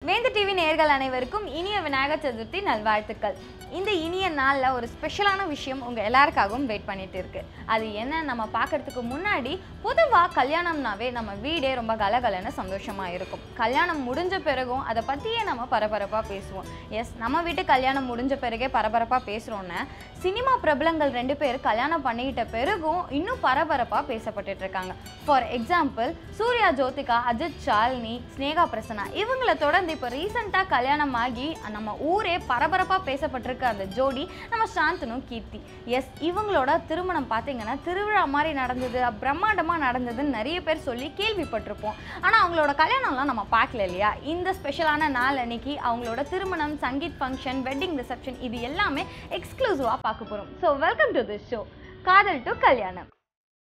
வேந்து டிவி நேர்கள் அனைவருக்கும் இனிய விநாயகர் சதுர்த்தி நல்வாழ்த்துக்கள் இந்த இனிய நாளில் ஒரு ஸ்பெஷலான விஷயம் உங்கள் எல்லாருக்காகவும் வெயிட் பண்ணிட்டு இருக்கு அது என்ன நம்ம பார்க்கறதுக்கு முன்னாடி பொதுவாக கல்யாணம்னாவே நம்ம வீடே ரொம்ப கலகலன்னு சந்தோஷமாக இருக்கும் கல்யாணம் முடிஞ்ச பிறகும் அதை பற்றியே நம்ம பரபரப்பாக பேசுவோம் எஸ் நம்ம வீட்டு கல்யாணம் முடிஞ்ச பிறகே பரபரப்பாக பேசுகிறோன்னு சினிமா பிரபலங்கள் ரெண்டு பேர் கல்யாணம் பண்ணிக்கிட்ட பிறகும் இன்னும் பரபரப்பாக பேசப்பட்டுட்டு இருக்காங்க ஃபார் எக்ஸாம்பிள் சூர்யா ஜோதிகா அஜித் ஷாலினி ஸ்னேகா பிரசன்னா இவங்கள தொடர்ந்து இப்போ ரீசெண்டாக கல்யாணம் ஆகி நம்ம ஊரே பரபரப்பாக பேசப்பட்டிருக்க அந்த ஜோடி நம்ம சாந்தனு கீர்த்தி எஸ் இவங்களோட திருமணம் பார்த்தீங்கன்னா திருவிழா மாதிரி நடந்தது பிரம்மாண்டமாக நடந்ததுன்னு நிறைய பேர் சொல்லி கேள்விப்பட்டிருப்போம் ஆனால் அவங்களோட கல்யாணம்லாம் நம்ம பார்க்கல இல்லையா இந்த ஸ்பெஷலான நாள் அன்னைக்கு அவங்களோட திருமணம் சங்கீத் ஃபங்க்ஷன் வெட்டிங் ரிசப்ஷன் இது எல்லாமே எக்ஸ்க்ளூசிவாக பார்க்க போகிறோம் so welcome to this show காதல் to Kalyanam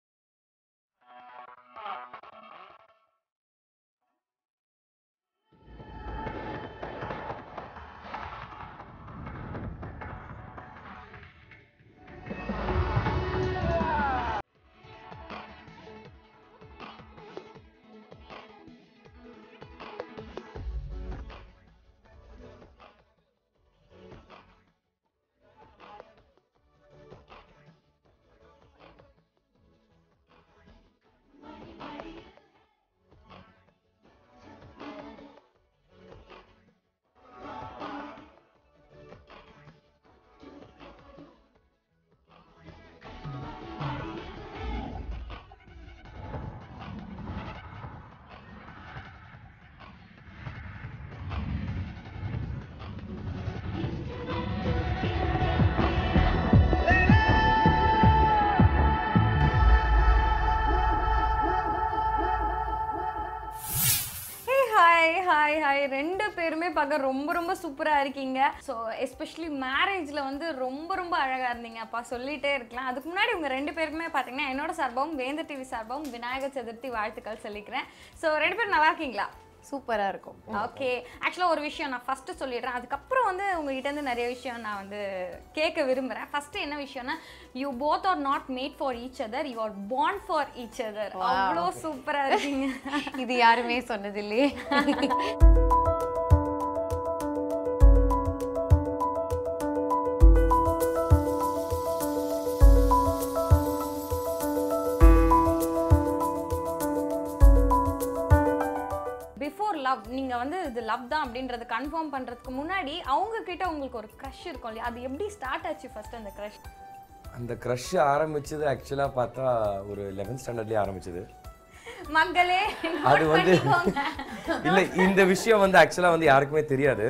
hey hi hi hi ரெண்டு பேருமே பார்க்க ரொம்ப ரொம்ப சூப்பராக இருக்கீங்க ஸோ எஸ்பெஷலி மேரேஜில் வந்து ரொம்ப ரொம்ப அழகாக இருந்தீங்க அப்பா சொல்லிட்டே இருக்கலாம் அதுக்கு முன்னாடி உங்கள் ரெண்டு பேருக்குமே பார்த்தீங்கன்னா என்னோட சார்பாகவும் வேந்த டிவி சார்பாகவும் விநாயகர் சதுர்த்தி வாழ்த்துக்கள் சொல்லிக்கிறேன் ஸோ ரெண்டு பேரும் நல்லா இருக்கீங்களா சூப்பராக இருக்கும் ஓகே ஆக்சுவலாக ஒரு விஷயம் நான் ஃபஸ்ட்டு சொல்லிடுறேன் அதுக்கப்புறம் வந்து உங்ககிட்ட இருந்து நிறைய விஷயம் நான் வந்து கேட்க விரும்புகிறேன் ஃபஸ்ட்டு என்ன விஷயம்னா you both are not made for each other you are born for each other அவ்வளோ சூப்பராக இருக்கீங்க இது யாருமே சொன்னது இல்லையே பிஃபோர் லவ் நீங்க வந்து இது லவ் தான் அப்படின்றது கன்ஃபார்ம் பண்றதுக்கு முன்னாடி அவங்க கிட்ட உங்களுக்கு ஒரு க்ரஷ் இருக்கும் இல்லையா அது எப்படி ஸ்டார்ட் ஆச்சு ஃபர்ஸ்ட் அந்த க்ரஷ் அந்த க்ரஷ் ஆரம்பிச்சது ஆக்சுவலாக பார்த்தா ஒரு லெவன்த் ஸ்டாண்டர்ட்லேயே ஆரம்பிச்சது மகளே அது note வந்து பண்ணிக்கோங்க. இல்லை இந்த விஷயம் வந்து ஆக்சுவலாக வந்து யாருக்குமே தெரியாது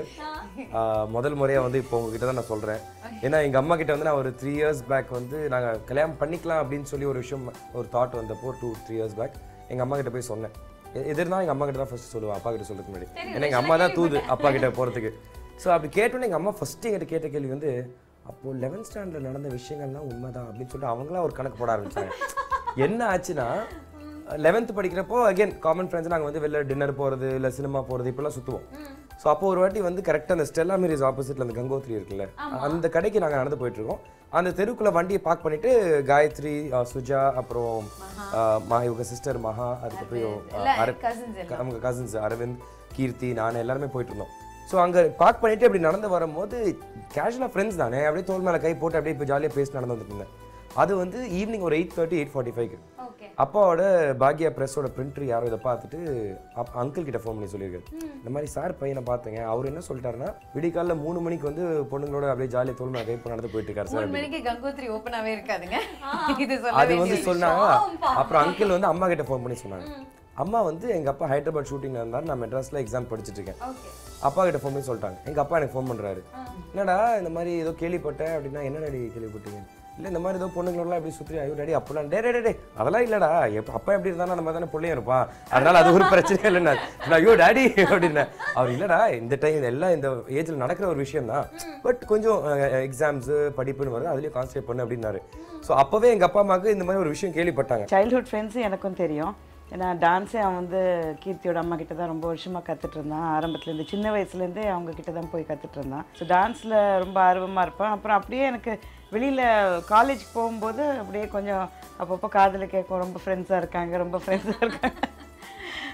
ஆஹ் முதல் முறையாக வந்து இப்போ உங்ககிட்ட தான் நான் சொல்கிறேன் ஏன்னா எங்கள் அம்மா கிட்ட வந்து நான் ஒரு த்ரீ இயர்ஸ் பேக் வந்து நாங்கள் கல்யாணம் பண்ணிக்கலாம் அப்படின்னு சொல்லி ஒரு விஷயம் ஒரு தாட் வந்தப்போ டூ த்ரீ இயர்ஸ் பேக் எங்கள் அம்மா கிட்ட போய் சொன்னேன் எ- எதிர்னா எங்கள் அம்மா கிட்ட தான் ஃபர்ஸ்ட் சொல்லுவேன் அப்பா கிட்ட சொல்றதுக்கு முன்னாடி ஏன்னா எங்கள் அம்மா தான் தூது அப்பா கிட்ட போகிறதுக்கு ஸோ அப்படி கேட்டோன்னே எங்கள் அம்மா ஃபஸ்ட்டு என்கிட்ட கேட்ட கேள்வி வந்து அப்போ லெவன்த் ஸ்டாண்டர்டில் நடந்த விஷயங்கள்லாம் உண்மைதான் அப்படின்னு சொல்லிட்டு அவங்களா ஒரு கணக்கு போட ஆரம்பிச்சாங்க என்ன ஆச்சுன்னா லெவன்த் படிக்கிறப்போ அகைன் காமன் ஃப்ரெண்ட்ஸ் நாங்கள் வந்து வெளில டின்னர் போகிறது இல்லை சினிமா போகிறது இப்படிலாம் சுற்றுவோம் ஸோ அப்போ ஒரு வாட்டி வந்து கரெக்டாக அந்த ஸ்டெல்லா மீரிஸ் ஆப்போசிட்டில் அந்த கங்கோத்ரி இருக்குல்ல அந்த கடைக்கு நாங்கள் நடந்து போயிட்டு இருக்கோம் அந்த தெருக்குள்ள வண்டியை பார்க் பண்ணிட்டு காயத்ரி அஹ், சுஜா அப்புறம் அஹ், மா இவங்க சிஸ்டர் மகா அதுக்கப்புறம் அஹ், அரப்- அவங்க கசின்ஸ் அரவிந்த் கீர்த்தி நான் எல்லாருமே போயிட்டு இருந்தோம் ஸோ அங்கே பார்க் பண்ணிட்டு இப்படி நடந்து வரும்போது கேஷுவலாக ஃப்ரெண்ட்ஸ் தானே அப்படியே தோல் மேலே கை போட்டு அப்படியே இப்போ ஜாலியாக பேசி நடந்து வந்துட்டு இருந்தேன் அது வந்து ஈவினிங் ஒரு எயிட் தேர்ட்டி எயிட் ஃபார்ட்டி ஃபைவ்க்கு ஓகே அப்பாவோட பாக்யா ப்ரெஸ்ஸோட பிரிண்டர் யாரோ இதை பார்த்துட்டு அப் அங்கிள் கிட்ட ஃபோன் பண்ணி சொல்லியிருக்காரு இந்த மாதிரி சார் பையனை பார்த்தேங்க அவர் என்ன சொல்லிட்டாருன்னா விடிகாலைல மூணு மணிக்கு வந்து பொண்ணுங்களோட அப்படியே ஜாலியாக தோல் மேலே கை போட்டு நடந்து போயிட்டு இருக்காரு சார் மூணு மணிக்கு கங்கோத்ரி ஓப்பனாவே இருக்காதுங்க இது அது சொல்ல வந்து சொன்னாங்க அப்புறம் அங்கிள் வந்து அம்மா கிட்ட ஃபோன் பண்ணி சொன்னாங்க அம்மா வந்து எங்க அப்பா ஹைதராபாத் ஷூட்டிங்ல இருந்தாரு நான் மெட்ராஸ்ல எக்ஸாம் படிச்சிட்டு இருக்கேன் ஓகே அப்பா கிட்ட ஃபோன் பண்ணி சொல்லிட்டாங்க எங்க அப்பா எனக்கு ஃபோன் பண்றாரு என்னடா இந்த மாதிரி ஏதோ கேள்விப்பட்டேன் அப்படின்னா என்ன டாடி கேள்விப்பட்டீங்க இல்ல இந்த மாதிரி ஏதோ பொண்ணுங்களெல்லாம் இப்படி சுற்றி ஐயோ டாடி அப்பெல்லாம் டே டே டே, டே அதெல்லாம் இல்லடா எப்ப அப்பா எப்படி இருந்தாலும் அந்த மாதிரி தானே பிள்ளையும் இருப்பான் அதனால அது ஒரு பிரச்சனை இல்லைன்னா நான் ஐயோ டாடி அப்படின்னேன் அவர் இல்லடா இந்த டைம் எல்லாம் இந்த ஏஜ்ல நடக்கிற ஒரு விஷயம் தான் பட் கொஞ்சம் எக்ஸாம்ஸ் படிப்புன்னு வருது அதுலயும் கான்சன்ட்ரேட் பண்ணு அப்படின்னாரு ஸோ அப்பவே எங்க அப்பா அம்மாவுக்கு இந்த மாதிரி ஒரு விஷயம் கேள்விப்பட்டாங்க சைல்ட்ஹுட் ஃப்ரெண்ட்ஸும் எனக்கும் தெரியும் ஏன்னா டான்ஸே அவன் வந்து கீர்த்தியோட அம்மா கிட்ட தான் ரொம்ப வருஷமாக கற்றுட்டு இருந்தான் ஆரம்பத்துலேருந்து சின்ன வயசுலேருந்தே அவங்க கிட்ட தான் போய் கற்றுட்டு இருந்தான் ஸோ டான்ஸில் ரொம்ப ஆர்வமாக இருப்பான் அப்புறம் அப்படியே எனக்கு வெளியில் காலேஜ் போகும்போது அப்படியே கொஞ்சம் அப்பப்போ காதில் கேட்கும் ரொம்ப ஃப்ரெண்ட்ஸாக இருக்காங்க ரொம்ப ஃப்ரெண்ட்ஸாக இருக்காங்க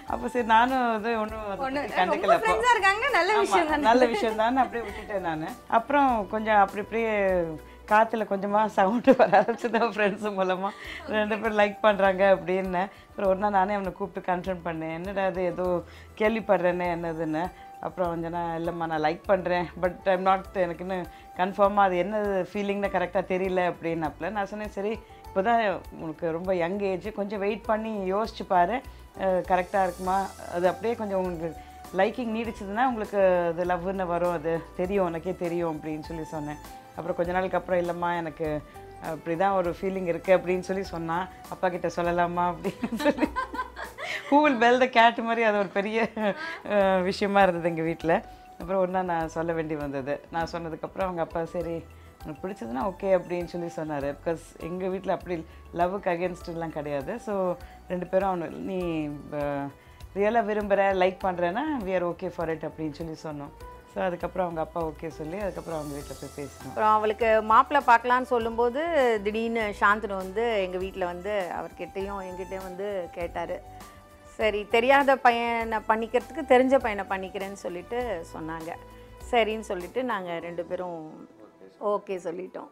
அப்போ சரி நானும் வந்து ஒன்றும் ஒண்ணு கண்டுக்கல ரொம்ப அப்போ ஃப்ரெண்ட்ஸா இருக்காங்க நல்ல ஆமா, விஷயம் தானே நல்ல விஷயம் தான் அப்படியே விட்டுட்டேன் நான் அப்புறம் கொஞ்சம் அப்படி இப்படியே காற்றுல கொஞ்சமாக சவுண்டு வர ஆரம்பிச்சது ஃப்ரெண்ட்ஸு மூலமாக ரெண்டு பேரும் லைக் பண்ணுறாங்க அப்படின்னு அப்புறம் ஒரு நாள் நானே அவனை கூப்பிட்டு கன்ஃபர்ம் பண்ணேன் என்னடா அது ஏதோ கேள்விப்படுறேன்னு என்னதுன்னு அப்புறம் கொஞ்சம் நான் இல்லைம்மா நான் லைக் பண்ணுறேன் பட் ஐம் நாட் எனக்கு இன்னும் கன்ஃபார்மாக அது என்ன ஃபீலிங்னு கரெக்டாக தெரியல அப்படின்னப்பல நான் சொன்னேன் சரி இப்போ தான் உனக்கு ரொம்ப யங் ஏஜ் கொஞ்சம் வெயிட் பண்ணி யோசிச்சு பாரு கரெக்டாக இருக்குமா அது அப்படியே கொஞ்சம் உங்களுக்கு லைக்கிங் நீடிச்சதுன்னா உங்களுக்கு அது லவ்னு வரும் அது தெரியும் உனக்கே தெரியும் அப்படின்னு சொல்லி சொன்னேன் அப்புறம் கொஞ்ச நாளுக்கு அப்புறம் இல்லைம்மா எனக்கு அப்படி தான் ஒரு ஃபீலிங் இருக்குது அப்படின்னு சொல்லி சொன்னான் அப்பா கிட்ட சொல்லலாமா அப்படின்னு சொல்லி who will bell the gate மாதிரி அது ஒரு பெரிய அஹ், விஷயமா இருந்தது எங்கள் வீட்டில் அப்புறம் ஒரு நாள் நான் சொல்ல வேண்டி வந்தது நான் சொன்னதுக்கப்புறம் அவங்க அப்பா சரி உனக்கு பிடிச்சதுன்னா ஓகே அப்படின்னு சொல்லி சொன்னார் பிகாஸ் எங்கள் வீட்டில் அப்படி லவ்வுக்கு அகேன்ஸ்ட்லாம் கிடையாது ஸோ ரெண்டு பேரும் அவனு நீ ரியலாக விரும்புகிற லைக் பண்ணுறேன்னா we are okay for it அப்படின்னு சொல்லி சொன்னோம் ஸோ அதுக்கப்புறம் அவங்க அப்பா ஓகே சொல்லி அதுக்கப்புறம் அவங்க வீட்டில் போய் பேசினோம் அப்புறம் அவளுக்கு மாப்பிள்ளை பார்க்கலான்னு சொல்லும்போது திடீர்னு சாந்தனு வந்து எங்கள் வீட்டில் வந்து அவர்கிட்டயும் எங்கிட்டயும் வந்து கேட்டார் சரி தெரியாத பையனை பண்ணிக்கிறதுக்கு தெரிஞ்ச பையனை பண்ணிக்கிறேன்னு சொல்லிட்டு சொன்னாங்க சரின்னு சொல்லிட்டு நாங்கள் ரெண்டு பேரும் ஓகே சொல்லிட்டோம்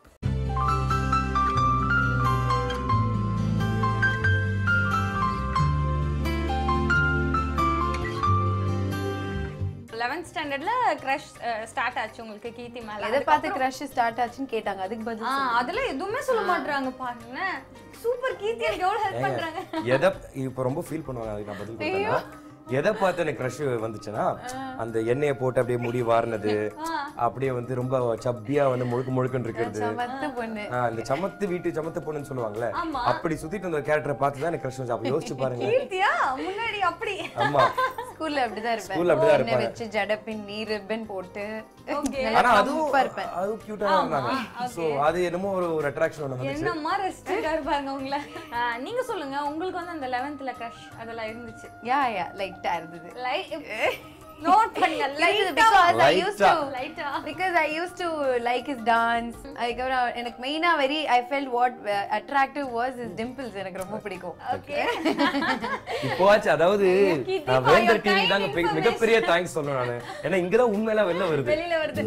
லெவன்த் ஸ்டாண்டர்ட்ல க்ரஷ் ஸ்டார்ட் ஆச்சு உங்களுக்கு கீர்த்தி மேல எதை பார்த்து க்ரஷ் ஸ்டார்ட் ஆச்சுன்னு கேட்டாங்க அதுக்கு பதில் ஆ அதெல்லாம் எதுவுமே சொல்ல மாட்றாங்க பாருங்க சூப்பர் கீர்த்தி எனக்கு எவ்வளவு ஹெல்ப் பண்றாங்க எதை இப்போ ரொம்ப ஃபீல் பண்ணுவாங்க அதுக்கு நான் பதில் கொடுத்தேன்னா எதை பார்த்து எனக்கு க்ரஷ் வந்துச்சுன்னா அந்த எண்ணெயை போட்டு அப்படியே முடி வாரினது அப்படியே வந்து ரொம்ப சப்பியா வந்து முழுக்க முழுக்கன்னு இருக்கிறது மத்த பொண்ணு ஆ, இந்த சமத்து வீட்டு சமத்து பொண்ணுன்னு சொல்லுவாங்கல்ல அப்படி சுத்திட்டு இருந்த கேரக்டரை பார்த்து தான் எனக்கு க்ரஷ் வந்து அப்ப யோசிச்சு பாருங்க கீர்த்தியா முன்னாடி அப்படி ஆமா ஸ்கூல்ல அப்படிதான் இருப்பேன் ஸ்கூல்ல அப்படிதான் எண்ணெய் இருப்பாங்க. வச்சு ஜடப்பின் நீ ரிப்பன் போட்டு Okay. நல்லா ஆனா அதுவும் கம்பா இருப்பேன் அது கியூட்டா இருந்தாங்க சோ அது என்னமோ ஒரு ஒரு அட்ராக்ஷன் ஒன்று வந்துச்சு என்னம்மா ரெஸ்டாக இருப்பாங்க உங்களை ஆ, நீங்க சொல்லுங்க உங்களுக்கு வந்து அந்த லெவன்த்ல க்ரஷ் அதெல்லாம் இருந்துச்சு யா யா லைட்டா இருந்தது லைட் நோட் பண்ணுங்க because I used to லைட்டா because I used to like his dance அதுக்கப்புறம் எனக்கு மெயினா very I felt what attractive was his dimples எனக்கு ரொம்ப பிடிக்கும் ஓகே இப்போவாச்சு அதாவது கீர்த்தி, நான் for வேந்தர் your டிவி kind தாங்க பெ- information. மிகப்பெரிய தேங்க்ஸ் சொல்லணும் நானு ஏன்னா இங்கதான் உண்மையெல்லாம் வெளில வருது வெளியில வருது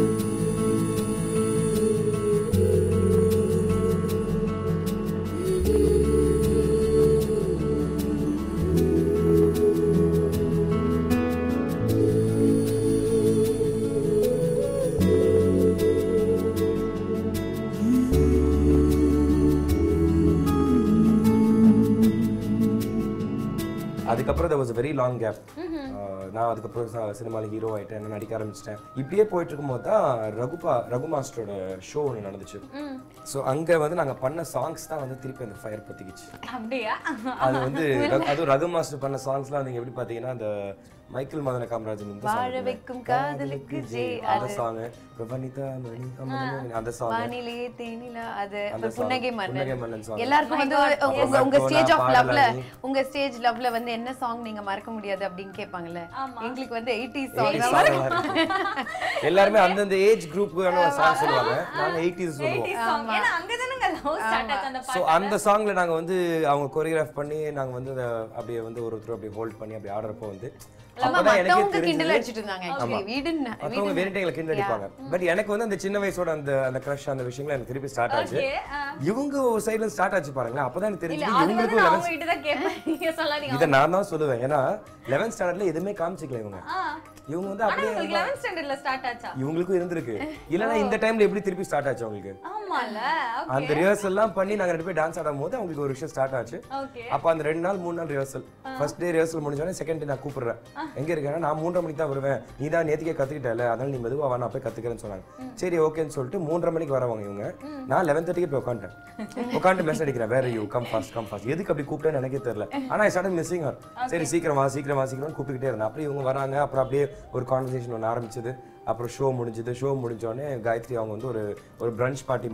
அதுக்கப்புறம் there was a very long gap நான் அதுக்கப்புறம் சினிமாவில் ஹீரோ ஆயிட்டேன் நான் நடிக்க ஆரம்பிச்சிட்டேன் இப்படியே போயிட்டு இருக்கும்போது தான் ரகுபா ரகு மாஸ்டரோட ஷோ ஒன்று நடந்துச்சு ஸோ அங்கே வந்து நாங்கள் பண்ண சாங்ஸ் தான் வந்து திருப்பி அந்த ஃபயர் பற்றிக்கிச்சு அப்படியா அது வந்து ரகு- அதுவும் ரகு மாஸ்டர் பண்ண சாங்ஸ்லாம் நீங்க எப்படி பார்த்தீங்கன்னா அந்த மைக்கேல் மதன காமராஜன் இந்த song வாழ இருக்குல்ல? வைக்கும் காதலுக்கு ஜே அந்த சாங் வனிதா மணி அமரன் அந்த சாங் வானிலையே தேனிலா அது அந்த அப்புறம் புன்னகை song, புன்னகை மன்னன் மன்னன் song. எல்லாருக்கும் வந்து உங்க உங்க God. ஸ்டேஜ் ஆஃப் பாடலா லவ்ல நீ. உங்க ஸ்டேஜ் லவ்ல வந்து என்ன சாங் நீங்க மறக்க முடியாது அப்படின்னு கேட்பாங்கல்ல எங்களுக்கு வந்து 80s சாங் 80s song எல்லாம் இருக்கு. எல்லாருமே அந்தந்த ஏஜ் குரூப்புக்கான சாங் சொல்லுவாங்க நாங்க எயிட்டிஸ் சொல்லுவோம் 80s song. ஏன்னா அங்கதானங்க love start ஆச்சு அந்த ஸோ பாட்டு அந்த சாங்ல நாங்க வந்து அவங்க கொரியோகிராஃப் பண்ணி நாங்க வந்து அதை அப்படியே வந்து ஒரு ஒருத்தர் அப்படியே ஹோல்ட் பண்ணி அப்படியே ஆடுறப்போ வந்து அப்பதான் எனக்கே மத்தவங்க கிண்டல் தெரிஞ்சது அடிச்சிட்டு இருந்தாங்க ஆக்சுவலி வீடு மற்றவங்க வேறு எங்களை கிண்டல் அடிப்பாங்க பட் எனக்கு வந்து அந்த சின்ன வயசோட அந்த அந்த க்ரஷ் அந்த விஷயங்கள் எனக்கு திருப்பி ஸ்டார்ட் ஆச்சு Okay, ஆ. இவங்க ஒரு சைடுல ஸ்டார்ட் ஆச்சு பாருங்களேன் அப்பதான் எனக்கு இல்ல தெரிஞ்சது அது வந்து இவங்களுக்கும் நான் லெவன்த் அவங்க கிட்ட தான் கேட்பேன் நீங்க சொல்லாதீங்க இதை நான் தான் சொல்லுவேன் ஏன்னா லெவன்த் ஸ்டாண்டர்ட்ல எதுவுமே காமிச்சிக்கல இவங்க ஆ. இவங்க வந்து ஆனா அப்படியே உங்களுக்கு 11th ஸ்டாண்டர்ட்ல ஸ்டார்ட் ஆச்சா இவங்களுக்கும் இருந்திருக்கு இல்லைன்னா இந்த டைம்ல எப்படி திருப்பி ஸ்டார்ட் ஆச்சு அவங்களுக்கு ஆமால அந்த ரிஹர்சல் எல்லாம் பண்ணி நாங்க ரெண்டு பேர் டான்ஸ் ஆடும் போது அவங்களுக்கு ஒரு விஷயம் ஸ்டார்ட் ஆச்சு ஓகே அப்ப அந்த ரெண்டு நாள் மூணு நாள் ரிஹர்சல் ஃபர்ஸ்ட் டே ரிஹர்சல் முடிஞ்சோடனே செகண்ட் டே நான் கூப்பிடுறேன் எங்க இருக்கேன்னா நான் மூன்றரை மணிக்கு தான் வருவேன் நீ தான் நேத்திக்கே கத்துக்கிட்டல அதனால நீ மெதுவா வா நான் போய் கத்துக்கிறேன்னு சொன்னாங்க சரி ஓகேன்னு சொல்லிட்டு மூன்றரை மணிக்கு வரவங்க இவங்க நான் லெவன் தேர்ட்டிக்கு போய் உட்காந்துட்டேன் உட்காந்து மெசேஜ் அடிக்கிறேன் வேற you come fast come fast எதுக்கு அப்படி கூப்பிட்டேன்னு எனக்கே தெரியல ஆனா ஐ ஸ்டார்ட் மிஸ்ஸிங் ஹர் சரி சீக்கிரம் வா சீக்கிரம் வா சீக்கிரம் கூப்பிட்டுக்கிட்டே இருந்தேன் அப்படியே இவங்க வராங்க அப்புறம் அப்படியே ஒரு கான்வர்சேஷன் ஒன்று ஆரம்பிச்சது அப்புறம் ஷோ முடிஞ்சது ஷோ முடிஞ்சோடனே காயத்ரி அவங்க வந்து ஒரு ஒரு பிரஞ்ச் பார்ட்டி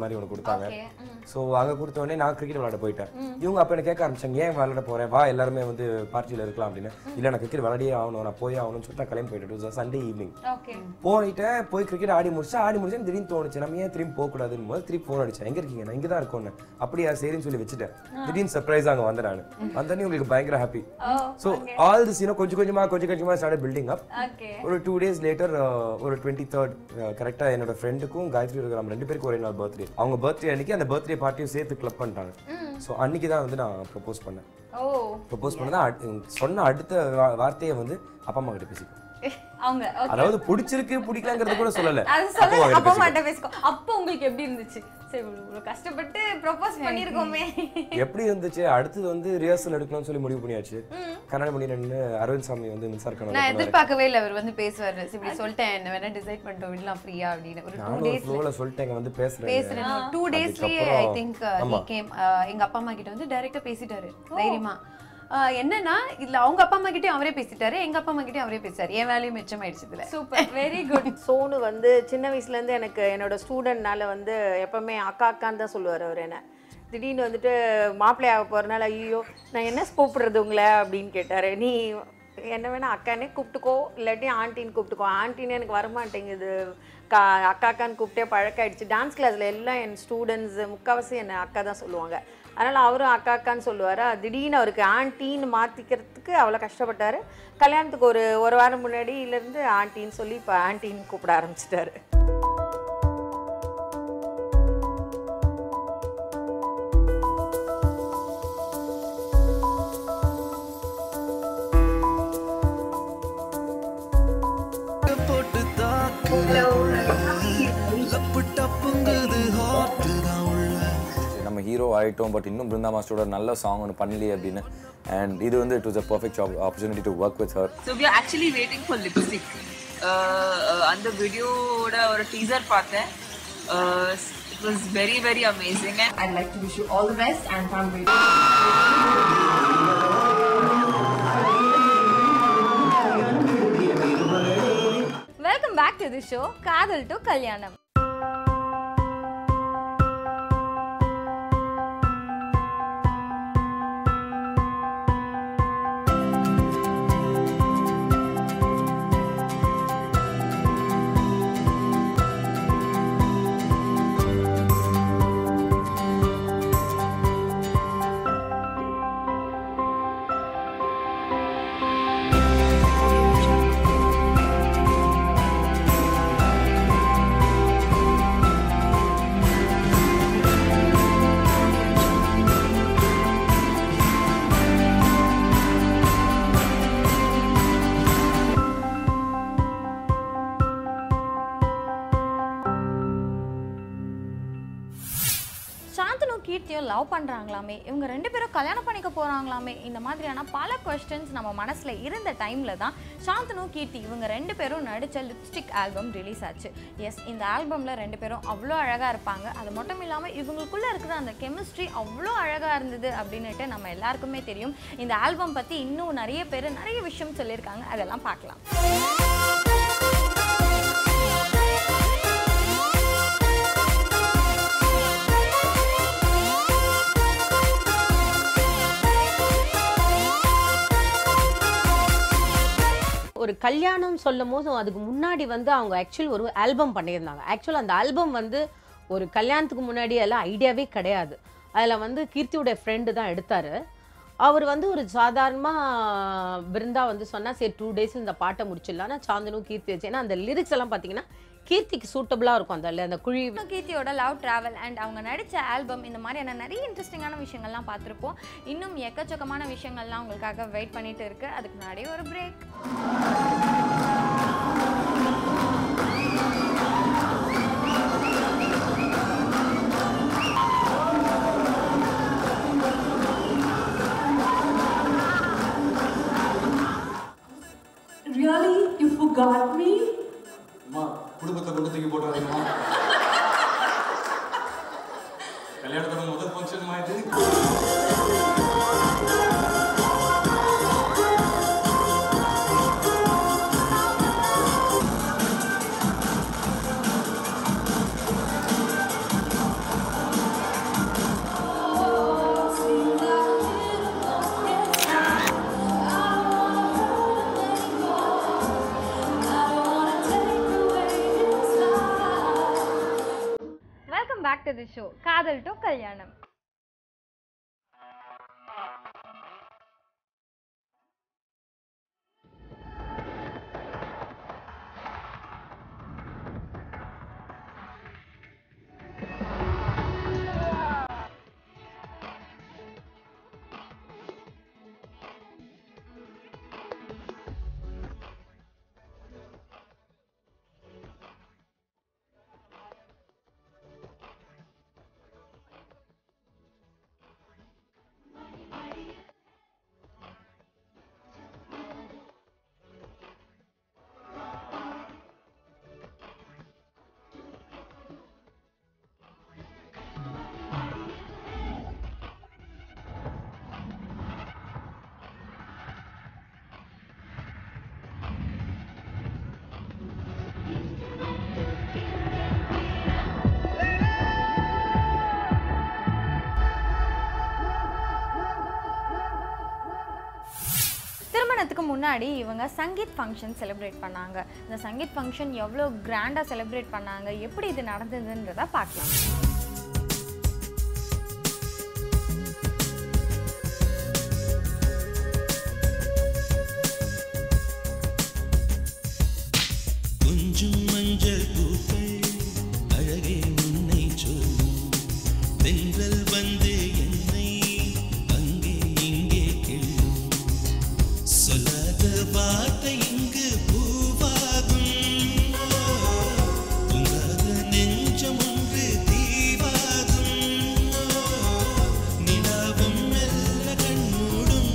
மாதிரி ஒன்று கொடுத்தாங்க ஓகே ஸோ அங்கே கொடுத்த உடனே நான் கிரிக்கெட் விளையாட போயிட்டேன் இவங்க அப்போ என்ன கேட்க ஆரம்பிச்சாங்க ஏன் விளையாட போறேன் வா எல்லாருமே வந்து பார்ட்டியில் இருக்கலாம் அப்படின்னு இல்லை நான் கிரிக்கெட் விளையாடியே ஆகணும் நான் போய் ஆகணும்னு சொல்லிட்டு நான் கிளம்பி போயிட்டேன் சண்டே ஈவினிங் ஓகே போயிட்டேன் போய் கிரிக்கெட் ஆடி முடிச்சா ஆடி முடிச்சேன் திடீர்னு தோணுச்சு நம்ம ஏன் திரும்பி போகக்கூடாதுன்னு போது திருப்பி ஃபோன் அடிச்சேன் எங்க இருக்கீங்க நான் இங்கே தான் இருக்கோன்னு அப்படியா சரின்னு சொல்லி வச்சுட்டேன் திடீர்னு சர்ப்ரைஸ் அங்கே வந்தேன் நான் வந்தோடனே உங்களுக்கு பயங்கர ஹாப்பி ஸோ ஆல் திஸ் இன்னும் கொஞ்சம் கொஞ்சமா கொஞ்சம் கொஞ்சமா ஸ்டார்ட் பில்டிங் அப் ஓகே ஒரு டூ டேஸ் லேட்டர் ஒரு டுவெண்ட்டி தேர்ட் கரெக்டாக என்னோட ஃப்ரெண்டுக்கும் காயத்ரி இருக்கிற ரெண்டு பேருக்கும் ஒரே நாள் பர்த்டே அவங்க பர்த்டே அன்னைக்கு அந்த பர்த்டே பார்ட்டியும் சேர்த்து கிளப் பண்ணிட்டாங்க ஸோ அன்னைக்கு தான் வந்து நான் ப்ரப்போஸ் பண்ணேன் ஓ ப்ரப்போஸ் பண்ணதான் சொன்ன அடுத்த வா- வார்த்தையை வந்து அப்பா அம்மா கிட்ட பேசிக்கோ அவங்க okay. அதாவது பிடிச்சிருக்கு பிடிக்கலங்கிறது கூட சொல்லல அது அப்பா சொல்ல அம்மா கிட்ட அப்பா பேசிக்கோ. மாட்ட பேசிக்கோ அப்போ உங்களுக்கு எப்படி இருந்துச்சு சரி இவ்வளவு கஷ்டப்பட்டு ப்ரொபோஸ் பண்ணிருக்கோமே எப்படி இருந்துச்சு அடுத்தது வந்து ரிஹர்சல் எடுக்கணும்னு சொல்லி முடிவு பண்ணியாச்சு கன்னட மணிரன் அரவிந்த் சாமி வந்து மின்சார நான் கனவு எதிர்பார்க்கவே இல்லை அவர் வந்து பேசுவாரு இப்படி சொல்லிட்டேன் என்ன வேணா டிசைட் பண்ணிட்டு விடலாம் ஃப்ரீயா அப்படின்னு ஒரு டூ நானும் டேஸ் ஃப்ளோல சொல்லிட்டேங்க வந்து பேசுறேன் பேசுறேன் டூ டேஸ்லயே ஐ அதுக்கப்புறம் திங்க் ஆமா. கேம் எங்க அப்பா அம்மா கிட்ட வந்து டைரக்டா பேசிட்டாரு தைரியமா ஆஹ் என்னன்னா இதுல அவங்க அப்பா அம்மா கிட்டயும் அவரே பேசிட்டாரு எங்க அப்பா அம்மா கிட்டயும் அவரே பேசிட்டாரு என் வேலையும் மிச்சமாயிடுச்சு இதுல சூப்பர் வெரி குட் சோனு வந்து சின்ன வயசுலேருந்து எனக்கு என்னோட ஸ்டூடெண்ட்னால வந்து எப்பவுமே அக்கா அக்கான்னு தான் சொல்லுவார் அவர் என்ன திடீர்னு வந்துட்டு மாப்பிள்ளை ஆக போகிறனால ஐயோ நான் என்ன கூப்பிடுறது உங்களை அப்படின்னு கேட்டார் நீ என்ன வேணா அக்கானே கூப்பிட்டுக்கோ இல்லாட்டி ஆண்டின்னு கூப்பிட்டுக்கோ ஆண்டின்னு எனக்கு வரமாட்டேங்குது கா அக்கா அக்கான்னு கூப்பிட்டே பழக்காயிடுச்சு டான்ஸ் கிளாஸில் எல்லாம் என் ஸ்டூடெண்ட்ஸ் முக்கால்வாசி என்னை அக்கா தான் சொல்லுவாங்க அதனால் அவரும் அக்கா அக்கான்னு சொல்லுவார் திடீர்னு அவருக்கு ஆண்டின்னு மாற்றிக்கிறதுக்கு அவ்வளோ கஷ்டப்பட்டார் கல்யாணத்துக்கு ஒரு ஒரு வாரம் முன்னாடியிலேருந்து ஆண்டின்னு சொல்லி இப்போ ஆண்டின்னு கூப்பிட ஆரம்பிச்சிட்டாரு போட்டு தாக்குற லப்பு டப்புங்குது ஹாட்டு தான் உள்ள சரி, நம்ம ஹீரோ ஆகிட்டோம் பட் இன்னும் பிருந்தா மாஸ்டரோட நல்ல சாங் ஒன்று பண்ணலையே அப்படின்னு அண்ட் இது வந்து it was a perfect opportunity to work with her So we are actually waiting for lipstick. Uh, uh, அந்த வீடியோட ஒரு டீசர் பார்த்தேன் it was very very amazing and I'd like to wish you all the best and can't wait. Welcome back to the show காதல் to Kalyanam Shanthanu கீர்த்தியும் love பண்றாங்களாமே இவங்க ரெண்டு பேரும் கல்யாணம் பண்ணிக்க போறாங்களாமே இந்த மாதிரியான பல கொஸ்டின்ஸ் நம்ம மனசுல இருந்த டைம்ல தான் சாந்தனு கீர்த்தி இவங்க ரெண்டு பேரும் நடிச்ச லிப்ஸ்டிக் ஆல்பம் ரிலீஸ் ஆச்சு எஸ் இந்த ஆல்பம்ல ரெண்டு பேரும் அவ்வளோ அழகா இருப்பாங்க அது மட்டும் இல்லாம இவங்களுக்குள்ள இருக்கிற அந்த கெமிஸ்ட்ரி அவ்வளோ அழகா இருந்தது அப்படின்னுட்டு நம்ம எல்லாருக்குமே தெரியும் இந்த ஆல்பம் பத்தி இன்னும் நிறைய பேர் நிறைய விஷயம் சொல்லியிருக்காங்க அதெல்லாம் பார்க்கலாம் ஒரு கல்யாணம் சொல்லும் போது அதுக்கு முன்னாடி வந்து அவங்க ஆக்சுவலி ஒரு ஆல்பம் பண்ணியிருந்தாங்க ஆக்சுவல் அந்த ஆல்பம் வந்து ஒரு கல்யாணத்துக்கு முன்னாடி எல்லாம் ஐடியாவே கிடையாது அதில் வந்து கீர்த்தியோட ஃப்ரெண்டு தான் எடுத்தார் அவர் வந்து ஒரு சாதாரணமாக பிருந்தா வந்து சொன்னால் சரி டூ டேஸ் இந்த பாட்டை முடிச்சிடலாம் சாந்தனும் கீர்த்தி வச்சு ஏன்னா அந்த லிரிக்ஸ் எல்லாம் பார்த்தீங்கன்னா கீர்த்திக்கு சூட்டபுளாக இருக்கும் அந்த அந்த குழி இன்னும் கீர்த்தியோட லவ் டிராவல் அண்ட் அவங்க நடித்த ஆல்பம் இந்த மாதிரியான நிறைய இன்ட்ரெஸ்டிங்கான விஷயங்கள்லாம் பார்த்துருப்போம் இன்னும் எக்கச்சக்கமான விஷயங்கள்லாம் உங்களுக்காக வெயிட் பண்ணிட்டு இருக்கு அதுக்கு முன்னாடி ஒரு break Really? You forgot me? அம்மா குடும்பத்தை கொண்டு தூக்கி போட்டு வரீங்களா கல்யாணத்தோட முதல் ஃபங்க்ஷன் ஆயிட்டு பேக் டு தி ஷோ காதல் டு கல்யாணம் திருமணத்துக்கு முன்னாடி இவங்க சங்கீத் ஃபங்க்ஷன் செலிப்ரேட் பண்ணாங்க இந்த சங்கீத் ஃபங்க்ஷன் எவ்வளோ கிராண்டாக செலிப்ரேட் பண்ணாங்க எப்படி இது நடந்ததுன்றத பார்க்கலாம் கொஞ்சம் மஞ்சள் பூக்கள் அழகே உன்னை சொல்லும் தென்றல் வந்து என்னை அங்கே இங்கே கிள்ளும் சொல்லாத வார்த்தை இங்கு பூவாகும் தூங்காத நெஞ்சம் ஒன்று தீவாகும் நிலாவும் மெல்ல கண்மூடும்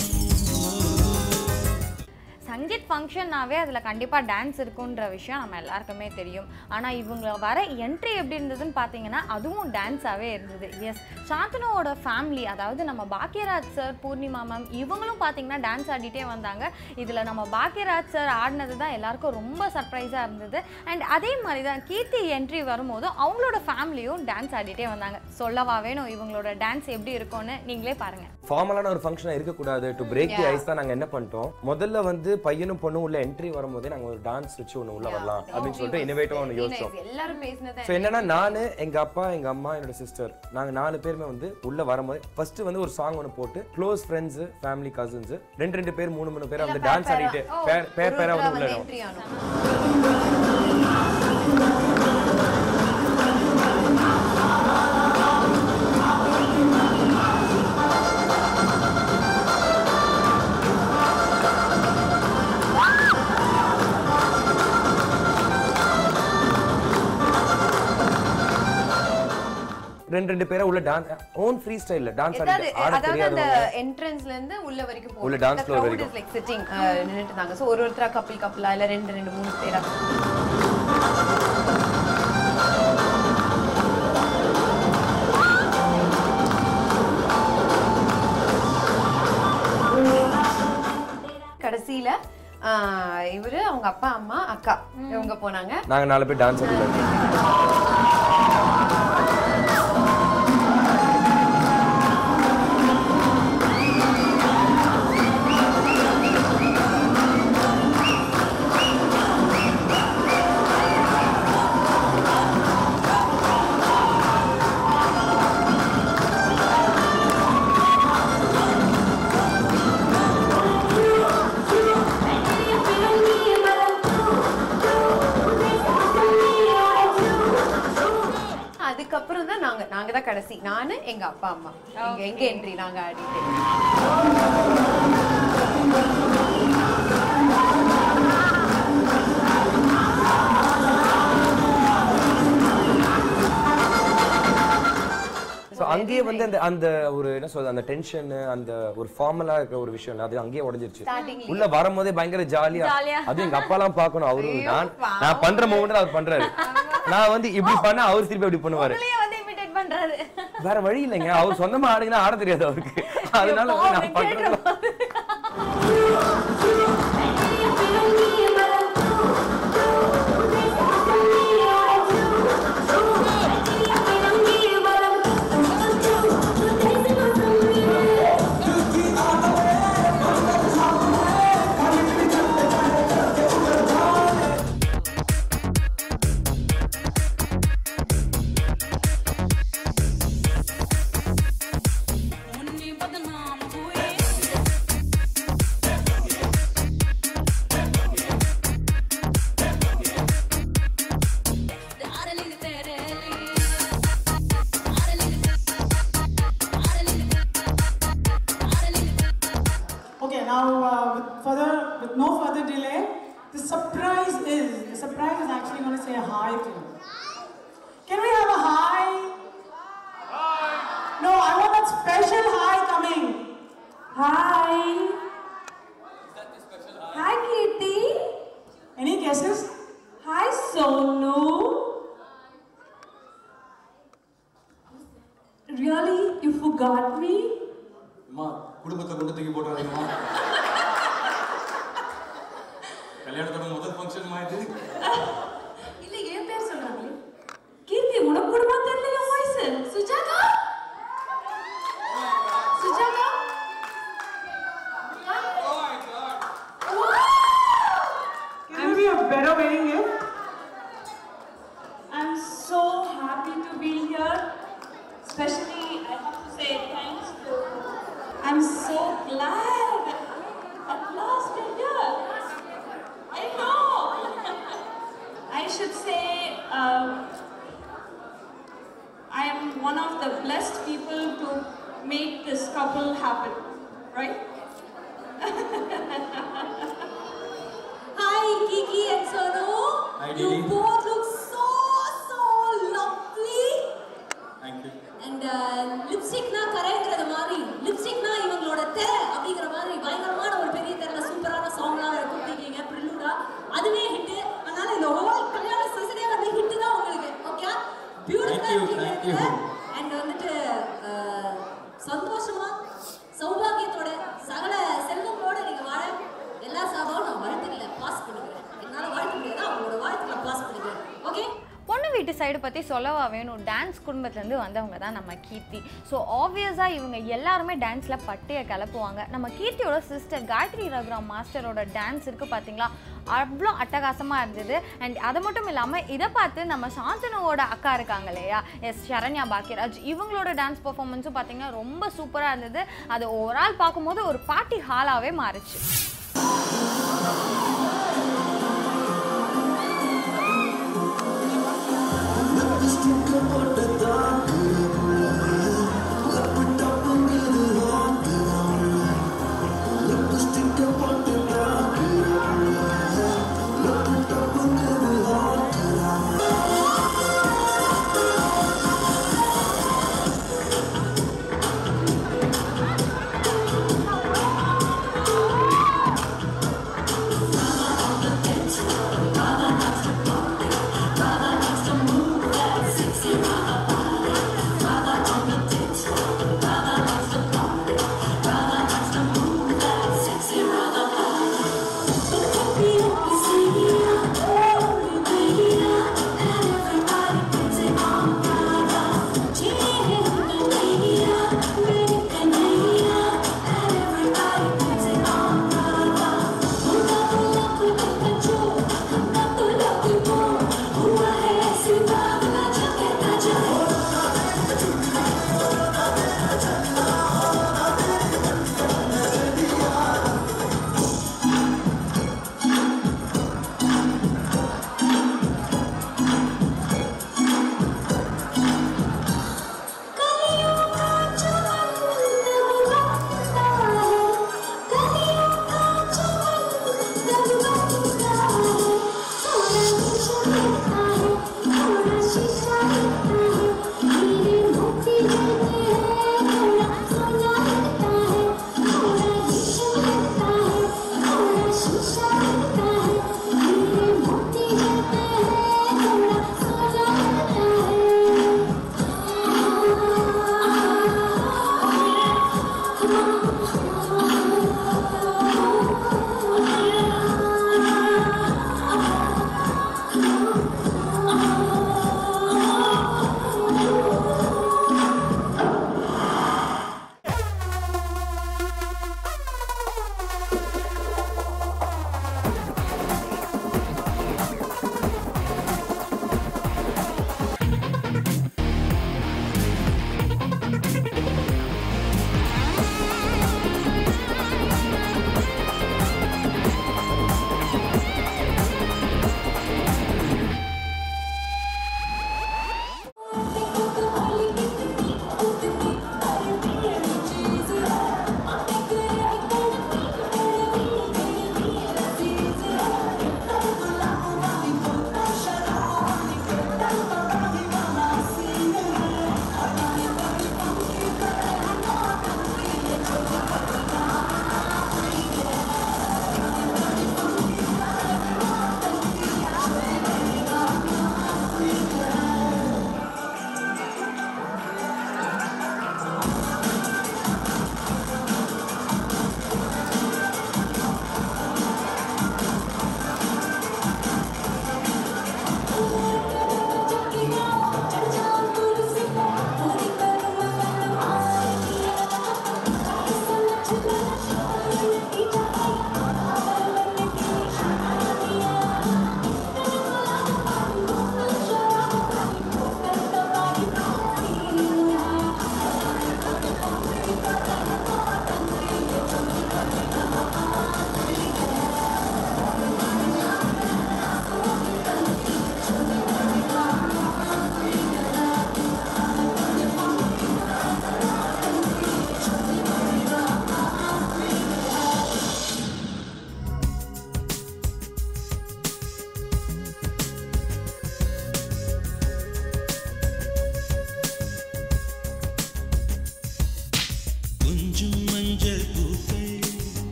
சங்கீத் ஃபங்க்ஷன்னாவே அதில் கண்டிப்பாக டான்ஸ் இருக்குன்ற விஷயம் நம்ம எல்லாருக்குமே தெரியும் ஆனால் இவங்க வர என்ட்ரி எப்படி இருந்ததுன்னு பார்த்தீங்கன்னா அதுவும் டான்ஸாகவே இருந்தது எஸ் சாந்தனுவோட ஃபேமிலி அதாவது நம்ம பாக்யராஜ் சார் பூர்ணிமா மேம் இவங்களும் பார்த்தீங்கன்னா டான்ஸ் ஆடிட்டே வந்தாங்க இதில் நம்ம பாக்யராஜ் சார் ஆடினது தான் எல்லாருக்கும் ரொம்ப சர்ப்ரைஸாக இருந்தது அண்ட் அதே மாதிரி தான் கீர்த்தி என்ட்ரி வரும்போது அவங்களோட ஃபேமிலியும் டான்ஸ் ஆடிட்டே வந்தாங்க சொல்லவா வேணும் இவங்களோட டான்ஸ் எப்படி இருக்கும்னு நீங்களே பாருங்கள் ஃபார்மலான ஒரு ஃபங்க்ஷனாக இருக்கக்கூடாது டு பிரேக் தி ஐஸ் தான் நாங்கள் என்ன பண்ணிட்டோம் முதல்ல வந்து பையனும் பொண்ணும் உள்ள என்ட்ரி வரும்போதே நாங்கள் ஒரு டான்ஸ் வச்சு ஒன்று உள்ள வரலாம் அப்படின்னு சொல்லிட்டு இனோவேட்டிவாக ஒன்று யோசிச்சோம் எல்லாரும் பேசினது ஸோ என்னன்னா நானு எங்க அப்பா எங்க அம்மா என்னோட சிஸ்டர் நாங்க நாலு பேருமே வந்து உள்ள வரும்போது ஃபர்ஸ்ட் வந்து ஒரு சாங் ஒன்று போட்டு க்ளோஸ் ஃப்ரெண்ட்ஸ் ஃபேமிலி கசின்ஸ் ரெண்டு ரெண்டு பேர் மூணு மூணு பேர் வந்து டான்ஸ் ஆடிட்டு பேர் பேர் பேரா வந்து உள்ள என்ட்ரி ஆனோம் ரெண்டு ரெண்டு பேரா உள்ள டான்ஸ் ஓன் ஃப்ரீ ஸ்டைல்ல டான்ஸ் ஏதாவது ஆடிட்டு ஆட அதாவது அந்த தெரியாதவங்க என்ட்ரன்ஸ்ல இருந்து உள்ள வரைக்கும் உள்ள dance floor வரைக்கும். லைக் சிட்டிங் நின்னுட்டு இருந்தாங்க சோ ஒரு ஒருத்தரா கப்பிள் கப்பிளா இல்ல ரெண்டு ரெண்டு மூணு பேரா கடைசியில ஆஹ், இவரு அவங்க அப்பா அம்மா அக்கா இவங்க போனாங்க நாங்க நாலு பேர் டான்ஸ் ஆடிட்டு அதுக்கப்புறம் தான் நாங்க நாங்க தான் கடைசி நானு எங்க அப்பா அம்மா எங்க எங்க என்ட்ரி நாங்க ஆடிட்டு ஸோ அங்கேயே வந்து அந்த அந்த ஒரு என்ன சொல்றது அந்த டென்ஷன் அந்த ஒரு ஃபார்மலா இருக்கிற ஒரு விஷயம் இல்ல, அது அங்கேயே உடஞ்சிருச்சு Starting உள்ள வரும்போதே பயங்கர ஜாலியா ஜாலியா. அது எங்க அப்பாலாம் பார்க்கணும் அவரு நான் நான் பண்ற மூமெண்ட் அவர் பண்றாரு நான் வந்து இப்படி பண்ணா அவர் திருப்பி அப்படி பண்ணுவாரு உங்களையே வந்து இமிடேட் பண்றாரு வேற வழி இல்லைங்க அவர் சொந்தமா ஆடுங்கன்னா ஆட தெரியாது அவருக்கு அதனால வந்து நான் பண்றது a hi to? Can we have a hi? No, I want that special hi coming. Hi. Hi, Kirti. Any guesses? Hi, Sonu. Really? You forgot me? அம்மா குடும்பத்தை கொண்டு தூக்கி போட்டுறாதீங்கம்மா கல்யாணத்தோட முதல் ஃபங்க்ஷன் இது இல்ல என் பேர் சொன்னாங்களே கீர்த்தி உனக்கு குடும்பம் தெரியல voice Sujatha Sujatha Can we have better wedding gift? I'm so happy to be here. Especially, I have to say thanks to. I'm so glad at last you're here. I know. I should say um, I am one of the blessed people to make this couple happen, right? Hi, Kiki and Sonu. Hi, You Didi. both look so, so lovely. Thank you And uh, லிப்ஸ்டிக்னா கரைங்கிறது மாதிரி லிப்ஸ்டிக்னா இவங்களோட தெரை அப்படிங்கிற மாதிரி பயங்கரமான ஒரு பெரிய தெரல சூப்பரான சாங்லாம் வேற கொடுத்துருக்கீங்க ப்ரில்லூடா அதுவே ஹிட் அதனால இந்த ஹோல் கல்யாண சீசனே வந்து ஹிட் தான் உங்களுக்கு ஓகே பியூட்டிஃபுல்லா Thank you, இருக்கீங்க thank you. அண்ட் வந்துட்டு அஹ், சந்தோஷமா சௌபாகியத்தோட சகல செல்வங்களோட நீங்க வாழ எல்லா சாபாவும் நான் வாழ்த்துக்களை பாஸ் பண்ணிக்கிறேன் என்னால வாழ்த்த முடியாது அவங்களோட வாழ்த்துக்களை பாஸ் பண்ணிக்கிறேன் ஓகே பொண்ணு வீட்டு சைடு பற்றி சொல்லவா வேணும் டான்ஸ் குடும்பத்துலேருந்து வந்தவங்க தான் நம்ம கீர்த்தி ஸோ ஆப்வியஸாக இவங்க எல்லாருமே டான்ஸில் பட்டையை கிளப்புவாங்க நம்ம கீர்த்தியோட சிஸ்டர் காயத்ரி ரகுராம் மாஸ்டரோட டான்ஸ் இருக்குது பார்த்தீங்களா அவ்வளோ அட்டகாசமாக இருந்தது அண்ட் அது மட்டும் இல்லாமல் இதை பார்த்து நம்ம சாந்தனுவோட அக்கா இருக்காங்க இல்லையா எஸ் சரண்யா பாக்கியராஜ் இவங்களோட டான்ஸ் பர்ஃபார்மன்ஸும் பார்த்தீங்கன்னா ரொம்ப சூப்பராக இருந்தது அது ஓவரால் பார்க்கும்போது ஒரு பார்ட்டி ஹாலாகவே மாறுச்சு Thank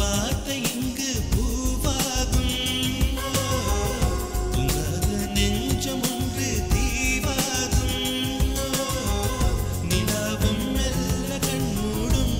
வார்த்தை இங்கு பூவாகும் உங்காத நெஞ்சம் ஒன்று தீவாகும் நிலாவும் மெல்ல கண்மூடும்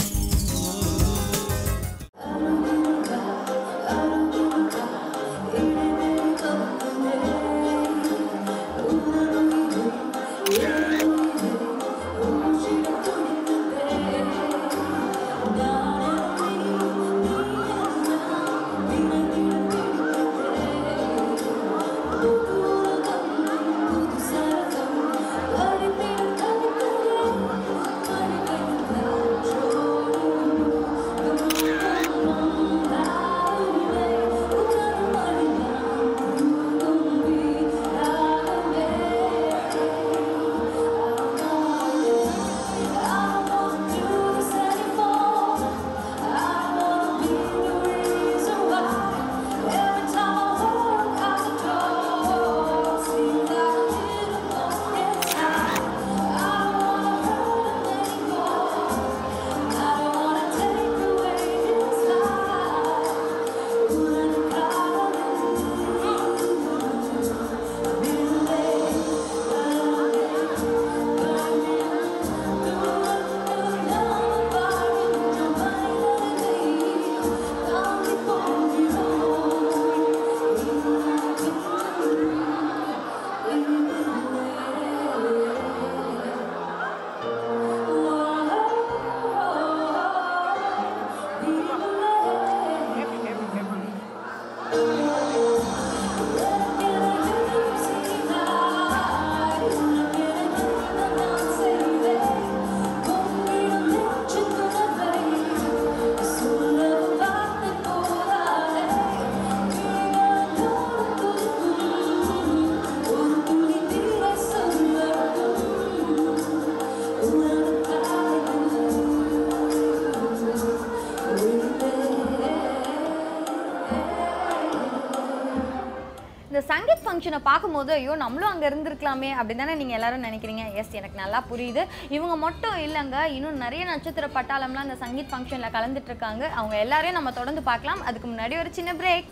இந்த சங்கீத் ஃபங்க்ஷனை பார்க்கும்போது ஐயோ நம்மளும் அங்கே இருந்திருக்கலாமே அப்படின்னு தானே நீங்கள் எல்லாரும் நினைக்கிறீங்க எஸ் எனக்கு நல்லா புரியுது இவங்க மட்டும் இல்லைங்க இன்னும் நிறைய நட்சத்திர பட்டாளம்லாம் இந்த சங்கீத் ஃபங்க்ஷனில் கலந்துட்டு இருக்காங்க அவங்க எல்லாரையும் நம்ம தொடர்ந்து பார்க்கலாம் அதுக்கு முன்னாடி ஒரு சின்ன பிரேக்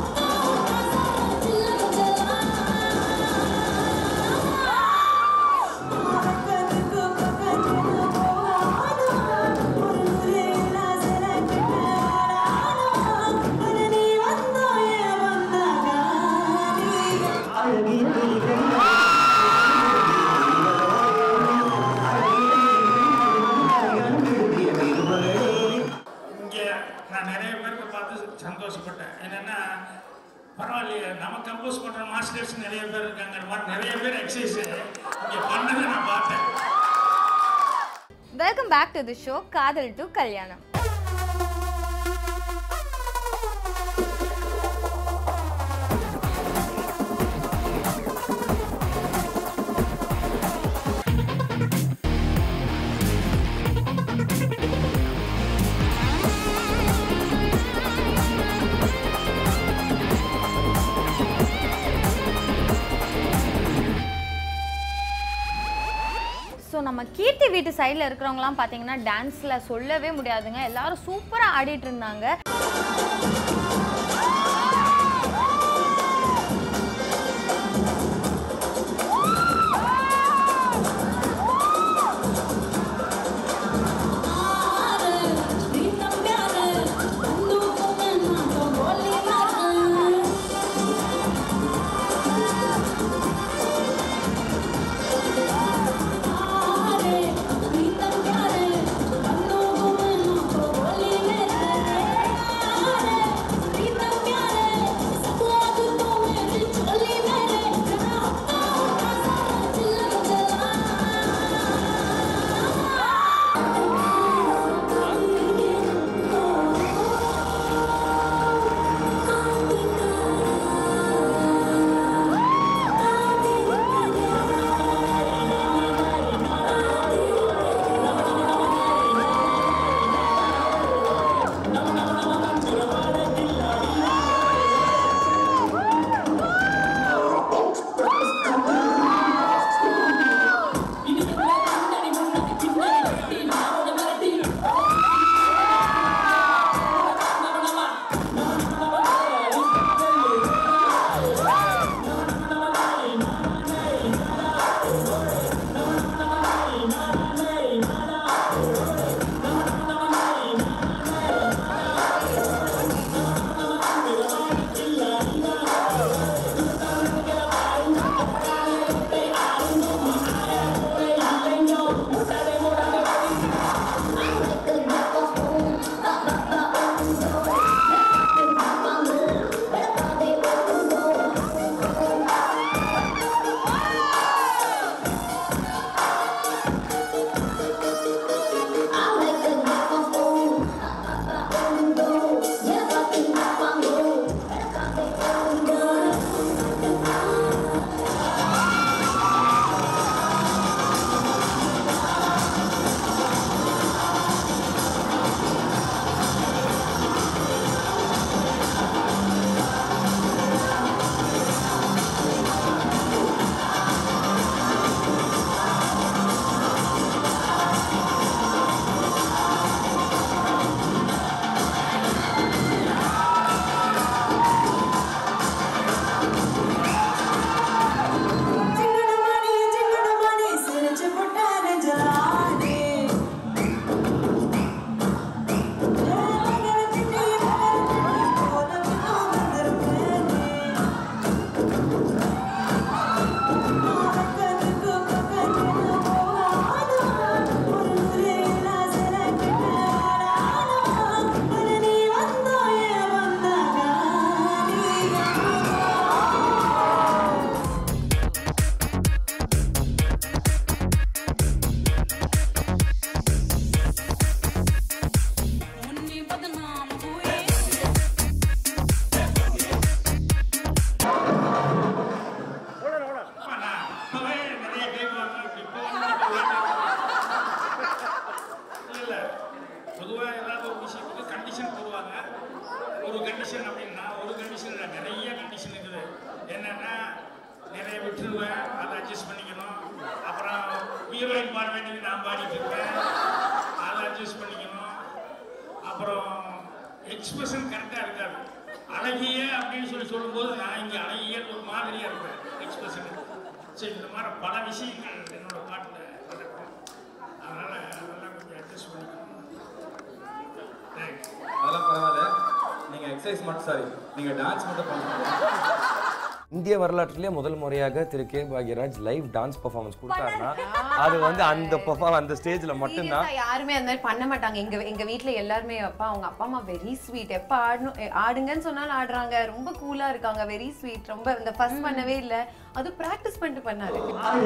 இங்கே நான் நிறைய பேருக்கு பார்த்து சந்தோஷப்பட்டேன் என்னென்னா பரவாயில்லையே நம்ம கம்போஸ் பண்ணுற மாஸ்டர்ஸ் நிறைய பேர் இருக்காங்க இந்த மாதிரி நிறைய பேர் எக்ஸசைஸ் இங்கே பண்ணதை நான் பார்த்தேன் welcome back to the show காதல் டு கல்யாணம் ஸோ நம்ம கீர்த்தி வீட்டு சைடில் இருக்கிறவங்கலாம் பார்த்தீங்கன்னா டான்ஸில் சொல்லவே முடியாதுங்க எல்லாரும் சூப்பராக ஆடிட்டு இருந்தாங்க Thank எக்ஸ்பிரஷன் கரெக்டாக இருக்காது அழகிய அப்படின்னு சொல்லி சொல்லும்போது நான் இங்கே அழகிய ஒரு மாதிரியாக இருப்பேன் எக்ஸ்பிரஷன் சரி இந்த மாதிரி பல விஷயங்கள் என்னோட பாட்டில் நடக்கும் அதனால் அதெல்லாம் கொஞ்சம் அட்ஜஸ்ட் பண்ணிக்கணும் தேங்க்ஸ் அதெல்லாம் பரவாயில்ல நீங்க எக்ஸசைஸ் மட்டும் சாரி நீங்க டான்ஸ் மட்டும் பண்ணுங்க இந்திய வரலாற்றிலே முதல் முறையாக Thiru K Bhagyaraj live dance performance கொடுத்தாருன்னா அது வந்து அந்த பெர்ஃபார்ம் அந்த ஸ்டேஜில் மட்டும்தான் Seriously, யாருமே அந்த மாதிரி பண்ண மாட்டாங்க எங்க எங்க வீட்ல எல்லாருமே அப்பா அவங்க அப்பா அம்மா வெரி ஸ்வீட் எப்ப ஆடணும் எ- ஆடுங்கன்னு சொன்னாலும் ஆடுறாங்க ரொம்ப கூலா இருக்காங்க வெரி ஸ்வீட் ரொம்ப இந்த ஃபர்ஸ்ட் பண்ணவே இல்ல அது பிராக்டிஸ் பண்ணிட்டு பண்ணாரு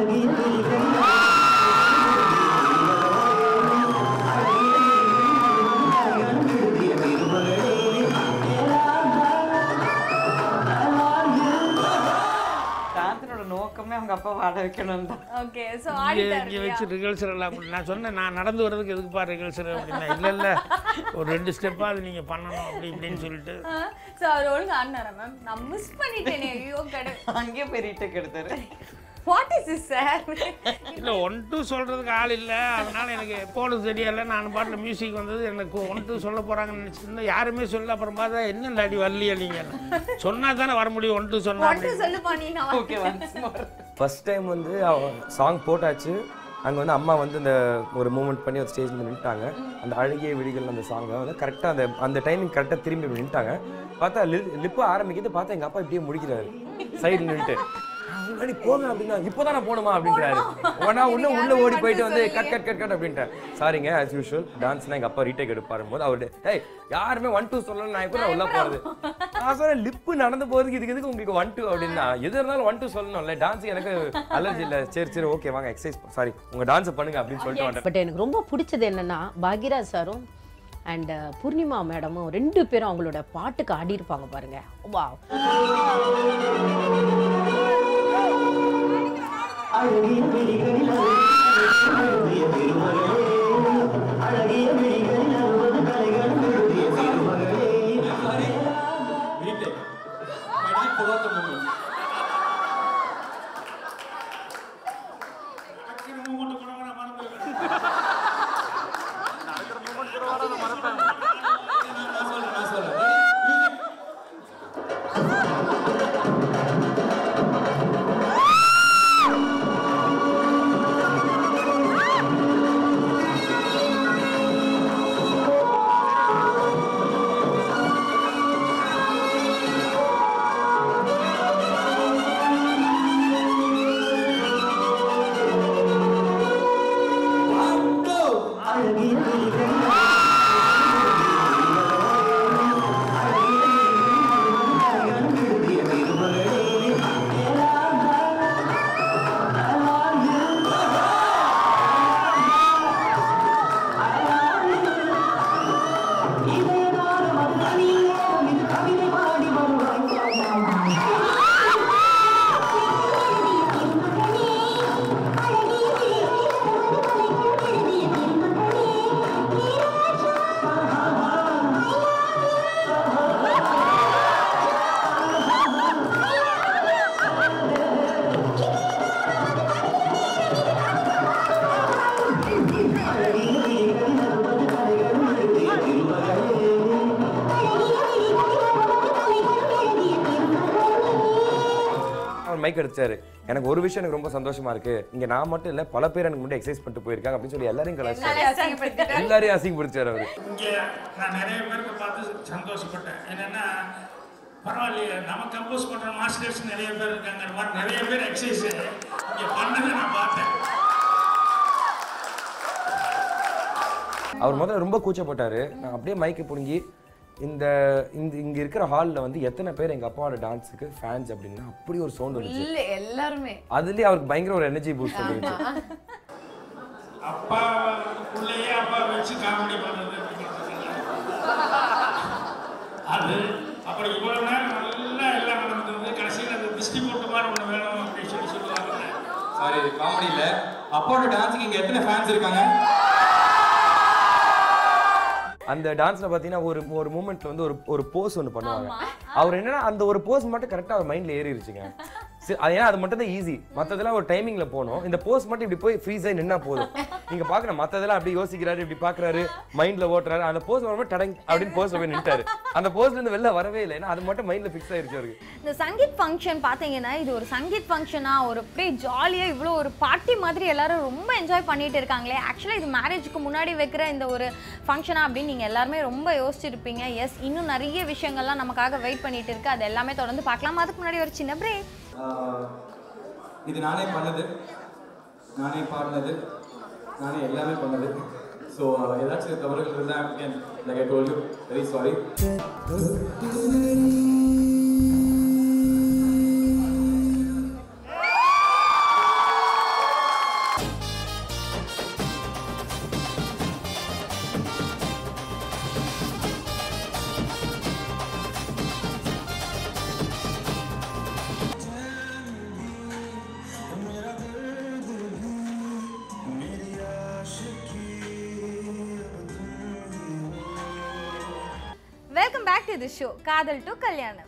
டான்ஸனோட நோக்கமே அவங்க அப்பா ஆட வைக்கணும் தான் ஓகே ஸோ இங்கே ஆடிட்டாரு இங்கே வச்சு ரிஹர்சல் எல்லாம் பண்ணி- நான் சொன்னேன் நான் நடந்து வர்றதுக்கு எதுக்குப்பா ரிஹர்சல் அப்படின்னா இல்லை இல்லை ஒரு ரெண்டு ஸ்டெப்பாவது நீங்கள் பண்ணணும் அப்படி இப்படின்னு சொல்லிட்டு ஸோ அவர் ஒழுங்கு ஆடினாரா மேம் நான் மிஸ் பண்ணிட்டேனே ஐயோ கடை அங்கேயே போய் ரீடேக் எடுத்தாரு வாட் இஸ் இஸ் சார் இல்லை ஒன் டூ சொல்கிறதுக்கு ஆள் இல்லை அதனால எனக்கு எப்போது தெரியல நான் பாட்டில் மியூசிக் வந்தது எனக்கு ஒன் டூ சொல்ல போகிறாங்கன்னு நினச்சிருந்தேன் யாருமே சொல்ல அப்புறம் பார்த்தா என்ன டாடி வரலையே நீங்கள் சொன்னால் தானே வர முடியும் ஒன் டூ சொன்னா ஒன்று சொல்லு பண்ணி நான் okay once more first time வந்து சாங் போட்டாச்சு அங்கே வந்து அம்மா வந்து இந்த ஒரு மூமெண்ட் பண்ணி ஒரு ஸ்டேஜில் நின்றுட்டாங்க அந்த அழகிய விழிகள் அந்த சாங்கை வந்து கரெக்டாக அந்த அந்த டைமிங் கரெக்டாக திரும்பி இப்படி நின்றுட்டாங்க பார்த்தா லிப்பு ஆரம்பிக்குது பார்த்தா எங்கள் அப்பா இப்படியே முடிக்கிறாரு சைடு நின்றுட்டு முன்னாடி போங்க அப்படின்னா இப்போதான் நான் போகணுமா அப்படின்றாரு உடனே இன்னும் உள்ள ஓடி போயிட்டு வந்து கட் கட் கட் கட் அப்படின்ட்டேன் சாரிங்க ஆஸ் யூஷுவல் டான்ஸ்னா எங்கள் அப்பா ரீடேக் எடுப்பாரு போது அவரு ஏய் யாருமே ஒன் டூ சொல்லணும் நான் கூட உள்ள போகிறது நான் சொன்னேன் லிப்பு நடந்து போகிறதுக்கு இதுக்கு எதுக்கு உங்களுக்கு ஒன் டூ அப்படின்னா எது இருந்தாலும் ஒன் டூ சொல்லணும்ல டான்ஸ் எனக்கு அலர்ஜி இல்லை சரி சரி ஓகே வாங்க எக்ஸசைஸ் சாரி உங்க டான்ஸ் பண்ணுங்க அப்படின்னு சொல்லிட்டு வந்தேன் பட் எனக்கு ரொம்ப பிடிச்சது என்னன்னா பாக்யராஜ் சாரும் அண்ட் பூர்ணிமா மேடமும் ரெண்டு பேரும் அவங்களோட பாட்டுக்கு ஆடி இருப்பாங்க பாருங்க வா ரீடேக் ரெடி புரோத்த மூமெண்ட் நான் சொல்றேன் நான் சொல்றேன் அவர் மைக் அடிச்சாரு எனக்கு ஒரு விஷயம் எனக்கு ரொம்ப சந்தோஷமா இருக்கு இங்க நான் மட்டும் இல்ல பல பேர் எனக்கு முன்னாடி எக்ஸசைஸ் பண்ணிட்டு போயிருக்காங்க அப்படின்னு சொல்லி எல்லாரையும் கலாச்சாரம் எல்லாரையும் அசிங்கப்படுத்தாரு அவரு இங்கே நான் நிறைய பேருக்கு பார்த்து சந்தோஷப்பட்டேன் என்னென்னா பரவாயில்லையே நம்ம கம்போஸ் பண்ணுற மாஸ்டர்ஸ் நிறைய பேர் இருக்காங்க அந்த மாதிரி நிறைய பேர் எக்ஸசைஸ் இங்கே பண்ணதை நான் பார்த்தேன் அவர் முதல்ல ரொம்ப கூச்சப்பட்டாரு நான் அப்படியே மைக்கை பிடுங்கி இந்த இந்த இங்க இருக்கிற ஹாலில் வந்து எத்தனை பேர் எங்க அப்பாவோட டான்ஸுக்கு ஃபேன்ஸ் அப்படின்னா அப்படி ஒரு சவுண்ட் வந்துச்சு இல்ல எல்லாருமே அதுலயே அவருக்கு பயங்கர ஒரு எனர்ஜி பூஸ்ட் வந்துருச்சு அப்பா உள்ளேயே அப்பா வச்சு காமெடி பண்ணுறது அது அப்புறம் இவ்வளோ நேரம் நல்லா எல்லாம் நடந்தது கடைசியில் அந்த திருஷ்டி போட்ட மாதிரி ஒன்று வேணும் அப்படின்னு சொல்லி சொல்லுவாங்க சாரி இது காமெடி இல்ல அப்பாவோட டான்ஸுக்கு இங்க எத்தனை ஃபேன்ஸ் இருக்காங்க அந்த டான்ஸ்ல பாத்தீங்கன்னா ஒரு ஒரு மூமெண்ட்ல வந்து ஒரு ஒரு போஸ் ஒன்று பண்ணுவாங்க அவர் என்னன்னா அந்த ஒரு போஸ் மட்டும் கரெக்டா அவர் மைண்ட்ல ஏறிடுச்சுங்க சரி அது ஏன்னா அது மட்டும் தான் ஈஸி மற்றதெல்லாம் ஒரு டைமிங்ல போகணும் இந்த போஸ்ட் மட்டும் இப்படி போய் ஃப்ரீஸ் ஆகி நின்னா போதும் நீங்க பாக்கணும் மற்றதெல்லாம் அப்படி யோசிக்கிறாரு இப்படி பாக்குறாரு மைண்ட்ல ஓட்டுறாரு அந்த போஸ்ட் வரும்போது டடங் அப்படின்னு போஸ்ட் போய் நின்ட்டாரு அந்த போஸ்ட்ல இருந்து வெளில வரவே இல்லை ஏன்னா அது மட்டும் மைண்ட்ல ஃபிக்ஸ் ஆயிருச்சு அவருக்கு இந்த சங்கீத் ஃபங்க்ஷன் பார்த்தீங்கன்னா இது ஒரு சங்கீத் ஃபங்க்ஷனா ஒரு அப்படியே ஜாலியாக இவ்வளோ ஒரு பார்ட்டி மாதிரி எல்லாரும் ரொம்ப என்ஜாய் பண்ணிட்டு இருக்காங்களே ஆக்சுவலாக இது மேரேஜுக்கு முன்னாடி வைக்கிற இந்த ஒரு ஃபங்க்ஷனா அப்படின்னு நீங்கள் எல்லாருமே ரொம்ப யோசிச்சிருப்பீங்க எஸ் இன்னும் நிறைய விஷயங்கள்லாம் நமக்காக வெயிட் பண்ணிட்டு இருக்கு அது எல்லாமே தொடர்ந்து பார்க்கலாம் அதுக்கு முன்னாடி ஒரு சின்ன பிரேக் ஆஹ் இது நானே பண்ணது நானே பாடினது நானே எல்லாமே பண்ணது ஸோ ஏதாச்சும் தவறுகள் இருந்தால் again like I told you very sorry welcome back to the show காதல் டு கல்யாணம்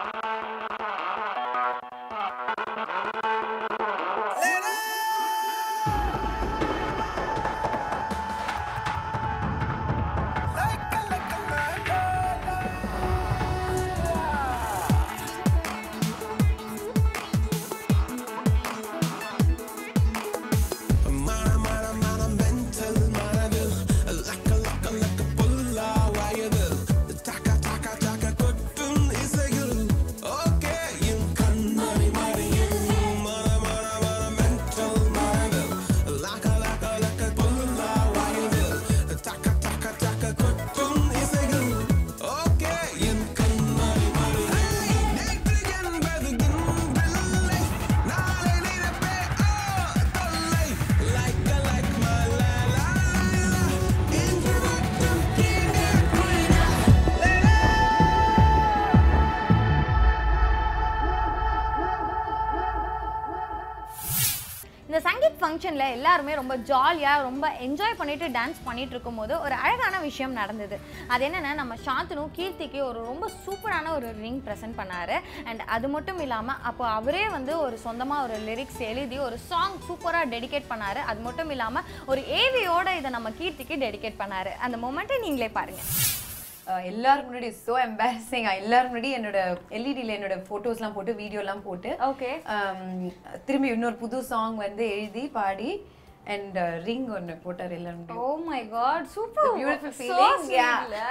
இந்த சங்கீத் ஃபங்க்ஷனில் எல்லாருமே ரொம்ப ஜாலியாக ரொம்ப என்ஜாய் பண்ணிட்டு டான்ஸ் பண்ணிட்டு இருக்கும்போது ஒரு அழகான விஷயம் நடந்தது அது என்னென்னா நம்ம சாந்தனு கீர்த்திக்கு ஒரு ரொம்ப சூப்பரான ஒரு ரிங் ப்ரெசென்ட் பண்ணாரு அண்ட் அது மட்டும் இல்லாமல் அப்போ அவரே வந்து ஒரு சொந்தமாக ஒரு லிரிக்ஸ் எழுதி ஒரு சாங் சூப்பராக டெடிகேட் பண்ணாரு அது மட்டும் இல்லாமல் ஒரு ஏவியோட இதை நம்ம கீர்த்திக்கு டெடிகேட் பண்ணாரு அந்த மொமெண்ட்டை நீங்களே பாருங்கள் அஹ் எல்லாரும் முன்னாடி ஸோ எம்பாரசிங் எல்லாரும் முன்னாடி என்னோட எல்இடியில் என்னோட ஃபோட்டோஸ்லாம் போட்டு வீடியோலாம் போட்டு ஓகே திரும்பி இன்னொரு புது சாங் வந்து எழுதி பாடி அண்ட் ரிங் ஒன்று போட்டார் எல்லாரும் oh my God super beautiful feeling yeah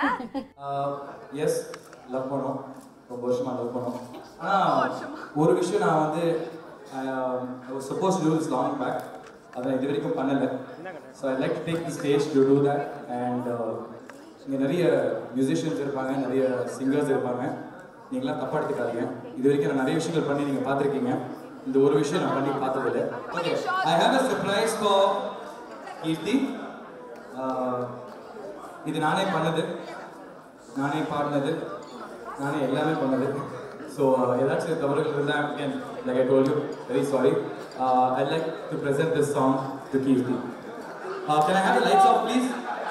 yes love பண்ணோம் ரொம்ப வருஷமா லவ் பண்ணோம் ஆனால் ஒரு விஷயம் நான் வந்து suppose to is long back அதை நான் இது வரைக்கும் பண்ணலை so I like take the stage to do that and இங்கே நிறைய மியூசிஷியன்ஸ் இருப்பாங்க நிறைய சிங்கர்ஸ் இருப்பாங்க நீங்களாம் தப்பா எடுத்துக்காதீங்க இது வரைக்கும் நான் நிறைய விஷயங்கள் பண்ணி நீங்கள் பார்த்துருக்கீங்க இந்த ஒரு விஷயம் நான் பண்ணி பார்த்ததில்லை okay I have a surprise for Keerthi ஆஹ், இது நானே பண்ணது நானே பாடினது நானே எல்லாமே பண்ணது ஸோ ஏதாச்சும் தவறுகள் இருந்தால் again like I told you very sorry uh, I'd like to present this song to Kirti uh, can I have the lights off please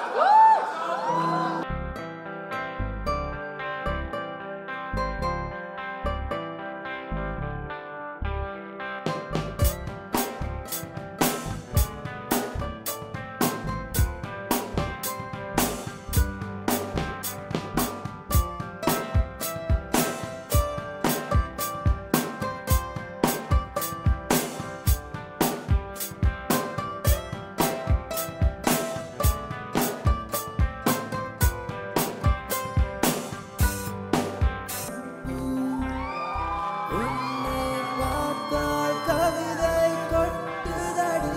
கவிதை கொட்டுதடி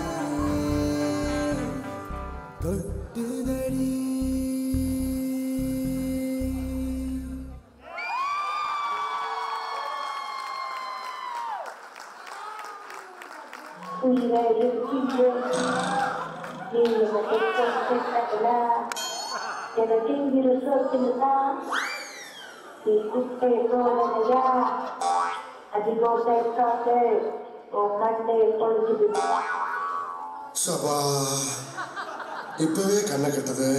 கொட்டுதடி உயிரை இருக்கின்றேன் நீ எனக்கு சொத்தல எனக்கு இங்கிரு சொத்துதான் நீ குப்பை போலையா அதிகம் சேர்க்காது உன் கண்ணை பொழுது சபா இப்பவே கண்ணை கட்டுது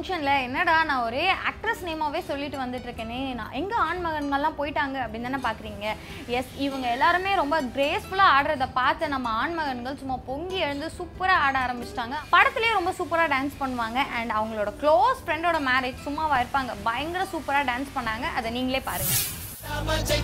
ஃபங்க்ஷனில் என்னடா நான் ஒரே ஆக்ட்ரஸ் நேமாவே சொல்லிட்டு வந்துட்டு இருக்கேனே நான் எங்கே ஆண்மகன்கள்லாம் போயிட்டாங்க அப்படின்னு தானே பார்க்குறீங்க எஸ் இவங்க எல்லாருமே ரொம்ப கிரேஸ்ஃபுல்லாக ஆடுறத பார்த்து நம்ம ஆண்மகன்கள் சும்மா பொங்கி எழுந்து சூப்பராக ஆட ஆரம்பிச்சிட்டாங்க படத்துலேயே ரொம்ப சூப்பராக டான்ஸ் பண்ணுவாங்க அண்ட் அவங்களோட க்ளோஸ் ஃப்ரெண்டோட மேரேஜ் சும்மாவா இருப்பாங்க பயங்கர சூப்பராக டான்ஸ் பண்ணாங்க அதை நீங்களே பாருங்கள்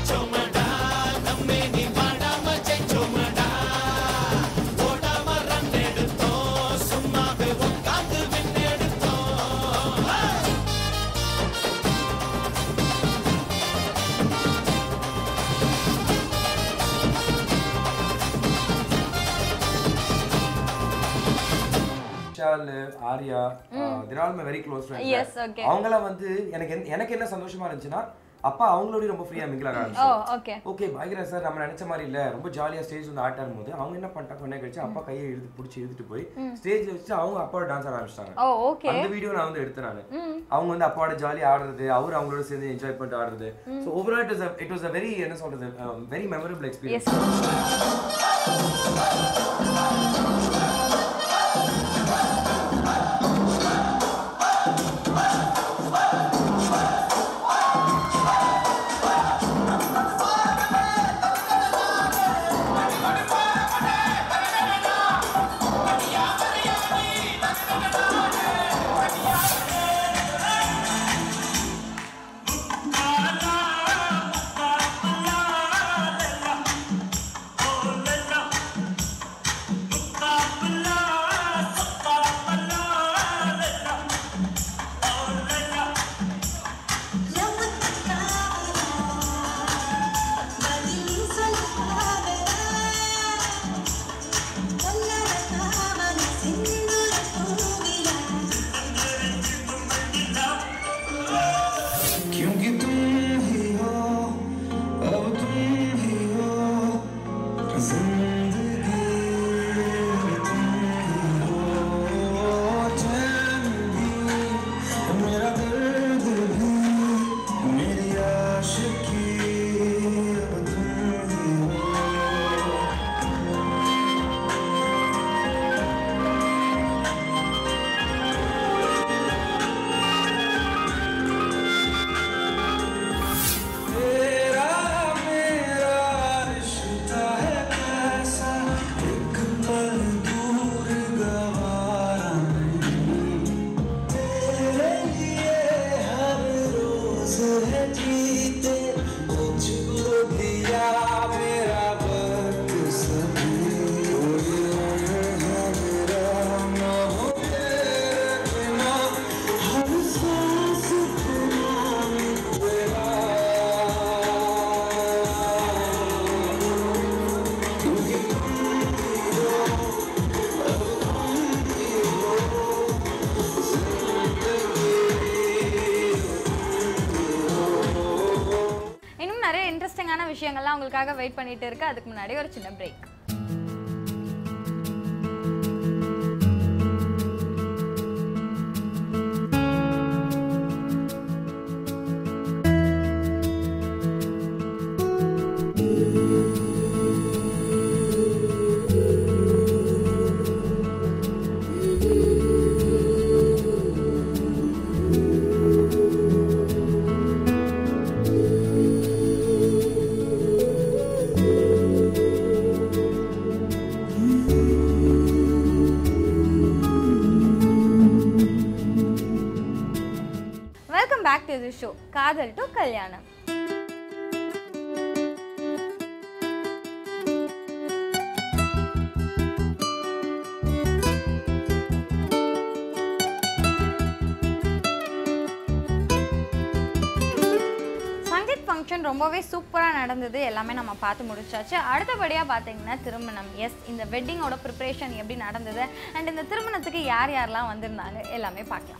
Vishal Arya they're all my very close Yes, okay. அவங்களாம் வந்து எனக்கு என்ன- எனக்கு என்ன சந்தோஷமா இருந்துச்சுன்னா அப்பா அவங்களோடய ரொம்ப ஃப்ரீயா மிங்கில் ஆக ஓ ஆரம்பிச்சாங்க ஓகே ஓகே பாய்கிரா சார் நம்ம நினைச்ச மாதிரி இல்ல ரொம்ப ஜாலியா ஸ்டேஜ் வந்து ஆட்ட போது அவங்க என்ன பண்ணிட்டாங்க கொஞ்ச நேரம் கழிச்சு அப்பா கையை இழுத்து பிடிச்சி இழுத்துட்டு போய் ஸ்டேஜ்ல வச்சு அவங்க அப்பாவோட டான்ஸ் ஆட ஆரம்பிச்சிட்டாங்க ஓ ஓகே அந்த வீடியோ நான் வந்து எடுத்தேன் நானு அவங்க வந்து அப்பாவோட ஜாலியா ஆடுறது அவர் அவங்களோட சேர்ந்து என்ஜாய் பண்ணிட்டு ஆடுறது so overall it was it was a very என்ன சொல்றது வெரி மெமரபிள் எக்ஸ்பீரியன்ஸ் எஸ் क्योंकि तुम ही हो अब तुम ही हो जिंदगी तुम ही हो चैन भी मेरा दर्द भी मेरी आशिकी अब तुम ही हो तेरा मेरा रिश्ता है कैसा एक पल दूर गवारा नहीं तेरे लिए हर रोज है जीते तुझको दिया मेरा वक्त सभी कोई रंग है मेरा ना हो तेरे बिना हर सांस बिना तेरा இன்னும் நிறைய இன்ட்ரெஸ்டிங்கான விஷயங்கள்லாம் உங்களுக்காக வெயிட் பண்ணிட்டு இருக்கு அதுக்கு முன்னாடி ஒரு சின்ன break welcome back to the show காதல் டு கல்யாணம் சங்கீத் ஃபங்க்ஷன் ரொம்பவே சூப்பராக நடந்தது எல்லாமே நம்ம பார்த்து முடிச்சாச்சு அடுத்தபடியாக பார்த்தீங்கன்னா திருமணம் எஸ் இந்த வெட்டிங்கோட ப்ரிப்பரேஷன் எப்படி நடந்தது அண்ட் இந்த திருமணத்துக்கு யார் யாரெல்லாம் வந்திருந்தாங்க எல்லாமே பார்க்கலாம்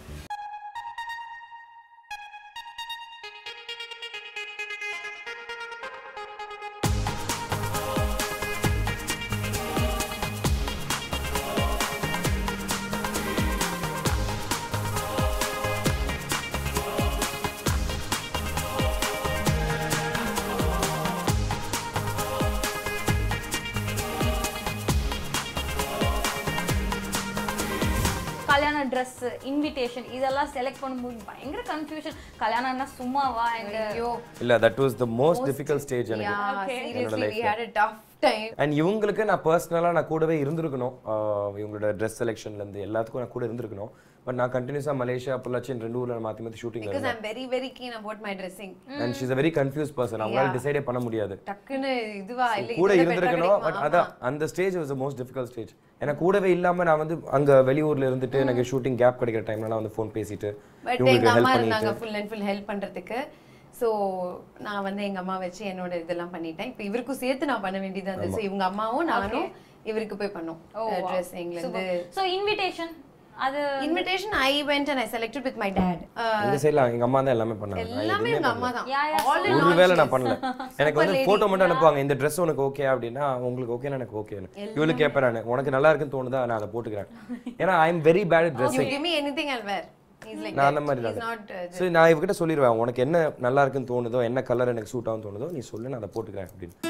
கல்யாண ட்ரெஸ் இன்விடேஷன் இதெல்லாம் செலக்ட் பண்ணும்போது பயங்கர கன்ஃபியூஷன் கல்யாணம்னா சும்மாவா எங்க ஐயோ இல்ல that was the most difficult stage எனக்கு yeah என்னோட seriously we லைஃப்ல had a tough time and இவங்களுக்கு நான் பர்சனலாக நான் கூடவே இருந்திருக்கணும் ஆஹ் இவங்களோட ட்ரெஸ் செலெக்ஷன்லேருந்து எல்லாத்துக்கும் நான் கூட இருந்திருக்கணும் பட் நான் கண்டினியூஸாக மலேசியா பொள்ளாச்சி ரெண்டு ஊரில் மாற்றி மாற்றி shooting because i'm very very keen about my dressing and she's a very confuse person அவங்களால டிசைடே பண்ண முடியாது டக்குன்னு இதுவா இல்ல கூட இதுல better இருந்திருக்கணும் கிடைக்குமா? பட் அதான் அந்த stage was most difficult stage ஏன்னா கூடவே இல்லாம நான் வந்து அங்க வெளியூர்ல இருந்துட்டு எனக்கு ஷூட்டிங் கேப் கிடைக்கிற டைம்ல நான் வந்து ஃபோன் பேசிட்டு பட் இவங்களுக்கு எங்க ஹெல்ப் அம்மா இருந்தாங்க பண்ணிட்டு ஃபுல் அண்ட் ஃபுல் ஹெல்ப் பண்றதுக்கு ஸோ நான் வந்து எங்க அம்மா வச்சு என்னோட இதெல்லாம் பண்ணிட்டேன் இப்போ இவருக்கும் சேர்த்து நான் பண்ண வேண்டியதா இருந்துச்சு So, இவங்க அம்மாவும் நானும் இவருக்கு போய் பண்ணோம் ட்ரெஸ்ஸிங்ல இருந்து ஸோ இன்விடேஷன் அது invitation I went and I selected with my date இந்த சைடுல எங்க அம்மா தான் எல்லாமே பண்ணாங்க நான் எல்லாமே எதுவுமே எங்க பண்ணல. அம்மா தான் Yeah, yeah, All in ஒரு all, வேளை she's நான் பண்ணல எனக்கு வந்து super போட்டோ lady. மட்டும் அனுப்புவாங்க இந்த Dress உனக்கு ஓகே அப்படின்னா உங்களுக்கு ஓகேனா எனக்கு ஓகேன்னு இவளுக்கு கேட்பேன் நான் உனக்கு நல்லா இருக்குன்னு தோணுதா நான் அதை போட்டுக்கிறேன் ஏன்னா I am very bad You dressing give me anything I'll wear. He's like நான் that. அந்த மாதிரி He's தான் not, uh, சரி நான் இவகிட்ட சொல்லிடுவேன் உனக்கு என்ன நல்லா இருக்குன்னு தோணுதோ என்ன கலர் எனக்கு சூட் ஆகும் தோணுதோ நீ சொல்லு நான் அதை போட்டுக்கிறேன் அப்படின்னு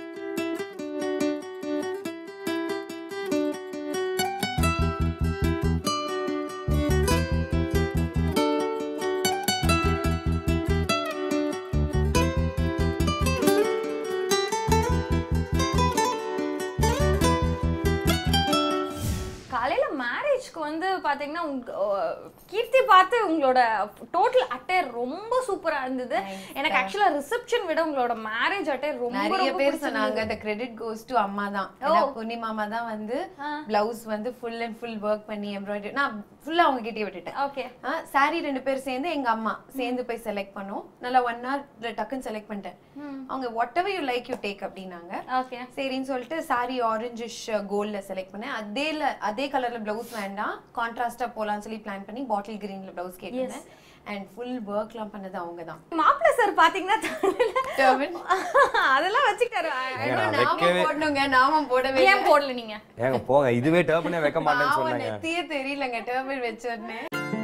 காலையில மேரேஜ்க்கு வந்து பாத்தீங்கன்னா உங்க அஹ், கீர்த்தி பார்த்து உங்களோட டோட்டல் அட்டையர் ரொம்ப சூப்பரா இருந்தது எனக்கு ஆக்சுவலா ரிசப்ஷன் விட உங்களோட மேரேஜ் அட்டையர் ரொம்ப நிறைய ரொம்ப பேர் சொன்னாங்க பிடிச்சிருந்தது. the credit goes to அம்மா தான் ஏன்னா புனி மாமா தான் வந்து பிளவுஸ் வந்து ஃபுல் அண்ட் ஃபுல் ஒர்க் பண்ணி எம்ப்ராய்டரி நான் ஃபுல்லா அவங்க கிட்டே விட்டுட்டேன் ஓகே சாரி ரெண்டு பேர் சேர்ந்து எங்க அம்மா சேர்ந்து போய் செலக்ட் பண்ணோம் நல்லா ஒன் ஹவர் டக்குன்னு செலக்ட் பண்ணிட்டேன் அவங்க whatever you like you take அப்படின்னாங்க ஓகே சரின்னு சொல்லிட்டு சாரி ஆரஞ்சிஷ் கோல்ட்ல செலக்ட் பண்ணேன் அதேல அதே கலர்ல பிளவுஸ் வேண்டாம் கான்ட்ராஸ்டா போலாம்னு சொல்லி பிளான் பண்ணி பாட்டில் கிரீன்ல பிளவுஸ் கேட்டிருந்தேன் அண்ட் ஃபுல் ஒர்க்லாம் பண்ணது அவங்க தான் மாப்பிள்ள சார் பாத்தீங்கன்னா தலையில அதெல்லாம் வச்சுக்கிட்டாரு ஏங்க, நான் நாம வைக்கவே போடணுங்க நாம போடவே ஏன் போடல நீங்க ஏங்க போங்க இதுவே டர்பனே வைக்க மாட்டேன்னு பாவம் சொன்னாங்க நெத்தியே தெரியலங்க டர்பன் வச்ச உடனே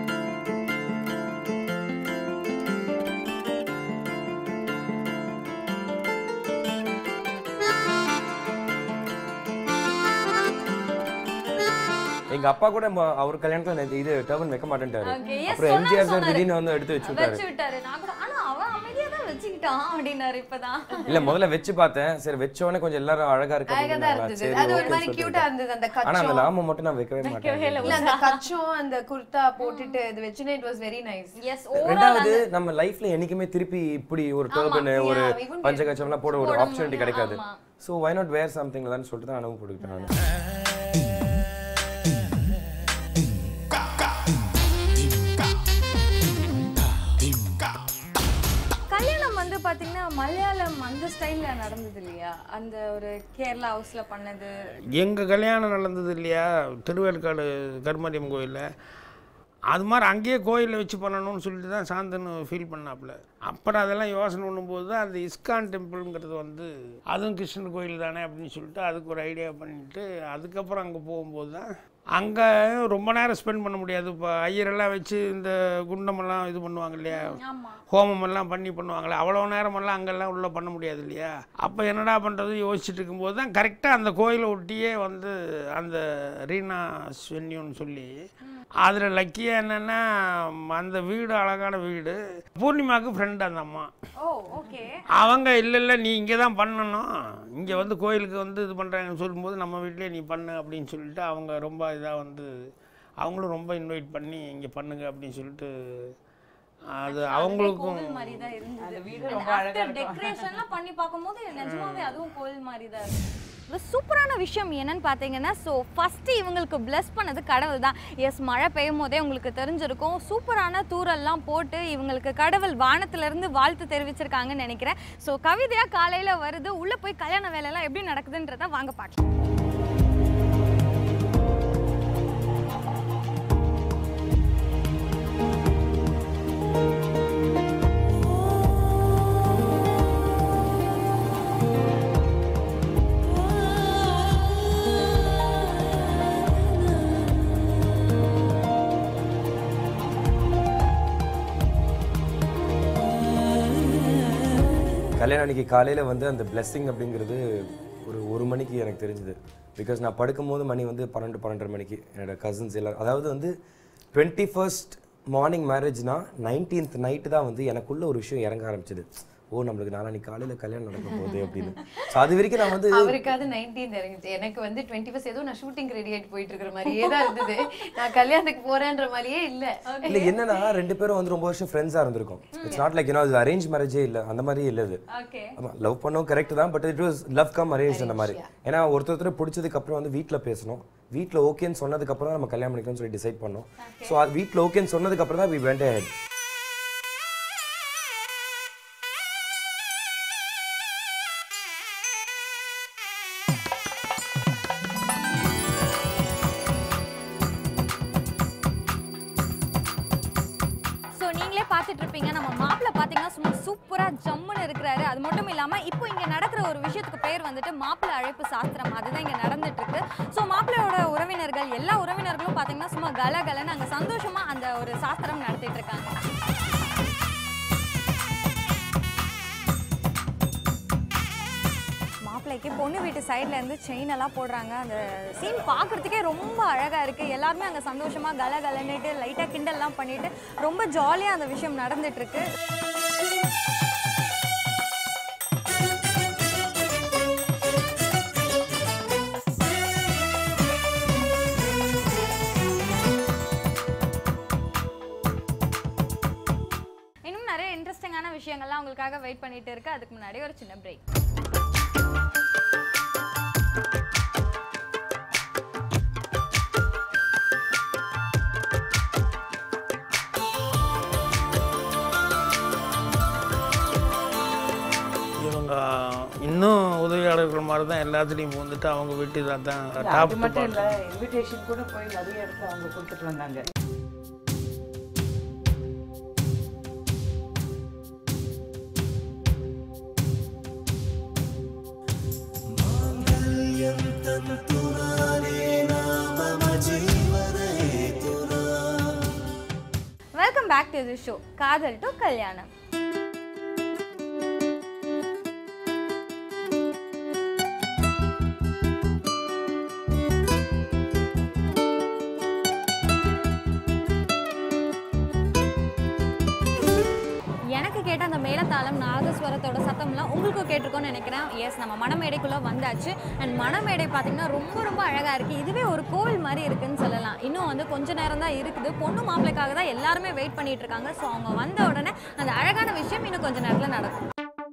எங்க அப்பா கூட ம- அவர் கல்யாணத்துல நேத்து இது டர்பன் வைக்க மாட்டேன்ட்டாரு Okay, yes, அப்புறம் சொன்னாரு, எம்ஜிஆர் சார் சொன்னாரு. திடீர்னு வந்து எடுத்து வச்சு விட்டாரு வச்சு விட்டாரு நான் கூட ஆனா அவன் அமைதியா தான் வச்சுக்கிட்டான் அப்படின்னாரு இப்பதான் இல்ல முதல்ல வச்சு பார்த்தேன் சரி வச்ச உடனே கொஞ்சம் எல்லாரும் அழகா இருக்கு அழகா தான் அப்படின்னாங்களா? இருந்தது சரி அது ஒரு ஓகே மாதிரி கியூட்டா இருந்தது அந்த ஆனா அந்த கச்சம் நாம மட்டும் நான் வைக்கவே மாட்டேன் இல்ல அந்த கச்சம் அந்த குர்தா போட்டுட்டு இது வச்சுனே it was very nice yes ரெண்டாவது நம்ம லைஃப்ல என்னைக்குமே திருப்பி இப்படி ஒரு டர்பன் ஒரு Yeah, we won't பஞ்சகச்சம்லாம் போட ஒரு போட ஆப்பர்ச்சுனிட்டி முடியும், கிடைக்காது ஆமா. So why not where something தான் சொல்லிட்டு தான் அனுபவம் போட்டுக்கிட்டேன் நான் கல்யாணம் வந்து பாத்தீங்கன்னா மலையாளம் அந்த ஸ்டைல்ல நடந்தது இல்லையா அந்த ஒரு கேரளா ஹவுஸ்ல பண்ணது எங்கள் கல்யாணம் நடந்தது இல்லையா திருவேற்காடு கருமாரியம்மன் கோயிலில் அது மாதிரி அங்கேயே கோயிலில் வச்சு பண்ணணும்னு சொல்லிட்டு தான் சாந்தனு ஃபீல் பண்ணாப்புல அப்புறம் அதெல்லாம் யோசனை பண்ணும்போது தான் அந்த இஸ்கான் டெம்பிள்ங்கிறது வந்து அதுவும் கிருஷ்ணர் கோயில் தானே அப்படின்னு சொல்லிட்டு அதுக்கு ஒரு ஐடியா பண்ணிட்டு அதுக்கப்புறம் அங்கே போகும்போது தான் அங்கே ரொம்ப நேரம் ஸ்பெண்ட் பண்ண முடியாது இப்போ ஐயரெல்லாம் வச்சு இந்த குண்டமெல்லாம் இது பண்ணுவாங்க இல்லையா ஹோமமெல்லாம் பண்ணி பண்ணுவாங்களே அவ்வளோ நேரமெல்லாம் அங்கெல்லாம் உள்ளே பண்ண முடியாது இல்லையா அப்போ என்னடா பண்ணுறது யோசிச்சுட்டு இருக்கும்போது தான் கரெக்டாக அந்த கோயிலை ஒட்டியே வந்து அந்த ரீனா வென்யூன்னு சொல்லி அதில் லக்கியாக என்னென்னா அந்த வீடு அழகான வீடு பூர்ணிமாவுக்கு ஃப்ரெண்ட் அந்த அம்மா ஓ ஓகே அவங்க இல்லை இல்லை நீ இங்கே தான் பண்ணணும் இங்கே வந்து கோயிலுக்கு வந்து இது பண்ணுறாங்கன்னு சொல்லும்போது நம்ம வீட்டிலே நீ பண்ணு அப்படின்னு சொல்லிட்டு அவங்க ரொம்ப இதாக வந்து அவங்களும் ரொம்ப இன்வைட் பண்ணி இங்கே பண்ணுங்க அப்படின்னு சொல்லிட்டு அது அவங்களுக்கும் கோவில் மாதிரி தான் இருந்தது அந்த வீடு ரொம்ப அழகா இருக்கும். டெக்கரேஷன்லாம் பண்ணி பார்க்கும்போது நிஜமாவே அதுவும் கோவில் மாதிரி தான் இருக்கு சூப்பரான விஷயம் என்னன்னு பார்த்தீங்கன்னா ஸோ ஃபஸ்ட்டு இவங்களுக்கு பிளஸ் பண்ணது கடவுள் தான் எஸ் மழை பெய்யும் போதே உங்களுக்கு தெரிஞ்சிருக்கும் சூப்பரான தூரெல்லாம் போட்டு இவங்களுக்கு கடவுள் வானத்திலிருந்து வாழ்த்து தெரிவிச்சிருக்காங்கன்னு நினைக்கிறேன் ஸோ கவிதையாக காலையில் வருது உள்ளே போய் கல்யாண வேலையெல்லாம் எப்படி நடக்குதுன்றதை வாங்க பார்க்கலாம் கல்யாணம் அன்னைக்கு காலையில் வந்து அந்த blessing அப்படிங்கிறது ஒரு ஒரு மணிக்கு எனக்கு தெரிஞ்சுது பிகாஸ் நான் படுக்கும்போது மணி வந்து பன்னெண்டு பன்னெண்டரை மணிக்கு என்னோட கசின்ஸ் எல்லாம் அதாவது வந்து டுவெண்ட்டி ஃபர்ஸ்ட் மார்னிங் மேரேஜ்னா நைன்டீன்த் நைட்டு தான் வந்து எனக்குள்ள ஒரு விஷயம் இறங்க ஆரம்பிச்சது ஓ நம்மளுக்கு நாளான்னைக்கு காலையில் கல்யாணம் நடக்க போகுது அப்படின்னு ஸோ அது வரைக்கும் நான் வந்து அவருக்காவது நைன்டீன் இறங்குச்சு எனக்கு வந்து டுவெண்ட்டி ஃபர்ஸ்ட் ஏதோ நான் ஷூட்டிங் ரெடி ஆகிட்டு போயிட்டு இருக்கிற மாதிரியே தான் இருந்தது நான் கல்யாணத்துக்கு போறேன்ற மாதிரியே இல்ல இல்லை என்னன்னா ரெண்டு பேரும் வந்து ரொம்ப வருஷம் ஃப்ரெண்ட்ஸாக இருந்திருக்கோம் இட்ஸ் நாட் லைக் யூனோ அது அரேஞ்ச் மேரேஜே இல்லை அந்த மாதிரி இல்லை இது ஓகே ஆமாம் லவ் பண்ணோம் கரெக்ட் தான் but it was love come arrange அந்த மாதிரி ஏன்னா ஒருத்தர் ஒருத்தர் பிடிச்சதுக்கு அப்புறம் வந்து வீட்டில் பேசணும் வீட்டில் ஓகேன்னு சொன்னதுக்கு அப்புறம் தான் நம்ம கல்யாணம் பண்ணிக்கணும்னு சொல்லி டிசைட் பண்ணோம் ஸோ அது வீட்டில் ஓகேன்னு சொன்னதுக்கு அப்புறம் தான் வி வெண்ட் ahead ஸோ நீங்களே பார்த்துட்டு இருப்பீங்க நம்ம மாப்பிள்ளை பார்த்தீங்கன்னா சும்மா சூப்பராக ஜம்முன்னு இருக்கிறாரு அது மட்டும் இல்லாமல் இப்போ இங்கே நடக்கிற ஒரு விஷயத்துக்கு பேர் வந்துட்டு மாப்பிள்ளை அழைப்பு சாஸ்திரம் அதுதான் இங்கே நடந்துட்டு இருக்கு ஸோ மாப்பிள்ளையோட உறவினர்கள் எல்லா உறவினர்களும் பார்த்தீங்கன்னா சும்மா கலகலன்னு அங்கே சந்தோஷமா அந்த ஒரு சாஸ்திரம் நடத்திட்டு இருக்காங்க மாப்பிள்ளைக்கு பொண்ணு வீட்டு சைடுல இருந்து செயின் எல்லாம் போடுறாங்க அந்த சீன் பார்க்கறதுக்கே ரொம்ப அழகா இருக்கு எல்லாருமே அங்க சந்தோஷமா கல கலன்னுட்டு லைட்டா கிண்டல்லாம் பண்ணிட்டு ரொம்ப ஜாலியா அந்த விஷயம் நடந்துட்டு இருக்கு இன்னும் நிறைய இன்ட்ரெஸ்டிங்கான விஷயங்கள்லாம் உங்களுக்காக வெயிட் பண்ணிட்டு இருக்கு அதுக்கு முன்னாடி ஒரு சின்ன பிரேக் இவங்க இன்னும் உதவியாளர்கள் மாதிரி தான் எல்லாத்துலேயும் வந்துட்டு அவங்க வீட்டு தான் தான் இல்ல, டாப் அது மட்டும் இல்லை இன்விடேஷன் கூட போய் நிறைய இடத்துல அவங்க கொடுத்துட்டு வந்தாங்க welcome back to the show காதல் டு கல்யாணம் எனக்கு கேட்ட அந்த மேளதாளம் நாதஸ்வரத்தோட சத்தம்லாம் உங்களுக்கும் கேட்டிருக்கோம்னு நினைக்கிறேன் எஸ் நம்ம மணமேடைக்குள்ளே வந்தாச்சு அண்ட் மணமேடை பார்த்தீங்கன்னா ரொம்ப ரொம்ப அழகாக இருக்குது இதுவே ஒரு கோவில் மாதிரி இருக்குன்னு சொல்லலாம் இன்னும் வந்து கொஞ்ச நேரம் தான் இருக்குது பொண்ணு மாப்பிள்ளைக்காக தான் எல்லாருமே வெயிட் பண்ணிட்டு இருக்காங்க ஸோ அவங்க வந்த உடனே அந்த அழகான விஷயம் இன்னும் கொஞ்ச நேரத்தில் நடக்கும்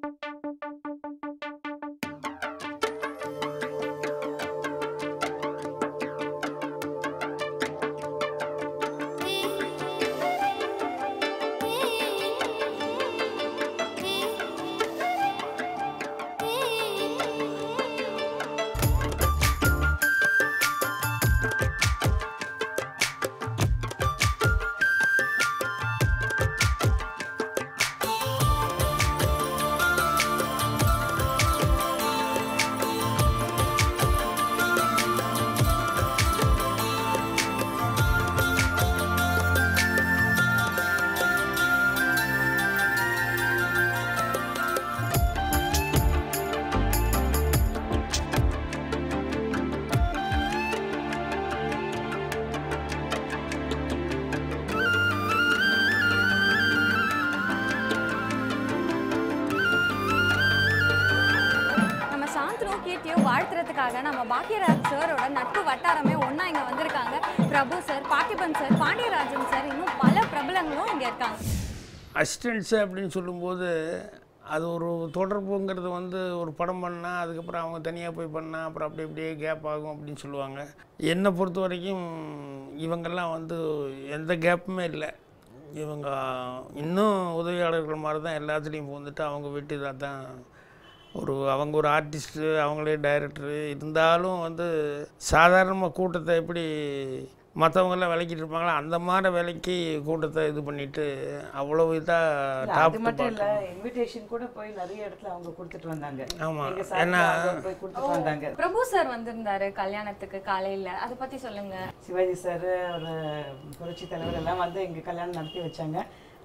நம்ம சாந்தனு கீர்த்தியோ வாழ்த்துறதுக்காக நம்ம பாக்கியராஜ் சாரோட நட்பு வட்டாரமே ஒன்றா இங்கே வந்திருக்காங்க Prabhu sir Parthiban sir Pandiarajan sir இன்னும் பல பிரபலங்களும் இங்கே இருக்காங்க அசிஸ்டன்ஸு அப்படின்னு சொல்லும்போது அது ஒரு தொடர்புங்கிறது வந்து ஒரு படம் பண்ணால் அதுக்கப்புறம் அவங்க தனியாக போய் பண்ணால் அப்புறம் அப்படி அப்படியே கேப் ஆகும் அப்படின்னு சொல்லுவாங்க என்னை பொறுத்த வரைக்கும் இவங்கெல்லாம் வந்து எந்த கேப்புமே இல்லை இவங்க இன்னும் உதவியாளர்கள் மாதிரி தான் எல்லாத்துலேயும் வந்துட்டு அவங்க வீட்டு தான் தான் ஒரு அவங்க ஒரு ஆர்டிஸ்ட்டு அவங்களே டைரக்டரு இருந்தாலும் வந்து சாதாரணமாக கூட்டத்தை எப்படி மற்றவங்கெல்லாம் விலைக்கிட்டு இருப்பாங்களோ அந்த மாதிரி விலைக்கு கூட்டத்தை இது பண்ணிட்டு அவ்வளவு இதாக இல்ல, டாப் அது மட்டும் இல்லை இன்விடேஷன் கூட போய் நிறைய இடத்துல அவங்க கொடுத்துட்டு வந்தாங்க ஆமா. எங்க சார்பா ஏன்னா- அவங்க போய் கொடுத்துட்டு வந்தாங்க பிரபு சார் வந்திருந்தாரு கல்யாணத்துக்கு காலையில அதை பத்தி சொல்லுங்க சிவாஜி சார் ஒரு புரட்சி தலைவர் எல்லாம் வந்து எங்க கல்யாணம் நடத்தி வச்சாங்க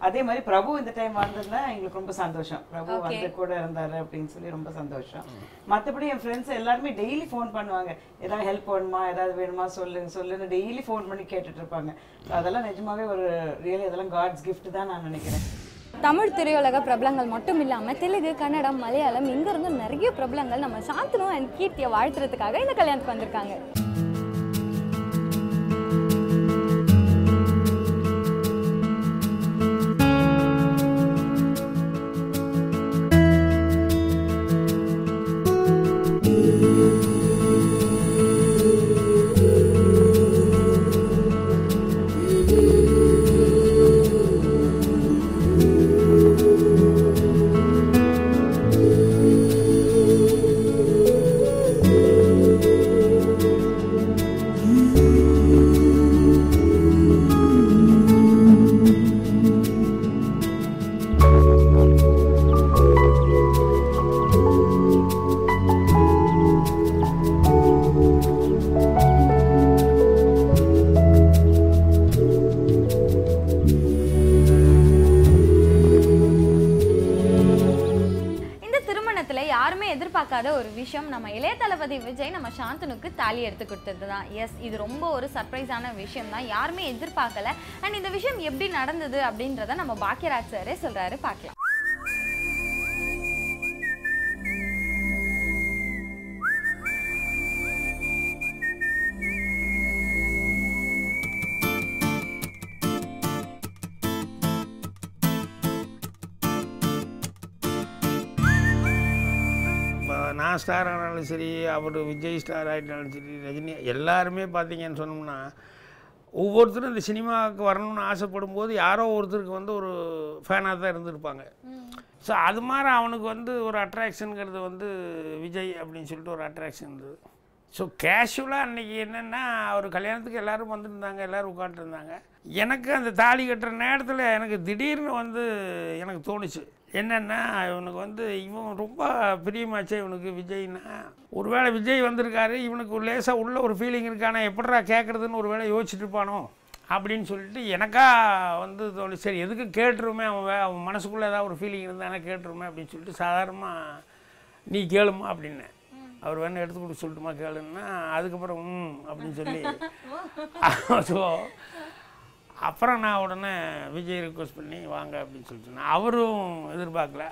அதே மாதிரி பிரபு இந்த டைம் வந்ததுல எங்களுக்கு ரொம்ப சந்தோஷம் பிரபு Okay. வந்து கூட இருந்தாரு அப்படின்னு சொல்லி ரொம்ப சந்தோஷம் மற்றபடி என் ஃப்ரெண்ட்ஸ் எல்லாருமே டெய்லி ஃபோன் பண்ணுவாங்க ஏதாவது ஹெல்ப் வேணுமா ஏதாவது வேணுமா சொல்லு சொல்லுன்னு டெய்லி ஃபோன் பண்ணி கேட்டுட்டு இருப்பாங்க So அதெல்லாம் நிஜமாவே ஒரு ரியலி அதெல்லாம் காட்ஸ் gift தான் நான் நினைக்கிறேன் தமிழ் திரையுலக பிரபலங்கள் மட்டும் இல்லாமல் தெலுங்கு கன்னடம் மலையாளம் இங்கிருந்து நிறைய பிரபலங்கள் நம்ம சாந்தனு அண்ட் கீர்த்தியை வாழ்த்துறதுக்காக இந்த கல்யாணத்துக்கு வந்திருக்காங்க இந்த திருமணத்துல யாருமே எதிர்பார்க்காத ஒரு விஷயம் நம்ம இளைய தளபதி விஜய் நம்ம சாந்தனுக்கு தாலி எடுத்து கொடுத்தது தான் எஸ் இது ரொம்ப ஒரு சர்ப்ரைஸான விஷயம் தான் யாருமே எதிர்பார்க்கல அண்ட் இந்த விஷயம் எப்படி நடந்தது அப்படின்றத நம்ம பாக்கியராஜ் சாரே சொல்றாரு பார்க்கலாம் இப்போ நான் ஸ்டார் ஆனாலும் சரி அவர் விஜய் ஸ்டார் ஆகிட்டாலும் சரி ரஜினி எல்லாருமே பார்த்தீங்கன்னு சொன்னோம்னா ஒவ்வொருத்தரும் இந்த சினிமாவுக்கு வரணும்னு ஆசைப்படும் போது யாரோ ஒருத்தருக்கு வந்து ஒரு ஃபேனாக தான் இருந்திருப்பாங்க ஸோ அது மாதிரி அவனுக்கு வந்து ஒரு அட்ராக்ஷனுங்கிறது வந்து விஜய் அப்படின்னு சொல்லிட்டு ஒரு அட்ராக்ஷன் இருந்தது ஸோ கேஷுவலாக அன்றைக்கி என்னென்னா அவர் கல்யாணத்துக்கு எல்லோரும் வந்திருந்தாங்க எல்லோரும் உட்காந்துருந்தாங்க எனக்கு அந்த தாலி கட்டுற நேரத்தில் எனக்கு திடீர்னு வந்து எனக்கு தோணுச்சு என்னென்னா இவனுக்கு வந்து இவன் ரொம்ப பிரியமாச்சே இவனுக்கு விஜய்னா ஒருவேளை விஜய் வந்திருக்காரு இவனுக்கு ஒரு லேசாக உள்ள ஒரு ஃபீலிங் இருக்கானா எப்படிடா கேட்குறதுன்னு ஒரு வேளை யோசிச்சுட்டு இருப்பானோ அப்படின்னு சொல்லிட்டு எனக்கா வந்து தோணு சரி எதுக்கு கேட்டுருமே அவன் வே- அவன் மனசுக்குள்ளே ஏதாவது ஒரு ஃபீலிங் இருந்தானே கேட்டுருமே அப்படின்னு சொல்லிட்டு சாதாரணமாக நீ கேளுமா அப்படின்னு அவர் வேணா எடுத்து கொடுக்க சொல்லட்டுமா கேளுன்னா அதுக்கப்புறம் ம் அப்படின்னு சொல்லி ஸோ அப்புறம் நான் உடனே விஜய் ரிக்வஸ்ட் பண்ணி வாங்க அப்படின்னு சொல்லிட்டு சொன்னேன். அவரும் எதிர்பார்க்கல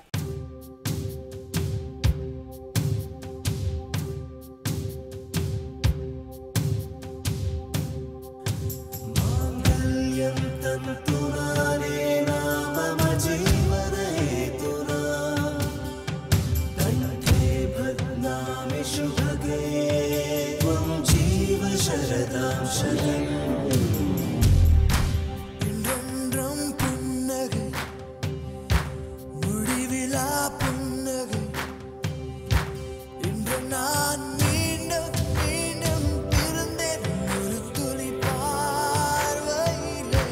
முடிவிலா புன்னகை இன்று நான் மீண்டும் மீண்டும் பிறந்தேன் ஒரு துளி பார்வையிலே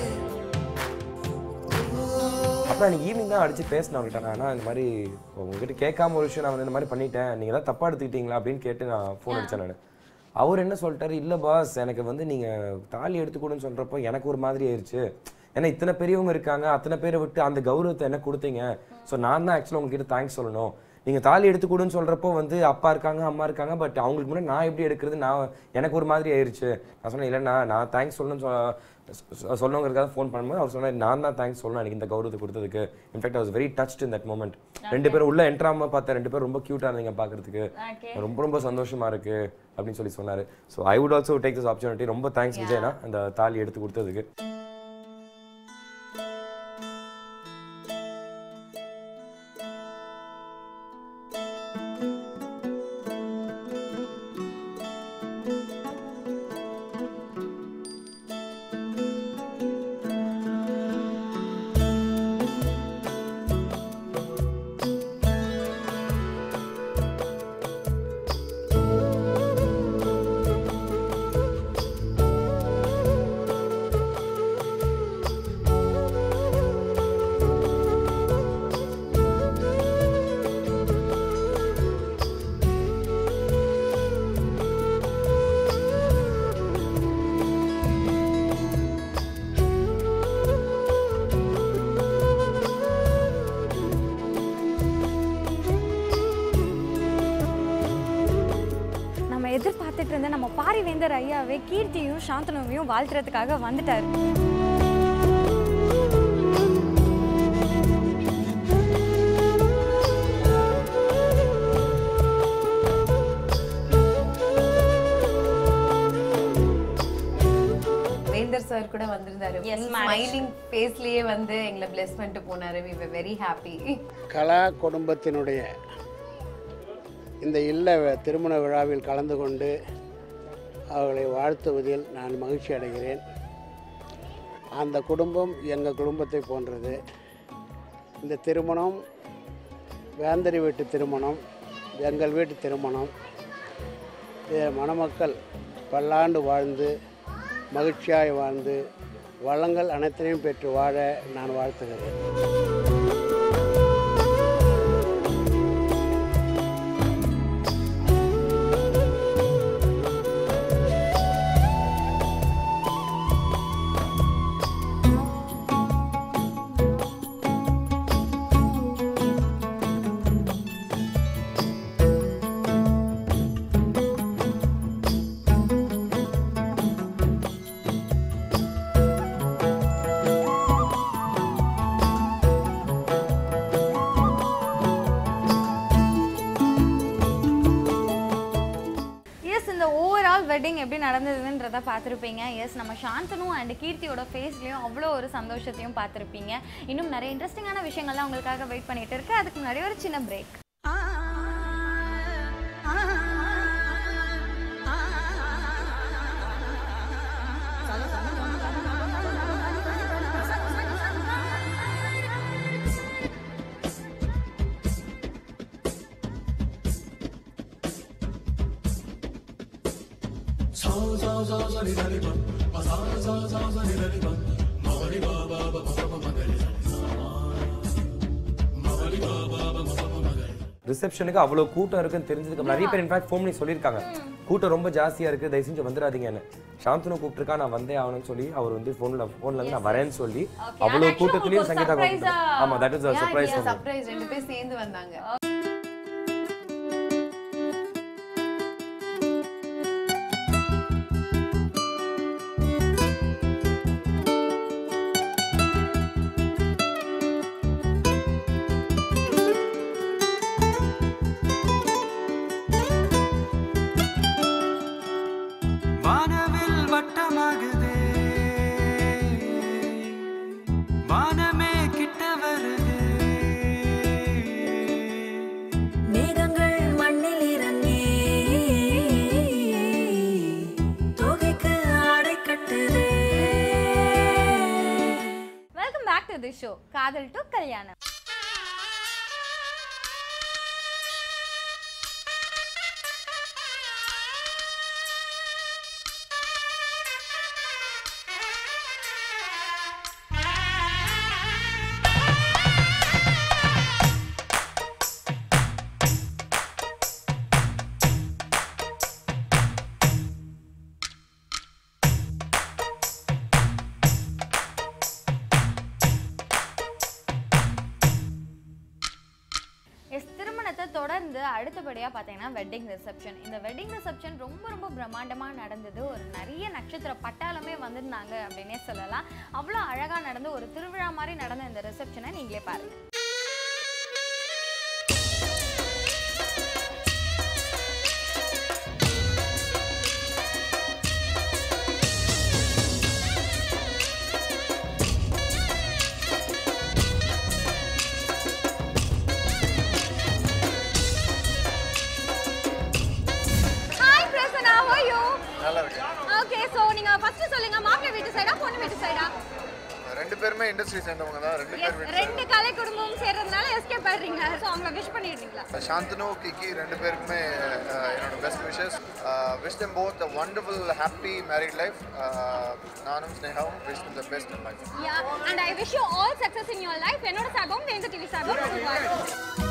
அப்புறம் அன்றைக்கி ஈவினிங் தான் அடித்து பேசினேன் அவர்கிட்ட நான் ஆனால் இந்த மாதிரி உங்ககிட்ட கேட்காம ஒரு விஷயம் நான் வந்து இந்த மாதிரி பண்ணிட்டேன் நீங்கள் தான் தப்பாக எடுத்துக்கிட்டீங்களா அப்படின்னு கேட்டு நான் ஃபோன் அடித்தேன் நான் அவர் என்ன சொல்லிட்டாரு இல்லை பாஸ் எனக்கு வந்து நீங்கள் தாலி எடுத்துக்கூடுன்னு சொல்கிறப்போ எனக்கு ஒரு மாதிரி ஆயிடுச்சு ஏன்னா இத்தனை பெரியவங்க இருக்காங்க அத்தனை பேரை விட்டு அந்த கௌரவத்தை எனக்கு கொடுத்தீங்க ஸோ நான் தான் ஆக்சுவலாக உங்ககிட்ட தேங்க்ஸ் சொல்லணும் நீங்கள் தாலி எடுத்துக்கூடுன்னு சொல்கிறப்போ வந்து அப்பா இருக்காங்க அம்மா இருக்காங்க பட் அவங்களுக்கு முன்னாடி நான் எப்படி எடுக்கிறது நான் எனக்கு ஒரு மாதிரி ஆயிடுச்சு நான் சொன்னேன் இல்லைண்ணா நான் தேங்க்ஸ் சொல்லணும்னு சொ- சொல்லணுங்கிறதுக்காக ஃபோன் பண்ணும்போது அவர் சொன்னார் நான் தான் தேங்க்ஸ் சொல்லணும் எனக்கு இந்த கௌரவத்தை கொடுத்ததுக்கு in fact was very touched in that moment ரெண்டு பேரும் உள்ள என்ட்ராம பார்த்தா ரெண்டு பேரும் ரொம்ப க்யூட்டாக இருந்தீங்க பார்க்கறதுக்கு Okay. ரொம்ப ரொம்ப சந்தோஷமா இருக்கு அப்படின்னு சொல்லி சொன்னாரு so I would also take this opportunity ரொம்ப தேங்க்ஸ் விஜய்னா அந்த தாலி எடுத்து கொடுத்ததுக்கு பாரிவேந்தர் ஐயாவே கீர்த்தியும் சாந்தனுவையும் வாழ்த்துறதுக்காக வந்துட்டார் வேந்தர் சார் கூட வந்திருந்தாரு Yes, marriage. ஸ்மைலிங் ஃபேஸ்லயே வந்து எங்களை பிளெஸ் பண்ணிட்டு போனாரு we were very happy Kala குடும்பத்தினுடைய இந்த இல்ல திருமண விழாவில் கலந்து கொண்டு அவர்களை வாழ்த்துவதில் நான் மகிழ்ச்சி அடைகிறேன் அந்த குடும்பம் எங்கள் குடும்பத்தை போன்றது இந்த திருமணம் வேந்தரி வீட்டு திருமணம் எங்கள் வீட்டு திருமணம் இது மணமக்கள் பல்லாண்டு வாழ்ந்து மகிழ்ச்சியாய் வாழ்ந்து வளங்கள் அனைத்தையும் பெற்று வாழ நான் வாழ்த்துகிறேன் எஸ் இந்த ஓவரால் வெட்டிங் எப்படி நடந்ததுன்றத பார்த்துருப்பீங்க எஸ் நம்ம சாந்தனும் அண்ட் கீர்த்தியோட ஃபேஸ்லேயும் அவ்வளோ ஒரு சந்தோஷத்தையும் பார்த்துருப்பீங்க இன்னும் நிறைய இன்ட்ரெஸ்டிங்கான விஷயங்கள்லாம் உங்களுக்காக வெயிட் பண்ணிட்டு இருக்கு அதுக்கு முன்னாடி ஒரு சின்ன பிரேக் ரிசப்ஷனுக்கு அவ்வளோ கூட்டம் இருக்குன்னு தெரிஞ்சதுக்கு நிறைய பேர் இன்ஃபேக்ட் ஃபோன் பண்ணி சொல்லியிருக்காங்க கூட்டம் ரொம்ப ஜாஸ்தியாக இருக்குது தயவு செஞ்சு வந்துடாதீங்கன்னு சாந்தனு கூப்பிட்டுருக்கா நான் வந்தே ஆகணும்னு சொல்லி அவர் வந்து ஃபோனில் ஃபோனில் இருந்து நான் வரேன்னு சொல்லி அவ்வளோ கூட்டத்துலேயும் சங்கீதா கூப்பிட்டு ஆமாம் that is a surprise surprise ரெண்டு பேர் சேர்ந்து வந்தாங்க வானவில் வட்டமாகுதே வானமே கிட்ட வருதே மேகங்கள் மண்ணில் இறங்கி தொகைக்கு ஆடை கட்டுதே welcome back to the show காதல் டு கல்யாணம் எஸ் திருமணத்தை தொடர்ந்து அடுத்தபடியாக பார்த்தீங்கன்னா வெட்டிங் ரிசப்ஷன் இந்த வெட்டிங் ரிசப்ஷன் ரொம்ப ரொம்ப பிரம்மாண்டமாக நடந்தது ஒரு நிறைய நட்சத்திர பட்டாளமே வந்திருந்தாங்க அப்படின்னே சொல்லலாம் அவ்வளோ அழகாக நடந்து ஒரு திருவிழா மாதிரி நடந்த இந்த ரிசப்ஷனை நீங்களே பாருங்க hi Prasanna how are you நல்லா இருக்கு ஓகே சோ நீங்க ஃபர்ஸ்ட் சொல்லுங்க மாப்பிள்ளை வீட்டு சைடா பொண்ணு வீட்டு சைடா ரெண்டு பேருமே இண்டஸ்ட்ரி சேர்ந்தவங்க தான் ரெண்டு பேர் வீட்டு ரெண்டு கலை குடும்பமும் சேர்றதுனால எஸ்கேப் ஆயிடுறீங்க சோ அவங்கள விஷ் பண்ணிடுறீங்களா side. சாந்தனு கிக்கி ரெண்டு பேருக்குமே அஹ், என்னோட best wishes wish them both a wonderful happy married life நானும் ஸ்னேகாவும் wish them the best in life Yeah, and I wish you all success in your life. என்னோட சார்பும் வேந்த டிவி சார்பும் வாழ்த்துக்கள்.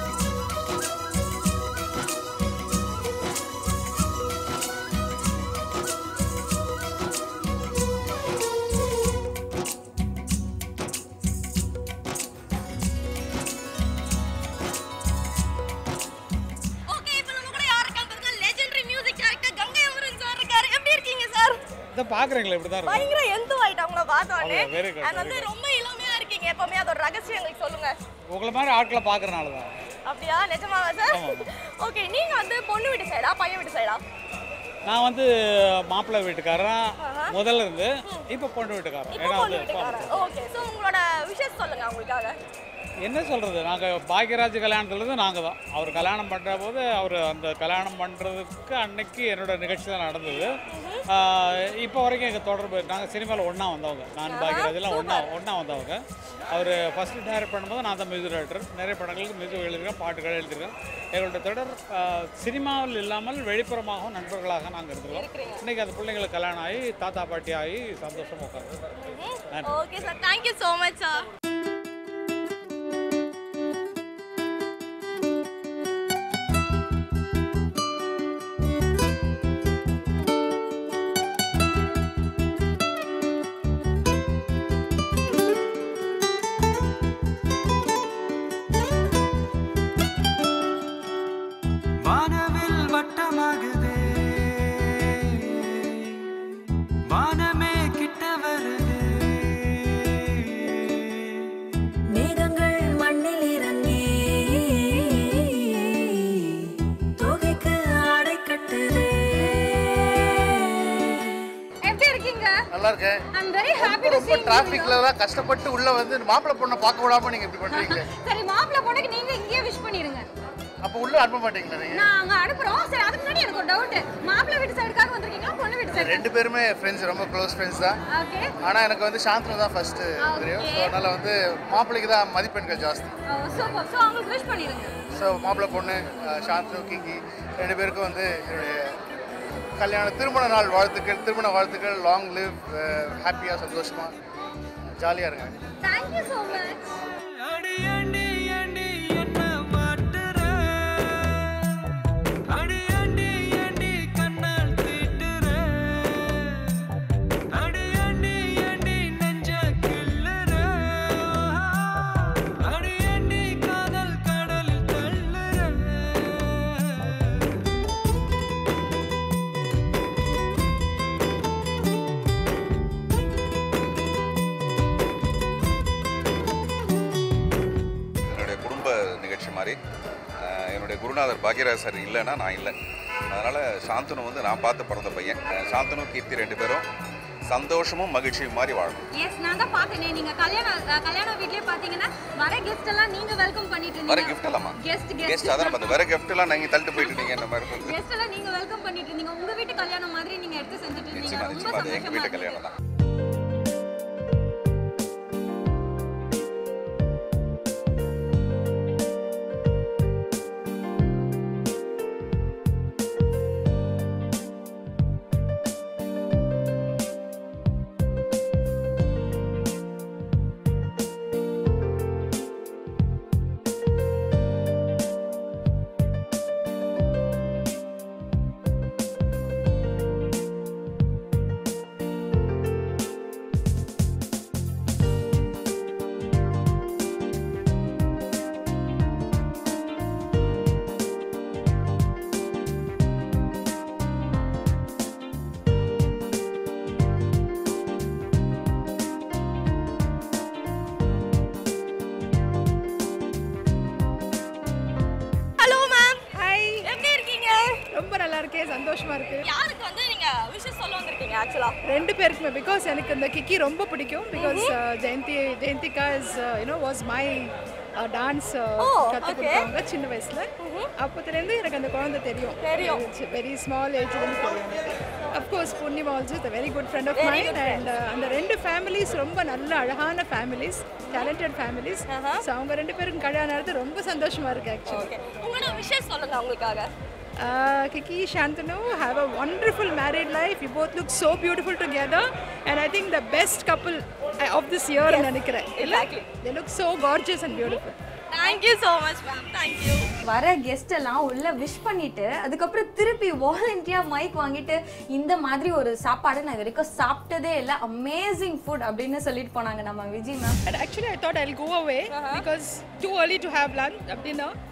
ஓகே இப்போ நம்ம கூட யார் இருக்காங்க பாருங்க legendary music director Gangai Amaran sir இருக்காரு எப்படி தான் பார்க்குறீங்களா இப்படி தான் இருக்கும் பயங்கர எந்த ஆயிட்டு அவங்கள பார்த்தோன்னே அப்படியா? Very good, அண்ட் வந்து very good. ரொம்ப இளமையா இருக்கீங்க எப்பவுமே அதோட ரகசியம் எங்களுக்கு சொல்லுங்க உங்களை மாதிரி ஆட்களை பார்க்குறனால தான் அப்படியா நிஜமாவா சார் ஆமாம். ஓகே நீங்க வந்து பொண்ணு வீட்டு சைடா பையன் வீட்டு சைடா நான் வந்து மாப்பிள்ளை வீட்டுக்காரன் ஆஹா. முதல்ல இருந்து இப்போ பொண்ணு வீட்டுக்காரன் இப்போ ஏன்னா பொண்ணு வந்து வீட்டுக்காரன் ஓகே ஸோ உங்களோட விஷயம் சொல்லுங்க அவங்களுக்காக என்ன சொல்கிறது நாங்கள் பாக்யராஜ் கல்யாணத்துலேருந்து நாங்கள் தான் அவர் கல்யாணம் பண்ணுற போது அவர் அந்த கல்யாணம் பண்ணுறதுக்கு அன்னைக்கு என்னோட நிகழ்ச்சி தான் நடந்தது இப்போ வரைக்கும் எங்கள் தொடர்பு நாங்கள் சினிமாவில் ஒன்றா வந்தவங்க நான் பாக்யராஜ் எல்லாம் ஒன்றா ஒன்றா வந்தவங்க அவர் ஃபஸ்ட்டு டைரக்ட் பண்ணும்போது நான் தான் மியூசிக் டைரக்டர் நிறைய படங்களுக்கு மியூசிக் எழுதியிருக்கேன் பாட்டுகள் எழுதியிருக்கேன் எங்களோட தொடர் ஆஹ், சினிமாவில் இல்லாமல் வெளிப்புறமாகவும் நண்பர்களாக நாங்கள் இருந்திருக்கோம் இன்றைக்கி அந்த பிள்ளைங்களுக்கு கல்யாணம் ஆகி தாத்தா பாட்டி ஆகி சந்தோஷமாக உட்காந்து நன்றி okay sir thank you so much sir வானவில் வட்டமாகுதே வானமே கிட்ட வருதே மேகங்கள் மண்ணில் இறங்கி தொகைக்கு ஆடை கட்டுதே எப்படி இருக்கீங்க நல்லா இருக்கேன் ஐம் வெரி ஹாப்பி டு ரொம்ப டிராஃபிக்ல எல்லாம் கஷ்டப்பட்டு உள்ள வந்து மாப்பிள்ளை பொண்ணை பார்க்க விடாம நீங்க இப்படி பண்றீங்களே சரி மாப்பிள்ளை பொண்ணுக்கு நீங்க இங்கேயே விஷ் பண்ணிருங்க அப்ப உள்ள அனுப்ப மாட்டீங்களா நீங்க நான் அங்க அனுப்புறோம் சரி அதுக்கு முன்னாடி எனக்கு ஒரு டவுட் மாப்பிள்ளை வீட்டு சைடுக்காக வந்திருக்கீங்களா பொண்ணு வீட்டு சைடு ரெண்டு பேருமே ஃப்ரெண்ட்ஸ் ரொம்ப க்ளோஸ் ஃப்ரெண்ட்ஸ் தான் ஓகே ஆனா எனக்கு வந்து சாந்தனு தான் ஃபர்ஸ்ட் தெரியும் ஸோ அதனால வந்து மாப்பிள்ளைக்கு தான் மதிப்பெண்கள் ஜாஸ்தி சூப்பர் ஸோ அவங்களுக்கு விஷ் பண்ணிருங்க ஸோ மாப்பிள்ளை பொண்ணு அஹ், சாந்தனு கிங்கி ரெண்டு பேருக்கும் வந்து என்னுடைய கல்யாண திருமண நாள் வாழ்த்துக்கள் திருமண வாழ்த்துக்கள் லாங் லிவ் ஹாப்பியாக சந்தோஷமா ஜாலியாக இருங்க தேங்க்யூ ஸோ மச் அடி அண்டி அண்டி என்ன மாட்டுற அடி அண்டி அண்டி கண்ணால் தீட்டுற அடி அண்டி அண்டி நெஞ்ச கிள்ளுற அடி அண்டி காதல் கடலில் தள்ளுற என்னுடைய குடும்ப நிகழ்ச்சி மாதிரி அஹ், என்னுடைய குருநாதர் பாக்யராஜ் சார் இல்லைன்னா நான் இல்லை அதனால் சாந்தனு வந்து நான் பார்த்து பிறந்த பையன் அஹ், சாந்தனு கீர்த்தி ரெண்டு பேரும் சந்தோஷமும் மகிழ்ச்சியும் மாதிரி வாழணும் எஸ் நான் தான் பார்த்தேனே நீங்க கல்யாணம் அஹ், கல்யாண வீட்லயே பாத்தீங்கன்னா வர கெஸ்ட் எல்லாம் நீங்க வெல்கம் பண்ணிட்டு வர இருந்தீங்க கிஃப்ட் எல்லாமா கெஸ்ட் கெஸ்ட் கெஸ்ட் அதான் நம்ம அந்த வர gift எல்லாம் நீங்கள் தள்ளிட்டு போயிட்டு இருந்தீங்க இந்த மாதிரி இருக்கும். கெஸ்ட் எல்லாம் நீங்க வெல்கம் பண்ணிட்டு இருந்தீங்க உங்க வீட்டு கல்யாணம் மாதிரி நீங்க எடுத்து செஞ்சுட்டு இருந்தீங்க நிச்சயமா ரொம்ப நிச்சயமா அது எங்கள் சந்தோஷமா வீட்டு இருந்தது கல்யாணம் தான் ஹலோ மேம் ஹாய் எப்படி இருக்கீங்க ரொம்ப நல்லா இருக்கேன் சந்தோஷமா இருக்கு யாருக்கு வந்து நீங்க விஷயம் சொல்ல வந்திருக்கீங்க ஆக்சுவலா ரெண்டு பேருக்குமே பிகாஸ் எனக்கு இந்த கிக்கி ரொம்ப பிடிக்கும் பிகாஸ் ஜெயந்தி ஜெயந்திகா is you know was my dance Oh, கற்றுக் okay. கொடுத்தாங்க சின்ன வயசுல அப்போத்துலேருந்து எனக்கு அந்த குழந்தை தெரியும் தெரியும். வெரி ஸ்மால் ஏஜ்லேருந்து தெரியும் எனக்கு of course Punnima also is very good friend of Very mind good friend. And அந்த ரெண்டு ஃபேமிலிஸ் ரொம்ப நல்ல அழகான ஃபேமிலிஸ் டேலண்டட் ஃபேமிலிஸ் ஸோ அவங்க ரெண்டு பேருக்கும் கல்யாணம் நடந்து ரொம்ப சந்தோஷமா இருக்கு ஆக்சுவலி உங்களோட விஷயம் சொல்லுங்க அவங்களுக்காக Uh, Kiki, Shantanu have a wonderful married life. You both look so beautiful together, and I think the best couple uh, of this year. Yes, நினைக்கிறேன் exactly. They look so gorgeous and beautiful. Thank you so much ma'am thank you வர guest எல்லாம் உள்ள wish பண்ணிட்டு அதுக்கப்புறம் திருப்பி வாலண்டியா mic வாங்கிட்டு இந்த மாதிரி ஒரு சாப்பாடு நான் இது வரைக்கும் சாப்பிட்டதே இல்லை அமேசிங் ஃபுட் அப்படின்னு சொல்லிட்டு போனாங்க நம்ம Vijay ma'am And actually, I thought I'll go away because too early to have lunch, uh, dinner.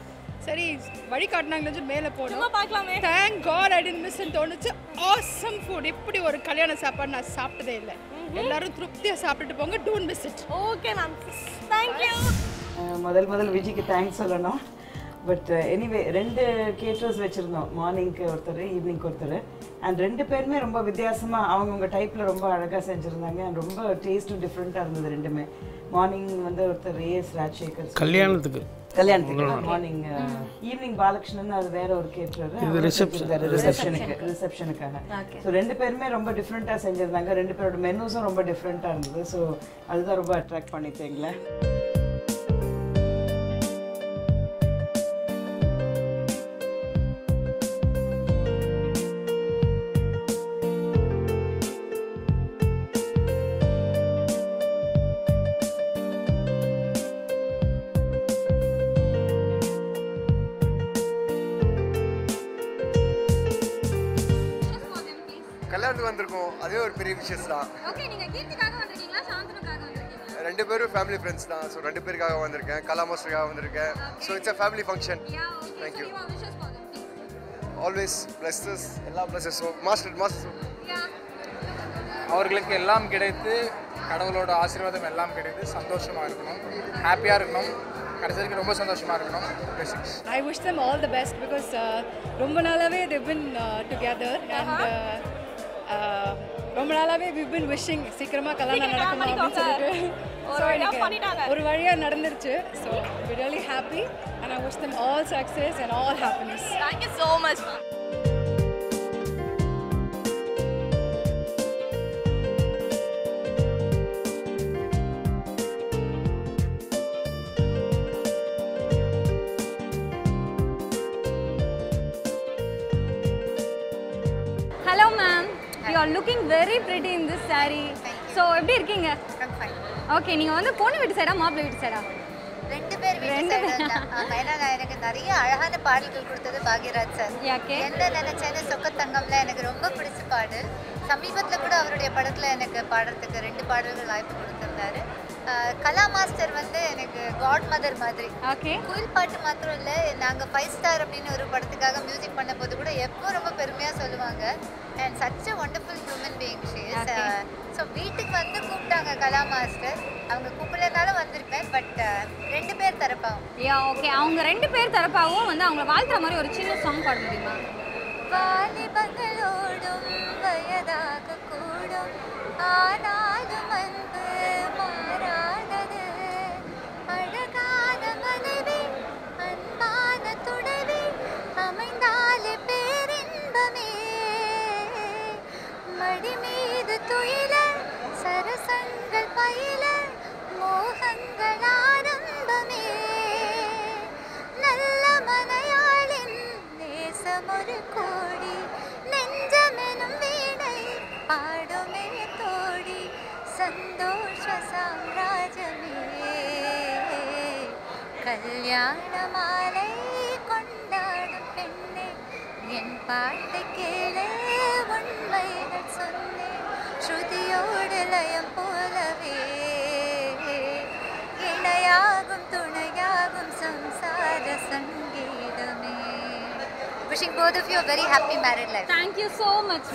சரி வழி காட்டினாங்கன்னு மேலே போனோம் சும்மா பார்க்கலாமே. Thank god I didn't miss தோணுச்சு ஆசம் ஃபுட் இப்படி ஒரு கல்யாண சாப்பாடு நான் சாப்பிட்டதே இல்லை எல்லாரும் திருப்தியாக சாப்பிட்டுட்டு போங்க don't miss it okay ma'am thank you அஹ் முதல் முதல் விஜய்க்கு தேங்க்ஸ் சொல்லணும் பட் எனிவே ரெண்டு கேட்டர்ஸ் வச்சுருந்தோம் மார்னிங்க்கு ஒருத்தர் ஈவினிங்க்கு ஒருத்தர் அண்ட் ரெண்டு பேருமே ரொம்ப வித்தியாசமாக அவங்கவுங்க டைப்பில் ரொம்ப அழகாக செஞ்சுருந்தாங்க அண்ட் ரொம்ப டேஸ்ட்டும் டிஃப்ரெண்ட்டாக இருந்தது ரெண்டுமே மார்னிங் வந்து ஒருத்தர் ஏஎஸ் ராஜசேகர் சொல்லி- கல்யாணத்துக்கு. கல்யாணத்துக்கு உங்களோட. மார்னிங் ஈவினிங் பாலகிருஷ்ணன் அது வேற ஒரு கேட்டர் இது reception. ரிசப்ஷனுக்கு ரிசப்ஷனுக்காக Okay. ஸோ ரெண்டு பேருமே ரொம்ப டிஃப்ரெண்ட்டாக செஞ்சுருந்தாங்க ரெண்டு பேரோட மெனூஸும் ரொம்ப டிஃப்ரெண்ட்டாக இருந்தது ஸோ அதுதான் ரொம்ப அட்ராக்ட் பண்ணிட்டு எங்களை கல்யாணத்துக்கு வந்திருக்கோம் அதே ஒரு பெரிய விஷயம் தான் ஓகே நீங்க கீர்த்திக்காக வந்திருக்கீங்களா சாந்தனுக்காக வந்திருக்கீங்களா ரெண்டு பேரும் ஃபேமிலி ஃப்ரெண்ட்ஸ் தான் ஸோ ரெண்டு பேருக்காக வந்திருக்கேன் கலா மாஸ்டருக்காக வந்திருக்கேன் so it's a family function thank you always blesses எல்லா பிளஸஸும் மாஸ்டர் மாஸ்டர் அவர்களுக்கு எல்லாம் கிடைத்து கடவுளோட ஆசீர்வாதம் எல்லாம் கிடைத்து சந்தோஷமா இருக்கணும் ஹாப்பியாக இருக்கணும் கடைசி வரைக்கும் ரொம்ப சந்தோஷமா இருக்கணும் blessings. I wish them all the best because uh, ரொம்ப நாளாவே they've been uh, together and uh, uh, ரொம்ப நாளாவே we've been wishing சீக்கிரமா கல்யாணம் சீக்கிரம் நடக்கணும் அப்படின்னு சொல்லிட்டு ஒரு So, வழியா எனக்கு பண்ணிட்டாங்க. ஒரு வழியா நடந்துருச்சு so we're really happy and I wish them all success and all happiness. Thank you so much, ma'am. Hello ma'am you are looking very pretty in this saree so எப்படி இருக்கீங்க ஓகே நீங்க வந்து பொண்ணு வீட்டு சைடா மாப்பிள்ளை வீட்டு சைடா ரெண்டு பேர் வீட்டு ரெண்டு side பேர். தான். ஆமா, ஏன்னா நான் எனக்கு நிறைய அழகான பாடல்கள் கொடுத்தது பாக்யராஜ் சார் யாக்கே? என்ன நினைச்சேன்னு சொக்கத்தங்கம்ல எனக்கு ரொம்ப பிடிச்ச பாடல் சமீபத்தில் கூட அவருடைய படத்தில் எனக்கு பாடுறதுக்கு ரெண்டு பாடல்கள் வாய்ப்பு கொடுத்துருந்தாரு ஆஹ் கலா மாஸ்டர் வந்து எனக்கு காட் மதர் மாதிரி ஓகே குயில் பாட்டு மாத்திரம் இல்லை நாங்கள் ஃபைவ் ஸ்டார் அப்படின்னு ஒரு படத்துக்காக மியூசிக் பண்ண போது கூட எப்போ ரொம்ப பெருமையாக சொல்லுவாங்க and such a wonderful human being she's so வீட்டுக்கு வந்து கூப்பிட்டாங்க கலா மாஸ்டர் அவங்க கூப்பிடலனாலும் வந்திருப்பேன் பட் ரெண்டு பேர் தரப்பாகும் யா ஓகே அவங்க ரெண்டு பேர் தரப்பாகவும் வந்து அவங்கள வாழ்த்துற மாதிரி ஒரு சின்ன சாங் பாட முடியுமா வாலிபங்களோடும் வயதாக கூடும் ஆனாலும் அன்பு மாறாதது அழகான மனைவி அன்பான துணைவி அமைந்தாலே பேரின்பமே மடி மீது துயில சரசங்கள் பயில மோகங்கள் ஆரம்பமே நல்ல மனையாளின் நேசம் ஒரு கோடி நெஞ்சமெனும் வீணை பாடுமே தோடி சந்தோஷ சாம்ராஜ்யமே கல்யாண மாலை கொண்டாடும் பெண்ணே என் பாட்டை கேளே உண்மைகள் சொன்னேன் ஸ்ருதியோடு லயம் போலவே இணையாகும் துணையாகும் சம்சார சங்கீதமே Wishing both of you a very happy married life. Thank you so much.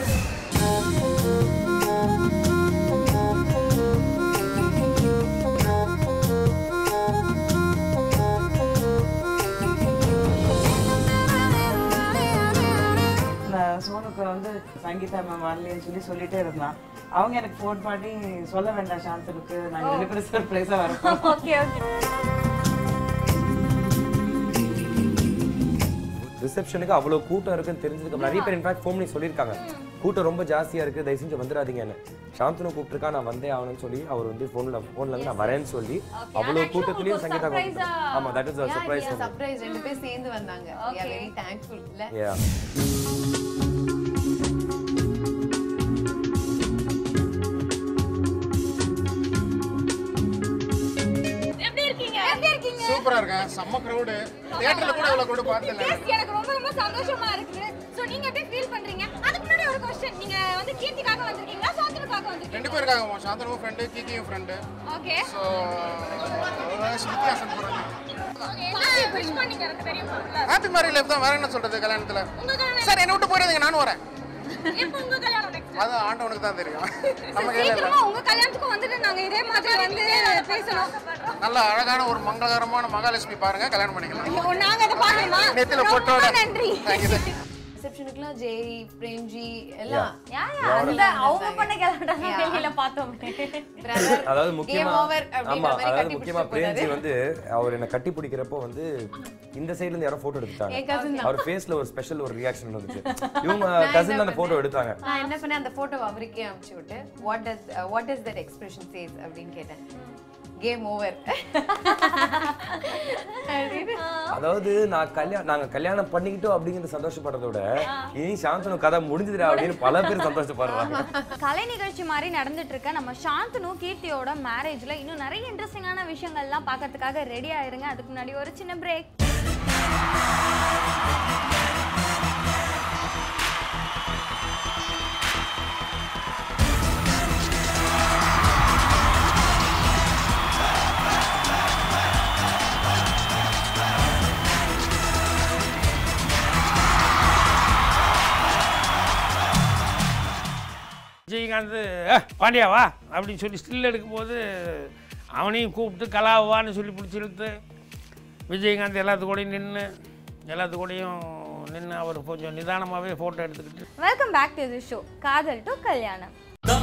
நான் சோனுக்கு வந்து சங்கீதா மேம் வரலைன்னு சொல்லி சொல்லிட்டே இருந்தான் அவங்க எனக்கு ஃபோன் பண்ணி சொல்ல வேண்டாம் சாந்தனுக்கு நாங்கள் ரெண்டு பேரும் சர்ப்ரைஸாக வரப்போம் ஓகே ஓகே ரிசப்ஷனுக்கு அவ்வளோ கூட்டம் இருக்குன்னு தெரிஞ்சதுக்கு நிறைய பேர் இன்ஃபேக்ட் ஃபோன் பண்ணி சொல்லியிருக்காங்க கூட்டம் ரொம்ப ஜாஸ்தியாக இருக்குது தயவு செஞ்சு வந்துடாதீங்கன்னு சாந்தனு கூப்பிட்டுருக்கா நான் வந்தே ஆகணும்னு சொல்லி அவர் வந்து ஃபோனில் ஃபோனில் வந்து நான் வரேன்னு சொல்லி அவ்வளோ கூட்டத்துலேயும் சங்கீதா கூப்பிட்டு ஆமாம் that is a surprise surprise ரெண்டு பேர் சேர்ந்து வந்தாங்க we are very thankful இல்ல யா எப்படி இருக்கீங்க எப்படி இருக்கீங்க சூப்பரா இருக்கேன் செம்ம க்ரௌடு தியேட்டர்ல கூட இவ்வளவு கூட பார்த்ததில்ல Yes, எனக்கு ரொம்ப ரொம்ப சந்தோஷமா இருக்குது சோ நீங்க எப்படி ஃபீல் பண்றீங்க அதுக்கு முன்னாடி ஒரு क्वेश्चन நீங்க வந்து கீர்த்திக்காக வந்திருக்கீங்களா சாந்தனுக்காக வந்திருக்கீங்களா ரெண்டு பேர் இருக்காங்க சாந்தனும் ஃப்ரெண்டு கீக்கியும் ஃப்ரெண்டு ஓகே ஸோ வித்தியாசம் போகிறாங்க ஓகே விஷ் பண்ணீங்க ரெண்டு பேரையும் ஹாப்பி மேரி லைஃப் தான் வேற என்ன சொல்றது கல்யாணத்துல உங்க கல்யாணம் சார் என்ன விட்டு போயிடுங்க நானும் வரேன் எப்போ உங்க கல்யாணம் next? அது ஆண்டவனுக்கு தான் தெரியும் நம்ம கையில சீக்கிரமா இல்ல உங்க கல்யாணத்துக்கு வந்துட்டு நாங்க இதே மாதிரி வந்து பேசணும் நல்ல அழகான ஒரு மங்களகரமான மகாலட்சுமி பாருங்க கல்யாணம் பண்ணிக்கலாம் ஐயோ, நாங்க இதை பாக்கணுமா நெத்தில ரொம்ப பொட்டோட நன்றி ரிசப்ஷனுக்குலாம் ஜெய் பிரேம்ஜி எல்லாம் யா, யா, அந்த அவங்க பண்ண கல்யாணம் வெளியில பார்த்தோமே அதாவது முக்கியமா over அப்படின்ற ஆமா மாதிரி அதாவது கட்டி முக்கியமா பிடிச்சிட்டு பிரேம்ஜி போறாரு. வந்து அவர் என்ன கட்டி பிடிக்கிறப்போ வந்து இந்த சைடுல இருந்து யாரோ போட்டோ என் cousin எடுத்துட்டாங்க தான். அவர் ஃபேஸ்ல ஒரு ஸ்பெஷல் ஒரு ரியாக்ஷன் வந்துச்சு இவங்க கசின் அந்த போட்டோ எடுத்தாங்க நான் என்ன பண்ணேன் அந்த போட்டோ அவருக்கே அனுப்பிச்சு விட்டு what does what is that expression says அப்படின்னு கேட்டேன் கேம் ஓவர் அதாவது நான் கல்யாணம் நாங்க கல்யாணம் பண்ணிக்கிட்டோம் அப்படிங்கிறது சந்தோஷப்படுறத விட இனி சாந்தனு கதை முடிஞ்சுதுடா அப்படின்னு பல பேர் சந்தோஷப்படுறாங்க கலை நிகழ்ச்சி மாதிரி நடந்துட்டு இருக்க நம்ம சாந்தனு கீர்த்தியோட மேரேஜ்ல இன்னும் நிறைய இன்ட்ரெஸ்டிங்கான விஷயங்கள்லாம் பார்க்கறதுக்காக ரெடி ஆயிருங்க அதுக்கு முன்னாடி ஒரு சின்ன பிரேக் விஜயகாந்த் "ஏ, பாண்டியா வா அப்படின்னு சொல்லி ஸ்டில் எடுக்கும்போது அவனையும் கூப்பிட்டு கலாவான்னு சொல்லி பிடிச்சி இழுத்து விஜயகாந்த் எல்லாத்து கூடயும் நின்று எல்லாத்து கூடயும் நின்று அவர் கொஞ்சம் நிதானமாகவே ஃபோட்டோ எடுத்துக்கிட்டு welcome back to the show காதல் டு கல்யாணம்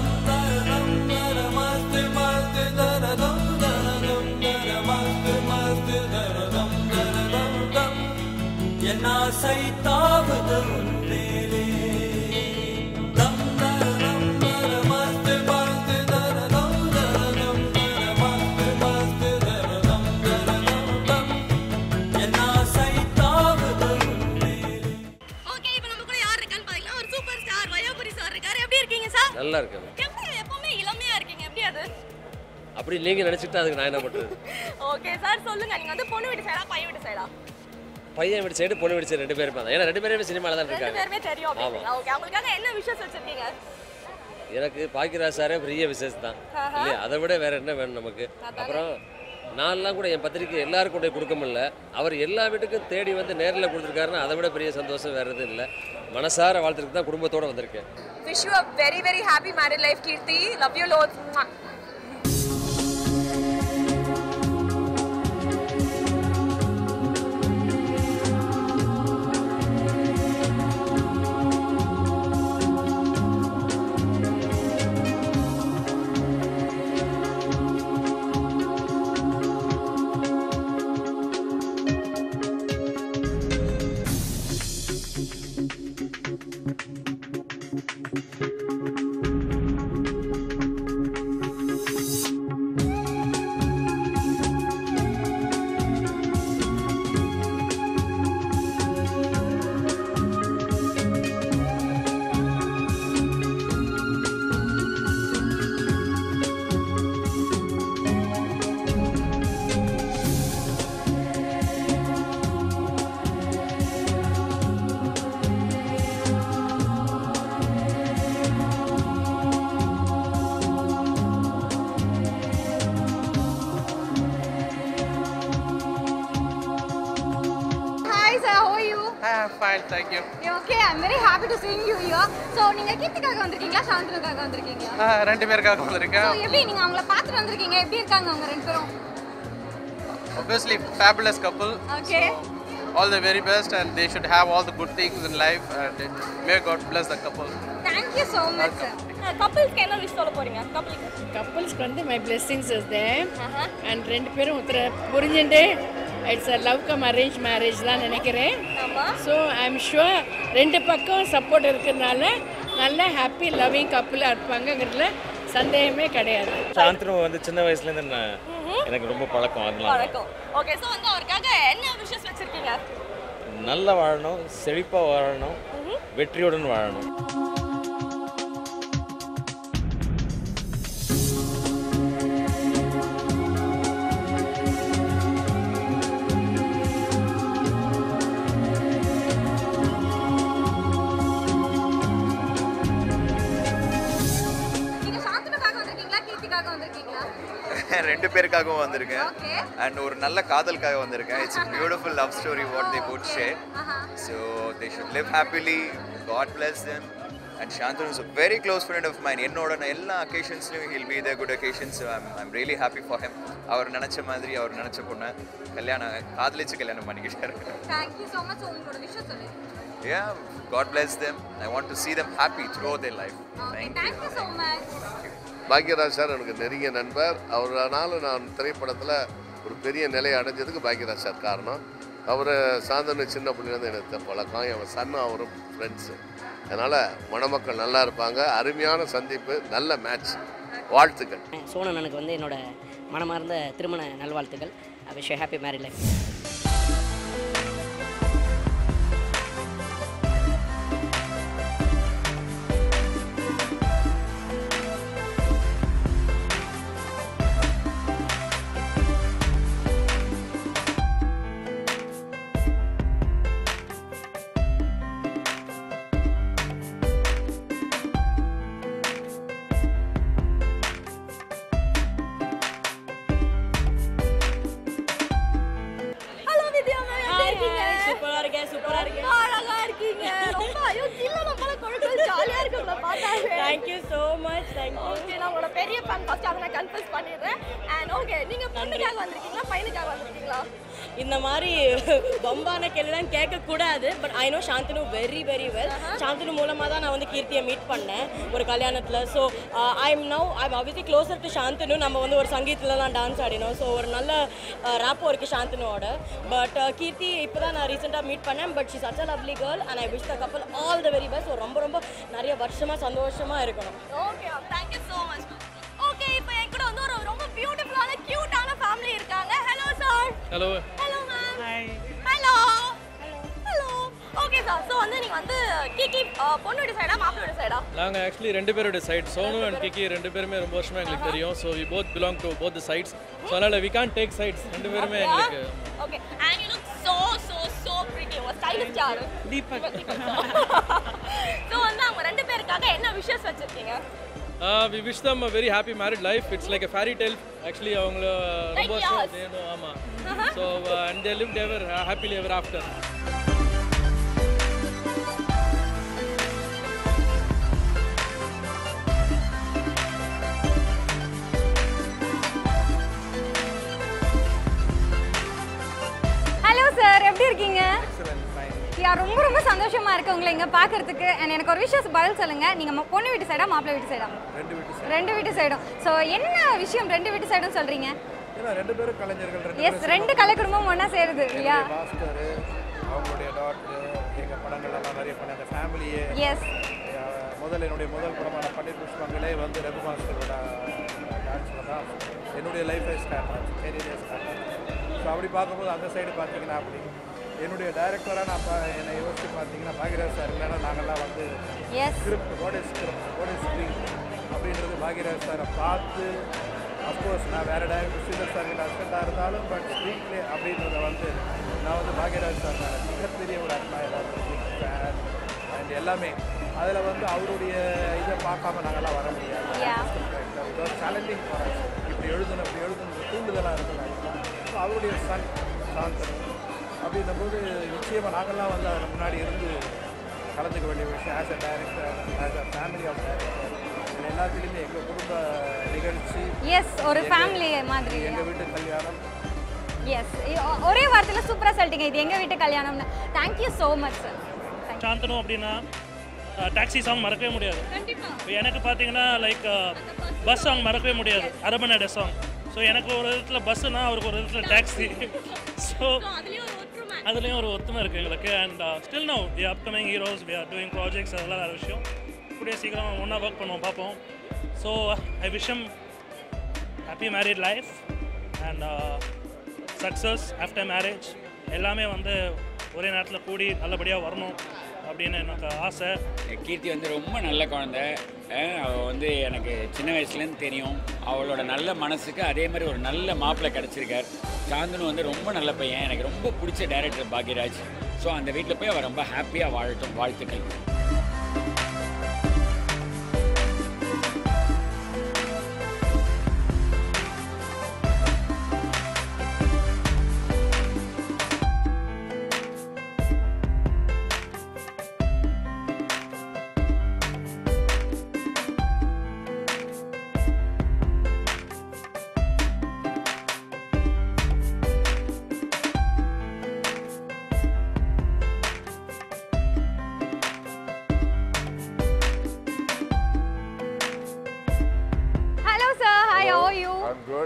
என் ஆசை தாவுது உன்மேலே தம் தரம் தர மஸ்து மஸ்து தர தம் தரம் தர மஸ்து மஸ்து தர தம் தர தம் தம் என் ஆசை தாவுது உன்மேலே ஓகே இப்போ நம்ம கூட யார் இருக்கான்னு பாத்தீங்கன்னா ஒரு சூப்பர் ஸ்டார் வயோபுரி சார் இருக்காரு எப்படி இருக்கீங்க சார் நல்லா இருக்கேன் எப்படி எப்பவுமே இளமையா இருக்கீங்க எப்படி அது அப்படி நீங்க நினைச்சிட்டு அதுக்கு நான் என்ன பண்றது ஓகே சார் சொல்லுங்க நீங்க வந்து பொண்ணு வீட்டு சைடா பையன் வீட்டு சைடா பையன் வீட்டு சைடு பொண்ணு வீட்டு சைடு ரெண்டு பேரும் தான் ஏன்னா ரெண்டு பேருமே சினிமால தான் ரெண்டு இருக்காங்க பேருமே தெரியும் ஆமா அப்படிங்களா ஓகே அவங்களுக்காக என்ன விஷயம் வச்சிருக்கீங்க எனக்கு பாக்கியராஜ் சாரே பெரிய விசேஷம் தான் ஆஹா. இல்லையா அதை விட வேற என்ன வேணும் நமக்கு அப்புறம் நான்லாம் கூட என் பத்திரிக்கை எல்லாரும் கூட கொடுக்க முடியல அவர் எல்லா வீட்டுக்கும் தேடி வந்து நேரில் கொடுத்துருக்காருன்னா அதை விட பெரிய சந்தோஷம் வேற எதுவும் இல்லை மனசார வாழ்த்துக்கு தான் குடும்பத்தோட வந்திருக்கேன் wish you a very very happy married life Keerthi love you lot hi sir how are you fine thank you okay I am very happy to seeing you here so நீங்க கீர்த்திக்காக வந்திருக்கீங்களா சாந்தனுக்காக வந்திருக்கீங்களா ரெண்டு பேருக்காக ஸோ வந்திருக்கேன் எப்படி நீங்க அவங்கள பார்த்துட்டு வந்திருக்கீங்க எப்படி இருக்காங்க அவங்க ரெண்டு பேரும் obviously fabulous couple okay all the very best and they should have all the good things in life and may god bless the couple thank you so much sir கப்பிள்ஸ்க்கு என்ன விஷ் சொல்ல போறீங்க கப்பிளுக்கு கப்புள்ஸ்க்கு வந்து my blessings is there and ரெண்டு பேரும் ஒருத்தர புரிஞ்சுட்டு it's a love come arrange marriage தான் நினைக்கிறேன் ஸோ ஐ எம் ஷுவர் ரெண்டு பக்கம் சப்போர்ட் இருக்கிறதுனால நல்ல ஹாப்பி லவ்விங் கப்புளாக இருப்பாங்கங்கிறதுல சந்தேகமே கிடையாது சாந்தனு வந்து சின்ன வயசுலேருந்து நான் எனக்கு ரொம்ப பழக்கம் அதனால வணக்கம் ஓகே ஸோ வந்து அவருக்காக என்ன விஷஸ் வச்சிருக்கீங்க நல்லா வாழணும் செழிப்பாக வாழணும் வெற்றியுடன் வாழணும் நீங்க சாந்தனுக்காக வந்திருக்கீங்களா கீர்த்திக்காக வந்திருக்கீங்களா ரெண்டு பேருக்காகவும் வந்திருக்கேன் அண்ட் ஒரு நல்ல காதலுக்காக வந்திருக்கேன் it's beautiful love story what they both share so they should live happily god bless them and Shanthanu is very close friend of mind என்னோட நான் எல்லா அக்கேஷன்ஸ்லையும் will be the good occasions I'm I'm really happy for him அவர் நினச்ச மாதிரி அவர் நினச்ச பொண்ணை கல்யாணம் காதலிச்சு கல்யாணம் பண்ணிக்கிட்டாரு தேங்க்யூ ஸோ மச் உங்களோட விஷயம் சொல்லு Yeah, God bless them. I want to see them happy throughout their life. Thank you. Thank you so much Bhagyaraj sir எனக்கு நெருங்கிய நண்பர் அவரானால நான் திரைப்படத்தில் ஒரு பெரிய நிலையை அடைஞ்சதுக்கு பாக்யராஜ் சார் காரணம் அவர் சாந்தனு சின்ன பிள்ளைலேருந்து எனக்கு பழக்கம் என் சன்னும் அவரும் ஃப்ரெண்ட்ஸு அதனால் மணமக்கள் நல்லா இருப்பாங்க அருமையான சந்திப்பு நல்ல மேட்ச் வாழ்த்துக்கள் சோனன் எனக்கு வந்து என்னோட மனமார்ந்த திருமண நல்வாழ்த்துக்கள் wish happy married life hello Vidya ma'am எப்படி இருக்கீங்க சூப்பரா இருக்கேன் சூப்பரா இருக்கேன் ரொம்ப அழகா இருக்கீங்க ரொம்ப ஐயோ கில்ல நம்மள கொழுக்கல் ஜாலியா இருக்கு உங்களை பார்த்தாலே Thank you so much, thank you. Okay நான் உங்களோட பெரிய ஃபேன் ஃபர்ஸ்ட் அதை நான் கன்ஃபர்ஸ் பண்ணிடுறேன் அண்ட் ஓகே நீங்க பொண்ணுக்காக வந்திருக்கீங்களா பையனுக்காக வந்திருக்கீங்களா இந்த மாதிரி பம்பான கேள்விலாம் கேட்கக்கூடாது but I know Shanthanu very very well Shanthanu மூலமாக தான் நான் வந்து கீர்த்தியை மீட் பண்ணேன் ஒரு கல்யாணத்தில் so I am now I am obviously closer to Shanthanu நம்ம வந்து ஒரு சங்கீதத்துலலாம் டான்ஸ் ஆடினோம் ஸோ ஒரு நல்ல ரேப்போ இருக்குது சாந்தனுவோட பட் கீர்த்தி இப்போ தான் நான் ரீசெண்டாக மீட் பண்ணேன் but she such a lovely girl and I wish the couple all the very best ரொம்ப ரொம்ப நிறைய வருஷமாக சந்தோஷமாக இருக்கணும் okay thank you so much okay இப்போ என் கூட வந்து ஒரு ரொம்ப பியூட்டிஃபுல்லான கியூட்டான ஃபேமிலி இருக்காங்க hello sir hello hello ma'am hello hello okay sir so வந்து நீங்க வந்து கிக்கி பொண்ணு வீட்டு சைடா மாப்பிள்ளை வீட்டு சைடா நாங்கள் ஆக்சுவலி ரெண்டு பேரோட சைட் சோனு அண்ட் கிக்கி ரெண்டு பேருமே ரொம்ப வருஷமா எங்களுக்கு தெரியும் so we both belong to both sides so அதனால் வி கான் டேக் சைட்ஸ் ரெண்டு பேருமே எங்களுக்கு okay and you look so so so pretty உங்க ஸ்டைலிஸ்ட் யாரு தீபக் ஸோ வந்து அவங்க ரெண்டு பேருக்காக என்ன விஷஸ் வச்சிருக்கீங்க we wish them a very happy married life it's like a fairy tale actually அவங்கள ரொம்ப Like yours. வருஷம் ஆமாம் so and they lived ever happily ever after hello sir எப்படி இருக்கீங்க யா ரொம்ப ரொம்ப சந்தோஷமா இருக்கு உங்களை இங்க பார்க்கறதுக்கு and எனக்கு ஒரு விஷயம் பதில் சொல்லுங்க நீங்க ம- பொண்ணு வீட்டு சைடா மாப்பிள்ளை வீட்டு சைடா ரெண்டு வீட்டு ரெண்டு வீட்டு சைடும் ஸோ என்ன விஷயம் ரெண்டு வீட்டு சைடும் சொல்றீங்க ஏன்னா ரெண்டு பேரும் கலைஞர்கள் ரெண்டு எஸ் ரெண்டு கலை குடும்பம் ஒண்ணா சேருது இல்லையா மாஸ்டர் அவங்களுடைய டாக்டர் எங்க படங்கள் எல்லாம் நிறைய பண்ண அந்த ஃபேமிலியே எஸ் முதல்ல என்னுடைய முதல் படமான பன்னீர் புஷ்பங்களே வந்து ரகு மாஸ்டரோட டான்ஸில் தான் என்னுடைய லைஃபை ஸ்டார்ட் ஆச்சு கெரியரே ஸ்டார்ட் ஆச்சு ஸோ அப்படி பார்க்கும்போது அந்த சைடு பார்த்தீங்கன்னா அப்படி என்னுடைய டைரக்டராக நான் பா என்னை யோசிச்சு பார்த்தீங்கன்னா பாகிராஜ் சார் இல்லைன்னா நாங்கள்லாம் வந்து yes script what is script what is screen அப்படின்றது பாகிராஜ் சாரை பார்த்து அஃப்கோர்ஸ் நான் வேறு டைரக்டர் ஸ்ரீதர் சார் கிட்ட அசிஸ்டண்ட்டாக இருந்தாலும் பட் ஸ்க்ரீன் பிளே அப்படின்றத வந்து நான் வந்து பாகியராஜ் சார் மேலே மிகப்பெரிய ஒரு அட்மையர் ஃபேன் அண்ட் எல்லாமே அதில் வந்து அவருடைய இதை பார்க்காம நாங்கள்லாம் வர முடியாது சேலஞ்சிங் இப்படி எழுதணும் இப்படி எழுதணும் தூண்டுதலாக இருக்குது ஸோ அவருடைய சன் சாந்தன் அப்படின்னும்போது நிச்சயமாக நாங்கள்லாம் வந்து அதில் முன்னாடி இருந்து கலந்துக்க வேண்டிய விஷயம் as a director as a family of director இதில் எல்லாத்துலேயுமே எங்கள் குடும்ப நிகழ்ச்சி எஸ் ஒரு எங்க- ஃபேமிலி மாதிரி எங்கள் வீட்டு கல்யாணம் எஸ் ஒரே வார்த்தையில சூப்பரா சொல்லிட்டீங்க இது எங்க வீட்டு கல்யாணம்னு thank you so much sir Shanthanu அப்படின்னா டாக்ஸி சாங் மறக்கவே முடியாது இப்போ எனக்கு பார்த்தீங்கன்னா லைக் பஸ் சாங் மறக்கவே முடியாது அரபனட சாங் ஸோ எனக்கு ஒரு விதத்தில் பஸ்ஸுனா அவருக்கு ஒரு விதத்தில் டாக்ஸி ஸோ அதுலேயும் ஒரு ஒத்துமை இருக்குது எங்களுக்கு and still no we upcoming heroes we are doing projects அதெல்லாம் வேறு விஷயம் கூடிய சீக்கிரம் ஒன்றா ஒர்க் பண்ணுவோம் பார்ப்போம் so I wish them happy married life and success after marriage எல்லாமே வந்து ஒரே நேரத்தில் கூடி நல்லபடியாக வரணும் அப்படின்னு எனக்கு ஆசை கீர்த்தி வந்து ரொம்ப நல்ல குழந்தை அஹ் அவ வந்து எனக்கு சின்ன வயசுலேருந்து தெரியும் அவளோட நல்ல மனசுக்கு அதே மாதிரி ஒரு நல்ல மாப்பிள்ளை கிடச்சிருக்கார் சாந்தனு வந்து ரொம்ப நல்ல பையன் எனக்கு ரொம்ப பிடிச்ச டைரக்டர் பாக்யராஜ் ஸோ அந்த வீட்டில் போய் அவள் ரொம்ப ஹாப்பியாக வாழட்டும் வாழ்த்துக்கள்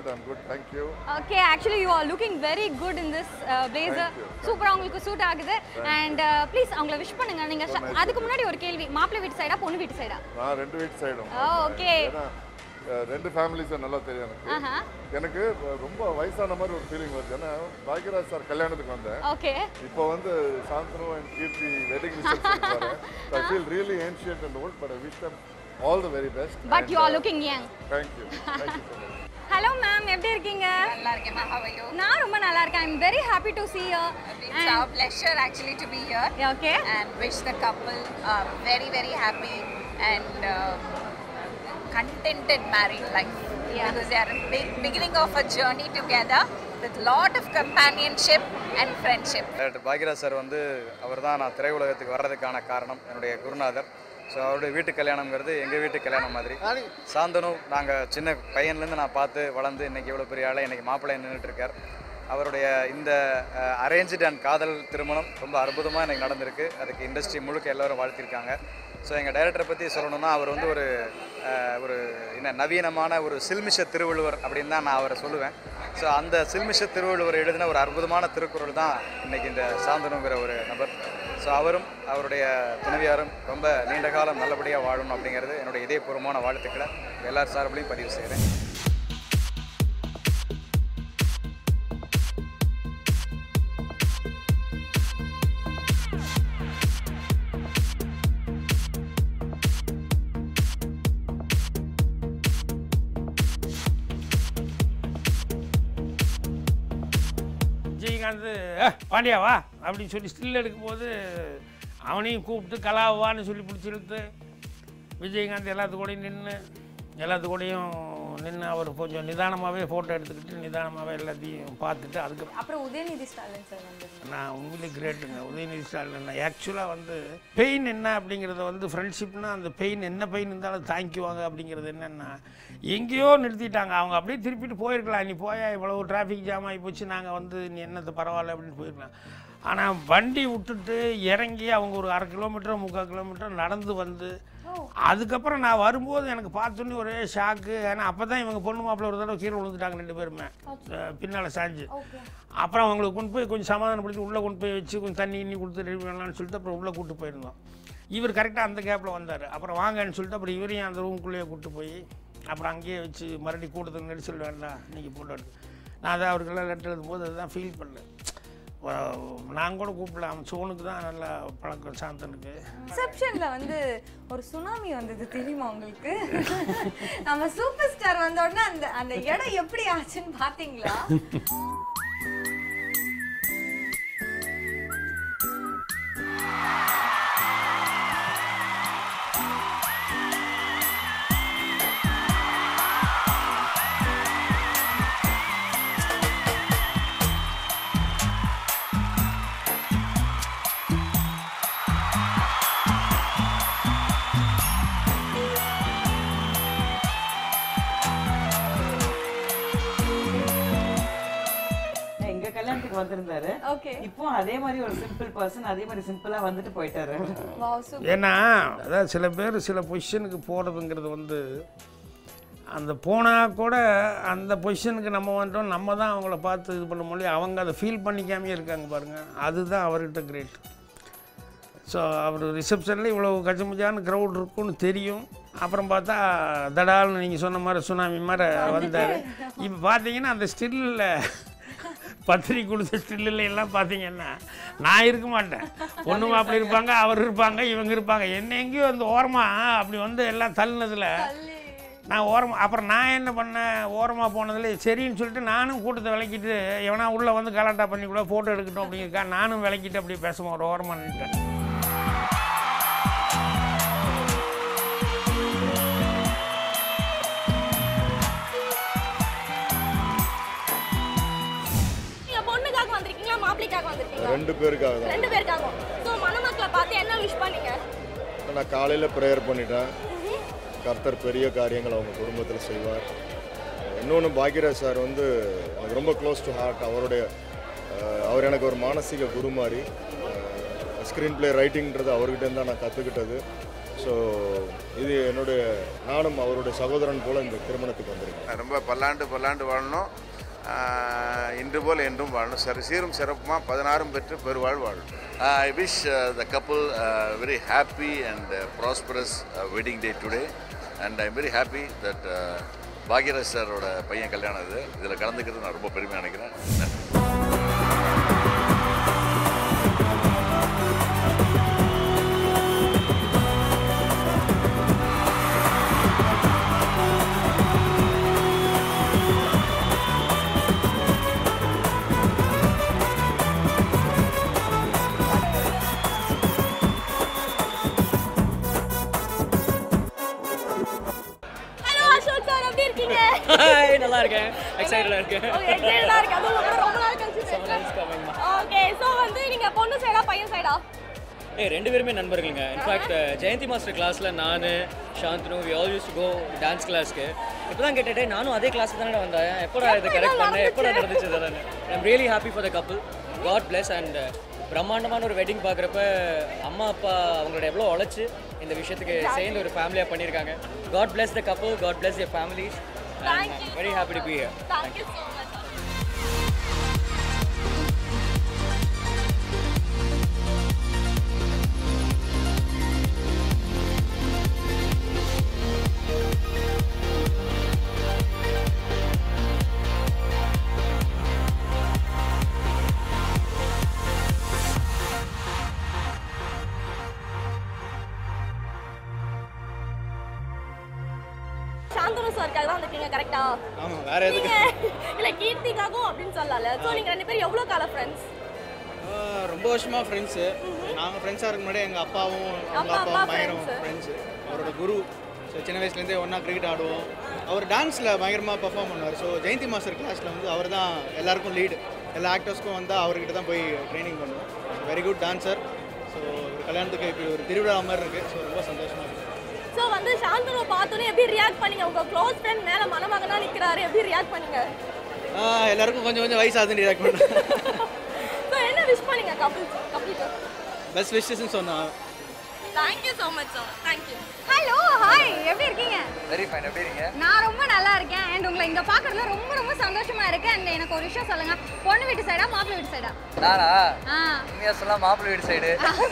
good. I'm good. Thank you. Okay actually you are looking very good in this blazer Thank you. சூப்பராக உங்களுக்கு சூட் ஆகுது Thank அண்ட் ப்ளீஸ் அவங்கள விஷ் பண்ணுங்க நீங்க So nice அதுக்கு முன்னாடி ஒரு கேள்வி மாப்பிள்ளை வீட்டு சைடா பொண்ணு வீட்டு சைடா நான் ரெண்டு வீட்டு சைடும் ஓ, okay. ஏன்னா அஹ், ரெண்டு ஃபேமிலிஸும் நல்லா தெரியும் எனக்கு ஆஹா எனக்கு அஹ், ரொம்ப வயசான மாதிரி ஒரு ஃபீலிங் வருது ஏன்னா பாக்யராஜ் சார் கல்யாணத்துக்கு வந்தேன் ஓகே இப்போ வந்து Shanthanu and Keerthi wedding reception வரேன் I feel really ancient and old but I wish them all the very best but you are looking young thank you thank you so much hello ma'am எப்படி இருக்கீங்க நல்லா இருக்கேன் ma'am how you நான் ரொம்ப நல்லா இருக்கேன் I'm very happy to see you It's our pleasure actually to be here. Okay. And wish the couple uh, very very happy and uh, contented married life. Yeah. Because they are a big beginning of a journey together with lot of companionship and friendship. Director Bhagyaraj sir வந்து அவர் தான் நான் திரையுலகத்துக்கு வர்றதுக்கான காரணம் என்னுடைய குருநாதர் so அவருடைய வீட்டு கல்யாணம்ங்கிறது எங்கள் வீட்டு கல்யாணம் மாதிரி சாந்தனு நாங்கள் சின்ன பையன்லேருந்து நான் பார்த்து வளர்ந்து இன்னைக்கு இவ்வளோ பெரிய ஆளை இன்னைக்கு மாப்பிள்ளை நின்றுட்டு இருக்கார் அவருடைய இந்த அரேஞ்சு அண்ட் காதல் திருமணம் ரொம்ப அற்புதமாக எனக்கு நடந்திருக்கு அதுக்கு இண்டஸ்ட்ரி முழுக்க எல்லாரும் வாழ்த்திருக்காங்க ஸோ எங்கள் டைரக்டரை பற்றி சொல்லணும்னா அவர் வந்து ஒரு அஹ், ஒரு என்ன நவீனமான ஒரு சில்மிஷ திருவள்ளுவர் அப்படின்னு தான் நான் அவரை சொல்லுவேன் ஸோ அந்த சில்மிஷ திருவள்ளுவர் எழுதின ஒரு அற்புதமான திருக்குறள் தான் இன்னைக்கு இந்த சாந்தனுங்கிற ஒரு நபர் ஸோ அவரும் அவருடைய துணைவியாரும் ரொம்ப நீண்ட காலம் நல்லபடியாக வாழணும் அப்படிங்கிறது என்னுடைய இதயபூர்வமான வாழ்த்துக்களை எல்லார் சார்பிலையும் பதிவு செய்கிறேன் விஜயகாந்த் "ஏ, பாண்டியா வா அப்படின்னு சொல்லி ஸ்டில் எடுக்கும்போது அவனையும் கூப்பிட்டு கலாவான்னு சொல்லி பிடிச்சி இழுத்து விஜயகாந்த் எல்லாத்து கூடயும் நின்று எல்லாத்து கூடயும் நின்று அவர் கொஞ்சம் நிதானமாகவே ஃபோட்டோ எடுத்துக்கிட்டு நிதானமாகவே எல்லாத்தையும் பார்த்துட்டு அதுக்கு அப்புறம் உதயநிதி ஸ்டாலின் சார் வந்து நான் உண்மையிலே கிரேட்டுங்க உதயநிதி ஸ்டாலின் நான் ஆக்சுவலாக வந்து பெயின் என்ன அப்படிங்கிறத வந்து ஃப்ரெண்ட்ஷிப்னா அந்த பெயின் என்ன பெயின் இருந்தாலும் தாங்கிக்குவாங்க அப்படிங்கிறது என்னென்னா எங்கேயோ நிறுத்திட்டாங்க அவங்க அப்படியே திருப்பிட்டு போயிருக்கலாம் நீ போயா இவ்வளவு டிராஃபிக் ஜாம் ஆகி போச்சு நாங்கள் வந்து நீ என்னது பரவாயில்ல அப்படின்னு போயிருக்கலாம் ஆனால் வண்டி விட்டுட்டு இறங்கி அவங்க ஒரு அரை கிலோமீட்டர் முக்கால் கிலோமீட்டர் நடந்து வந்து அதுக்கப்புறம் நான் வரும்போது எனக்கு பார்த்தோன்னே ஒரே ஷாக்கு ஏன்னா அப்போ தான் இவங்க பொண்ணு மாப்பிள்ளை ஒரு தடவை கீழே விழுந்துட்டாங்க ரெண்டு பேருமே பின்னால் சாஞ்சு அப்புறம் அவங்களுக்கு கொண்டு போய் கொஞ்சம் சமாதானப்படுத்தி உள்ளே கொண்டு போய் வச்சு கொஞ்சம் தண்ணி இன்னி கொடுத்து ரெடி பண்ணலாம்னு சொல்லிட்டு அப்புறம் உள்ளே கூட்டு போயிருந்தோம் இவர் கரெக்டாக அந்த கேப்பில் வந்தார் அப்புறம் வாங்கன்னு சொல்லிட்டு அப்புறம் இவரையும் அந்த ரூம்குள்ளேயே கூட்டு போய் அப்புறம் அங்கேயே வச்சு மறுபடியும் கூட்டத்துக்கு நெரிசல் வேண்டாம் நீங்கள் போட்டோ எடுத்து நான் அதை அவருக்கெல்லாம் லெட்டர் எழுதும்போது அதுதான் ஃபீல் பண்ணேன் நான் கூட கூப்பிடல அவன் சோனுக்கு தான் நல்லா பழக்கம் சாந்தனுக்கு ரிசப்ஷன்ல வந்து ஒரு சுனாமி வந்தது தெரியுமா உங்களுக்கு நம்ம சூப்பர் ஸ்டார் வந்த உடனே அந்த அந்த இடம் எப்படி ஆச்சுன்னு பாத்தீங்களா எங்க கல்யாணத்துக்கு வந்திருந்தாரு ஓகே இப்போ அதே மாதிரி ஒரு சிம்பிள் பர்சன் அதே மாதிரி சிம்பிளா வந்துட்டு போயிட்டாரு ஏன்னா அதாவது சில பேர் சில பொசிஷனுக்கு போகிறதுங்கிறது வந்து அந்த போனால் கூட அந்த பொசிஷனுக்கு நம்ம வந்துட்டோம் நம்ம தான் அவங்கள பார்த்து இது பண்ண முடியும் அவங்க அதை ஃபீல் பண்ணிக்காமே இருக்காங்க பாருங்கள் அதுதான் அவர்கிட்ட கிரேட் ஸோ அவர் ரிசப்ஷனில் இவ்வளோ கச்சமுச்சான க்ரௌட் இருக்கும்னு தெரியும் அப்புறம் பார்த்தா தடால்னு நீங்கள் சொன்ன மாதிரி சுனாமி மாதிரி வந்தார் இப்போ பார்த்தீங்கன்னா அந்த ஸ்டில்லில் பத்திரிக்கை கொடுத்த ஸ்டில்லில் எல்லாம் பார்த்தீங்கன்னா நான் இருக்க மாட்டேன் பொண்ணு மாப்பிள்ளை இருப்பாங்க அவர் இருப்பாங்க இவங்க இருப்பாங்க என்ன எங்கேயோ அந்த ஓரமாக அப்படி வந்து எல்லாம் தள்ளினதில் நான் ஓரமாக அப்புறம் நான் என்ன பண்ணேன் ஓரமாக போனதில் சரின்னு சொல்லிட்டு நானும் கூட்டத்தை விளக்கிட்டு எவனா உள்ளே வந்து கலாட்டா பண்ணி கூட ஃபோட்டோ எடுக்கட்டும் அப்படிங்கிறக்கா நானும் விளக்கிட்டு அப்படியே பேசுவோம் ஒரு ஓரமாக நின்றுட்டேன் நீங்க பொண்ணுக்காக வந்திருக்கீங்களா மாப்பிள்ளைக்காக வந்திருக்கீங்களா ரெண்டு பேருக்காக தான் ரெண்டு பேருக்காக ஸோ மணமக்களை பார்த்து என்ன விஷ் பண்ணீங்க நான் காலையில் ப்ரேயர் பண்ணிட்டேன் கர்த்தர் பெரிய காரியங்கள் அவங்க குடும்பத்தில் செய்வார் இன்னொன்று பாக்யராஜ் சார் வந்து எனக்கு ரொம்ப க்ளோஸ் டு ஹார்ட் அவருடைய அஹ், அவர் எனக்கு ஒரு மானசீக குரு மாதிரி ஸ்க்ரீன் ப்ளே ரைட்டிங்கிறது அவர்கிட்ட தான் நான் கற்றுக்கிட்டது ஸோ இது என்னுடைய நானும் அவருடைய சகோதரன் போல இந்த திருமணத்துக்கு வந்திருக்கேன் ரொம்ப பல்லாண்டு பல்லாண்டு வாழணும் ஆஹ் இன்று போல் என்றும் வாழணும் சரி சீரும் சிறப்புமா பதினாறும் பெற்று பெருவாழ் வாழணும் I wish uh, the couple uh, very happy and uh, prosperous uh, wedding day today. And I'm very happy that uh, Bhagyaraj சாரோட பையன் கல்யாணம் இது இதில் கலந்துக்கிறது நான் ரொம்ப பெருமையாக நினைக்கிறேன் நன்றி ஹலோ அசோக் சார் எப்படி இருக்கீங்க ஹாய் நல்லா இருக்கேன் எக்ஸைட்டடாக இருக்கேன் ஓகே எக்ஸைட்டடா இருக்கு அதுவும் உங்களை ரொம்ப நாள் கழிச்சு ஓகே சோ வந்து நீங்க பொண்ணு சைடா பையன் சைடா ஏய் ரெண்டு பேருமே நண்பர்களுங்க இன்ஃபேக்ட் ஜெயந்தி மாஸ்டர் கிளாஸில் நான் Shanthanu we all use go dance கிளாஸ்க்கு இப்போ தான் கேட்டுட்டே நானும் அதே கிளாஸுக்கு தானே வந்தேன் எப்போடா இது கரெக்ட் பண்ணேன் எப்போடா நடந்துச்சு இதெல்லாம் I'm really happy for the couple god bless and பிரம்மாண்டமான ஒரு வெட்டிங் பார்க்குறப்ப அம்மா அப்பா அவங்களோட எவ்வளோ உழைச்சி இந்த விஷயத்துக்கு சேர்ந்து ஒரு ஃபேமிலியாக பண்ணியிருக்காங்க god bless the couple god bless your families very happy to be here thank you so much Shanthanu சார்க்காக தான் வந்திருக்கீங்க கரெக்டா ஆமாம் வேற எதுக்கு நீங்க இல்ல கீர்த்திக்காகவும் அப்படின்னு சொல்லல சோ நீங்க ரெண்டு பேரும் எவ்வளவு கால ஃப்ரெண்ட்ஸ் ஆஹ் ரொம்ப வருஷமா ஃப்ரெண்ட்ஸு நாங்கள் ஃப்ரெண்ட்ஸாக இருக்கும் முன்னாடி எங்கள் அப்பாவும் அவங்க அப்பா, அப்பா அப்பாவும் பயங்கரம் friends. ஃப்ரெண்ட்ஸு அவரோட குரு ஸோ சின்ன வயசுலேருந்தே ஒன்றா கிரிக்கெட் ஆடுவோம் அவர் டான்ஸில் பயங்கரமாக பெர்ஃபார்ம் பண்ணுவார் ஸோ ஜெயந்தி மாஸ்டர் கிளாஸில் வந்து அவர் தான் எல்லாருக்கும் லீடு எல்லா ஆக்டர்ஸ்க்கும் வந்து அவர்கிட்ட தான் போய் ட்ரைனிங் பண்ணுவோம் வெரி குட் டான்சர் ஸோ ஒரு கல்யாணத்துக்கு இப்படி ஒரு திருவிழா மாதிரி இருக்குது ஸோ ரொம்ப சந்தோஷமாக இருக்குது சோ வந்து சாந்தனு பார்த்தோன்னே எப்படி ரியாக்ட் பண்ணீங்க உங்க க்ளோஸ் ஃப்ரெண்ட் மேல மணமகனா நிக்கிறாரு எப்படி ரியாக்ட் பண்ணீங்க ஆஹ் எல்லாருக்கும் கொஞ்சம் கொஞ்சம் வயசாகுதுன்னு ரியாக்ட் பண்ணேன் சோ என்ன விஷ் பண்ணீங்க கபில் கபிலுக்கு பெஸ்ட் விஷஸ்ன்னு சொன்னான் thank you so much sir thank you hello hi எப்படி இருக்கீங்க வெரி ஃபைன் எப்படி இருக்கீங்க நான் ரொம்ப நல்லா இருக்கேன் அண்ட் உங்களை இங்க பார்க்கறதுல ரொம்ப ரொம்ப சந்தோஷமா இருக்கு அண்ட் எனக்கு ஒரு விஷயம் சொல்லுங்க பொண்ணு வீட்டு சைடா மாப்பிள்ளை வீட்டு சைடா நானா ஆ உண்மையாக சொல்லலாம் மாப்பிள்ளை வீடு சைடு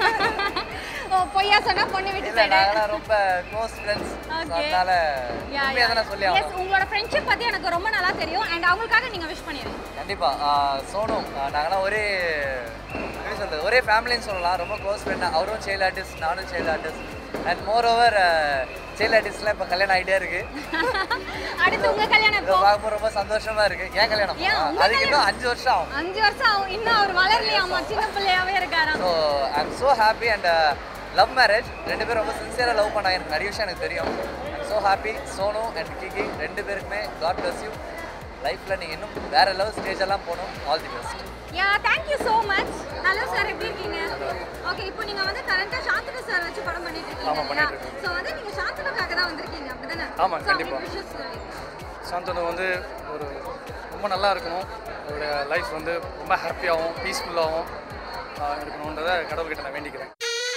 ஓ பொய்யா சொன்னா பொண்ணு வீட்டு இல்லை சைடு நாங்களாம் ரொம்ப க்ளோஸ் ஃப்ரெண்ட்ஸ் Okay. அதனால உண்மையாக தானே சொல்லி எஸ் ஆகணும் உங்களோட ஃப்ரெண்ட்ஷிப் பத்தி எனக்கு ரொம்ப நல்லா தெரியும் அண்ட் அவங்களுக்காக நீங்க விஷ் பண்ணிடுங்க கண்டிப்பா ஆஹ் சோனு ஆஹ் நாங்கெல்லாம் ஒரே எப்படி சொல்றது ஒரே ஃபேமிலின்னு சொல்லலாம் ரொம்ப க்ளோஸ் ஃப்ரெண்ட் அவரும் சைல்டு ஆர்டிஸ்ட் நானும் child artist and more child ஆர்டிஸ்ட்லாம் இப்போ கல்யாணம் ஆகிட்டே இருக்கு அடுத்து உங்க கல்யாணம் இதை எப்போ பார்க்கும்போது ரொம்ப சந்தோஷமா இருக்கு ஏன் கல்யாணம் ஏன் உங்க அதுக்கு இன்னும் அஞ்சு வருஷம் ஆகும் அஞ்சு வருஷம் ஆகும் இன்னும் அவர் வளரலையாமா சின்ன பிள்ளையாவே இருக்காராம் so I am so happy and love marriage ரெண்டு பேரும் ரொம்ப சின்சியராக லவ் பண்ணாங்க எனக்கு நிறைய விஷயம் எனக்கு தெரியும் I'm so happy Sonu and Kiki ரெண்டு பேருக்குமே காட் bless யூ லைஃப்பில் நீங்கள் இன்னும் வேற லவ் ஸ்டேஜ் எல்லாம் போகணும் all the best yeah thank you so much hello sir எப்படி இருக்கீங்க ஓகே இப்போ நீங்க வந்து கரண்டா சாந்தனு சார் வச்சு படம் பண்ணிட்டு இருக்கீங்க ஆமா, பண்ணிட்டு இருக்கோம். ஸோ வந்து நீங்க சாந்தனுக்காக தான் வந்திருக்கீங்க அப்படிதானே ஆமா, So, கண்டிப்பா. உங்களுக்கு wishes சொல்லுங்க. சாந்தனு வந்து ஒரு ரொம்ப நல்லா இருக்கணும் அவருடைய லைஃப் வந்து ரொம்ப ஹாப்பியாகவும் பீஸ்ஃபுல்லாகவும் இருக்கணுன்றதை கடவுள்கிட்ட நான் வேண்டிக்கிறேன்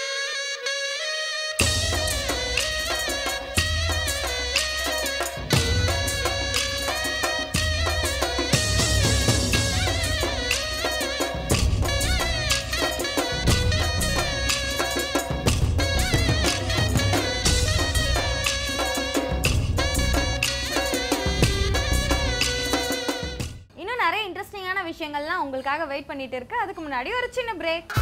இன்னும் நிறைய இன்ட்ரெஸ்டிங்கான விஷயங்கள்லாம் உங்களுக்காக வெயிட் பண்ணிட்டு இருக்கு அதுக்கு முன்னாடி ஒரு சின்ன பிரேக்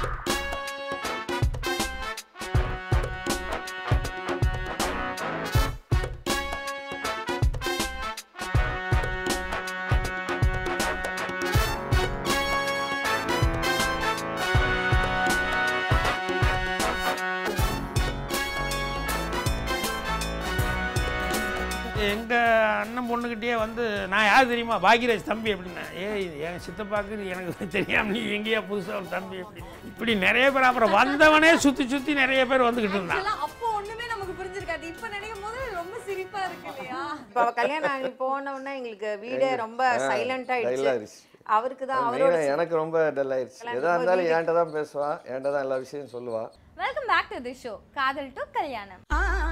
எங்கள் அண்ணன் பொண்ணுக்கிட்டே வந்து நான் யார் தெரியுமா பாக்யராஜ் தம்பி அப்படின்னா ஏய் என் சித்தப்பாக்கு இது எனக்கு தெரியாம நீ எங்கேயா புதுசாக ஒரு தம்பி அப்படி இப்படி நிறைய பேர் அப்புறம் வந்தவனே சுற்றி சுற்றி நிறைய பேர் வந்துக்கிட்டு இருந்தான் அப்போ ஒண்ணுமே நமக்கு புரிஞ்சிருக்காது இப்போ நினைக்கும் போது ரொம்ப சிரிப்பா இருக்கு இல்லையா இப்போ அவ கல்யாணம் ஆகி போன உடனே எங்களுக்கு வீடே ரொம்ப சைலண்ட் dull ஆயிடுச்சு ஆயிடுச்சு. அவருக்கு தான் அது அவரோட main ஆ எனக்கு ரொம்ப டல் ஆயிடுச்சு கல்யாணம் எதா இருந்தாலும் வீட்டுக்கு- என்கிட்ட தான் பேசுவான் என்கிட்ட தான் எல்லா விஷயம் சொல்லுவான் welcome back to the show காதல் டு கல்யாணம்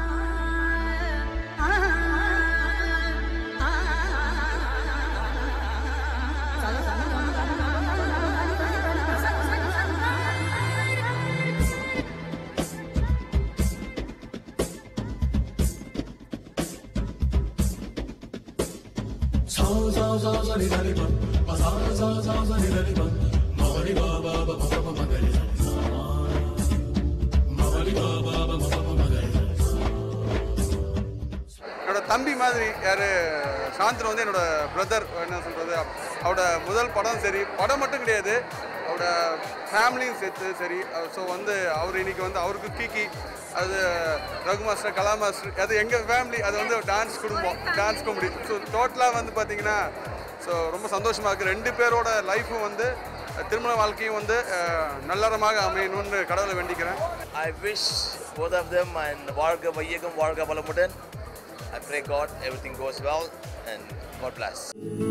என்னோட தம்பி மாதிரி யார் சாந்தனு வந்து என்னோட பிரதர் என்ன சொல்கிறது அவரோட முதல் படம் சரி படம் மட்டும் கிடையாது அவரோட ஃபேமிலியும் சேர்த்து சரி ஸோ வந்து அவர் இன்னைக்கு வந்து அவருக்கு கீக்கி அது ரகு மாஸ்டர் கலா மாஸ்டர் அது எங்கள் ஃபேமிலி அது வந்து டான்ஸ் குடும்பம் டான்ஸ் காமெடி ஸோ டோட்டலாக வந்து பார்த்தீங்கன்னா ஸோ ரொம்ப சந்தோஷமாக இருக்குது ரெண்டு பேரோட லைஃப்பும் வந்து திருமண வாழ்க்கையும் வந்து அஹ், நல்லறமாக அமையணும்னு கடவுளை வேண்டிக்கிறேன் I wish both of them and Varga Vayyagam Varga Balamudan. I pray God everything goes well and God bless.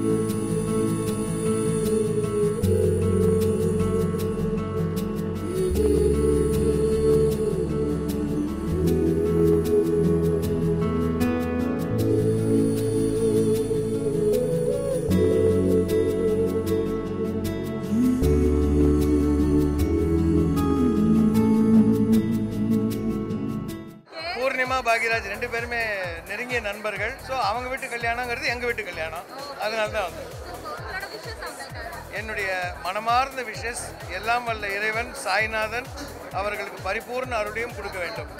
Purnima Bhagyaraj ரெண்டு பேருமே நெருங்கிய நண்பர்கள் ஸோ அவங்க வீட்டு கல்யாணங்கிறது எங்கள் வீட்டு கல்யாணம் அதனால தான் வந்து என்னுடைய மனமார்ந்த விஷஸ் எல்லாம் வல்ல இறைவன் சாய்நாதன் அவர்களுக்கு பரிபூர்ண அருளையும் கொடுக்க வேண்டும்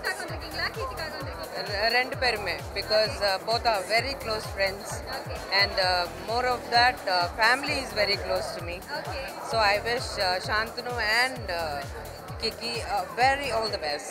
ரெண்டு பேருமே because both are very close friends and more of that family is very close to me so I wish Shantanu and Kiki very all the best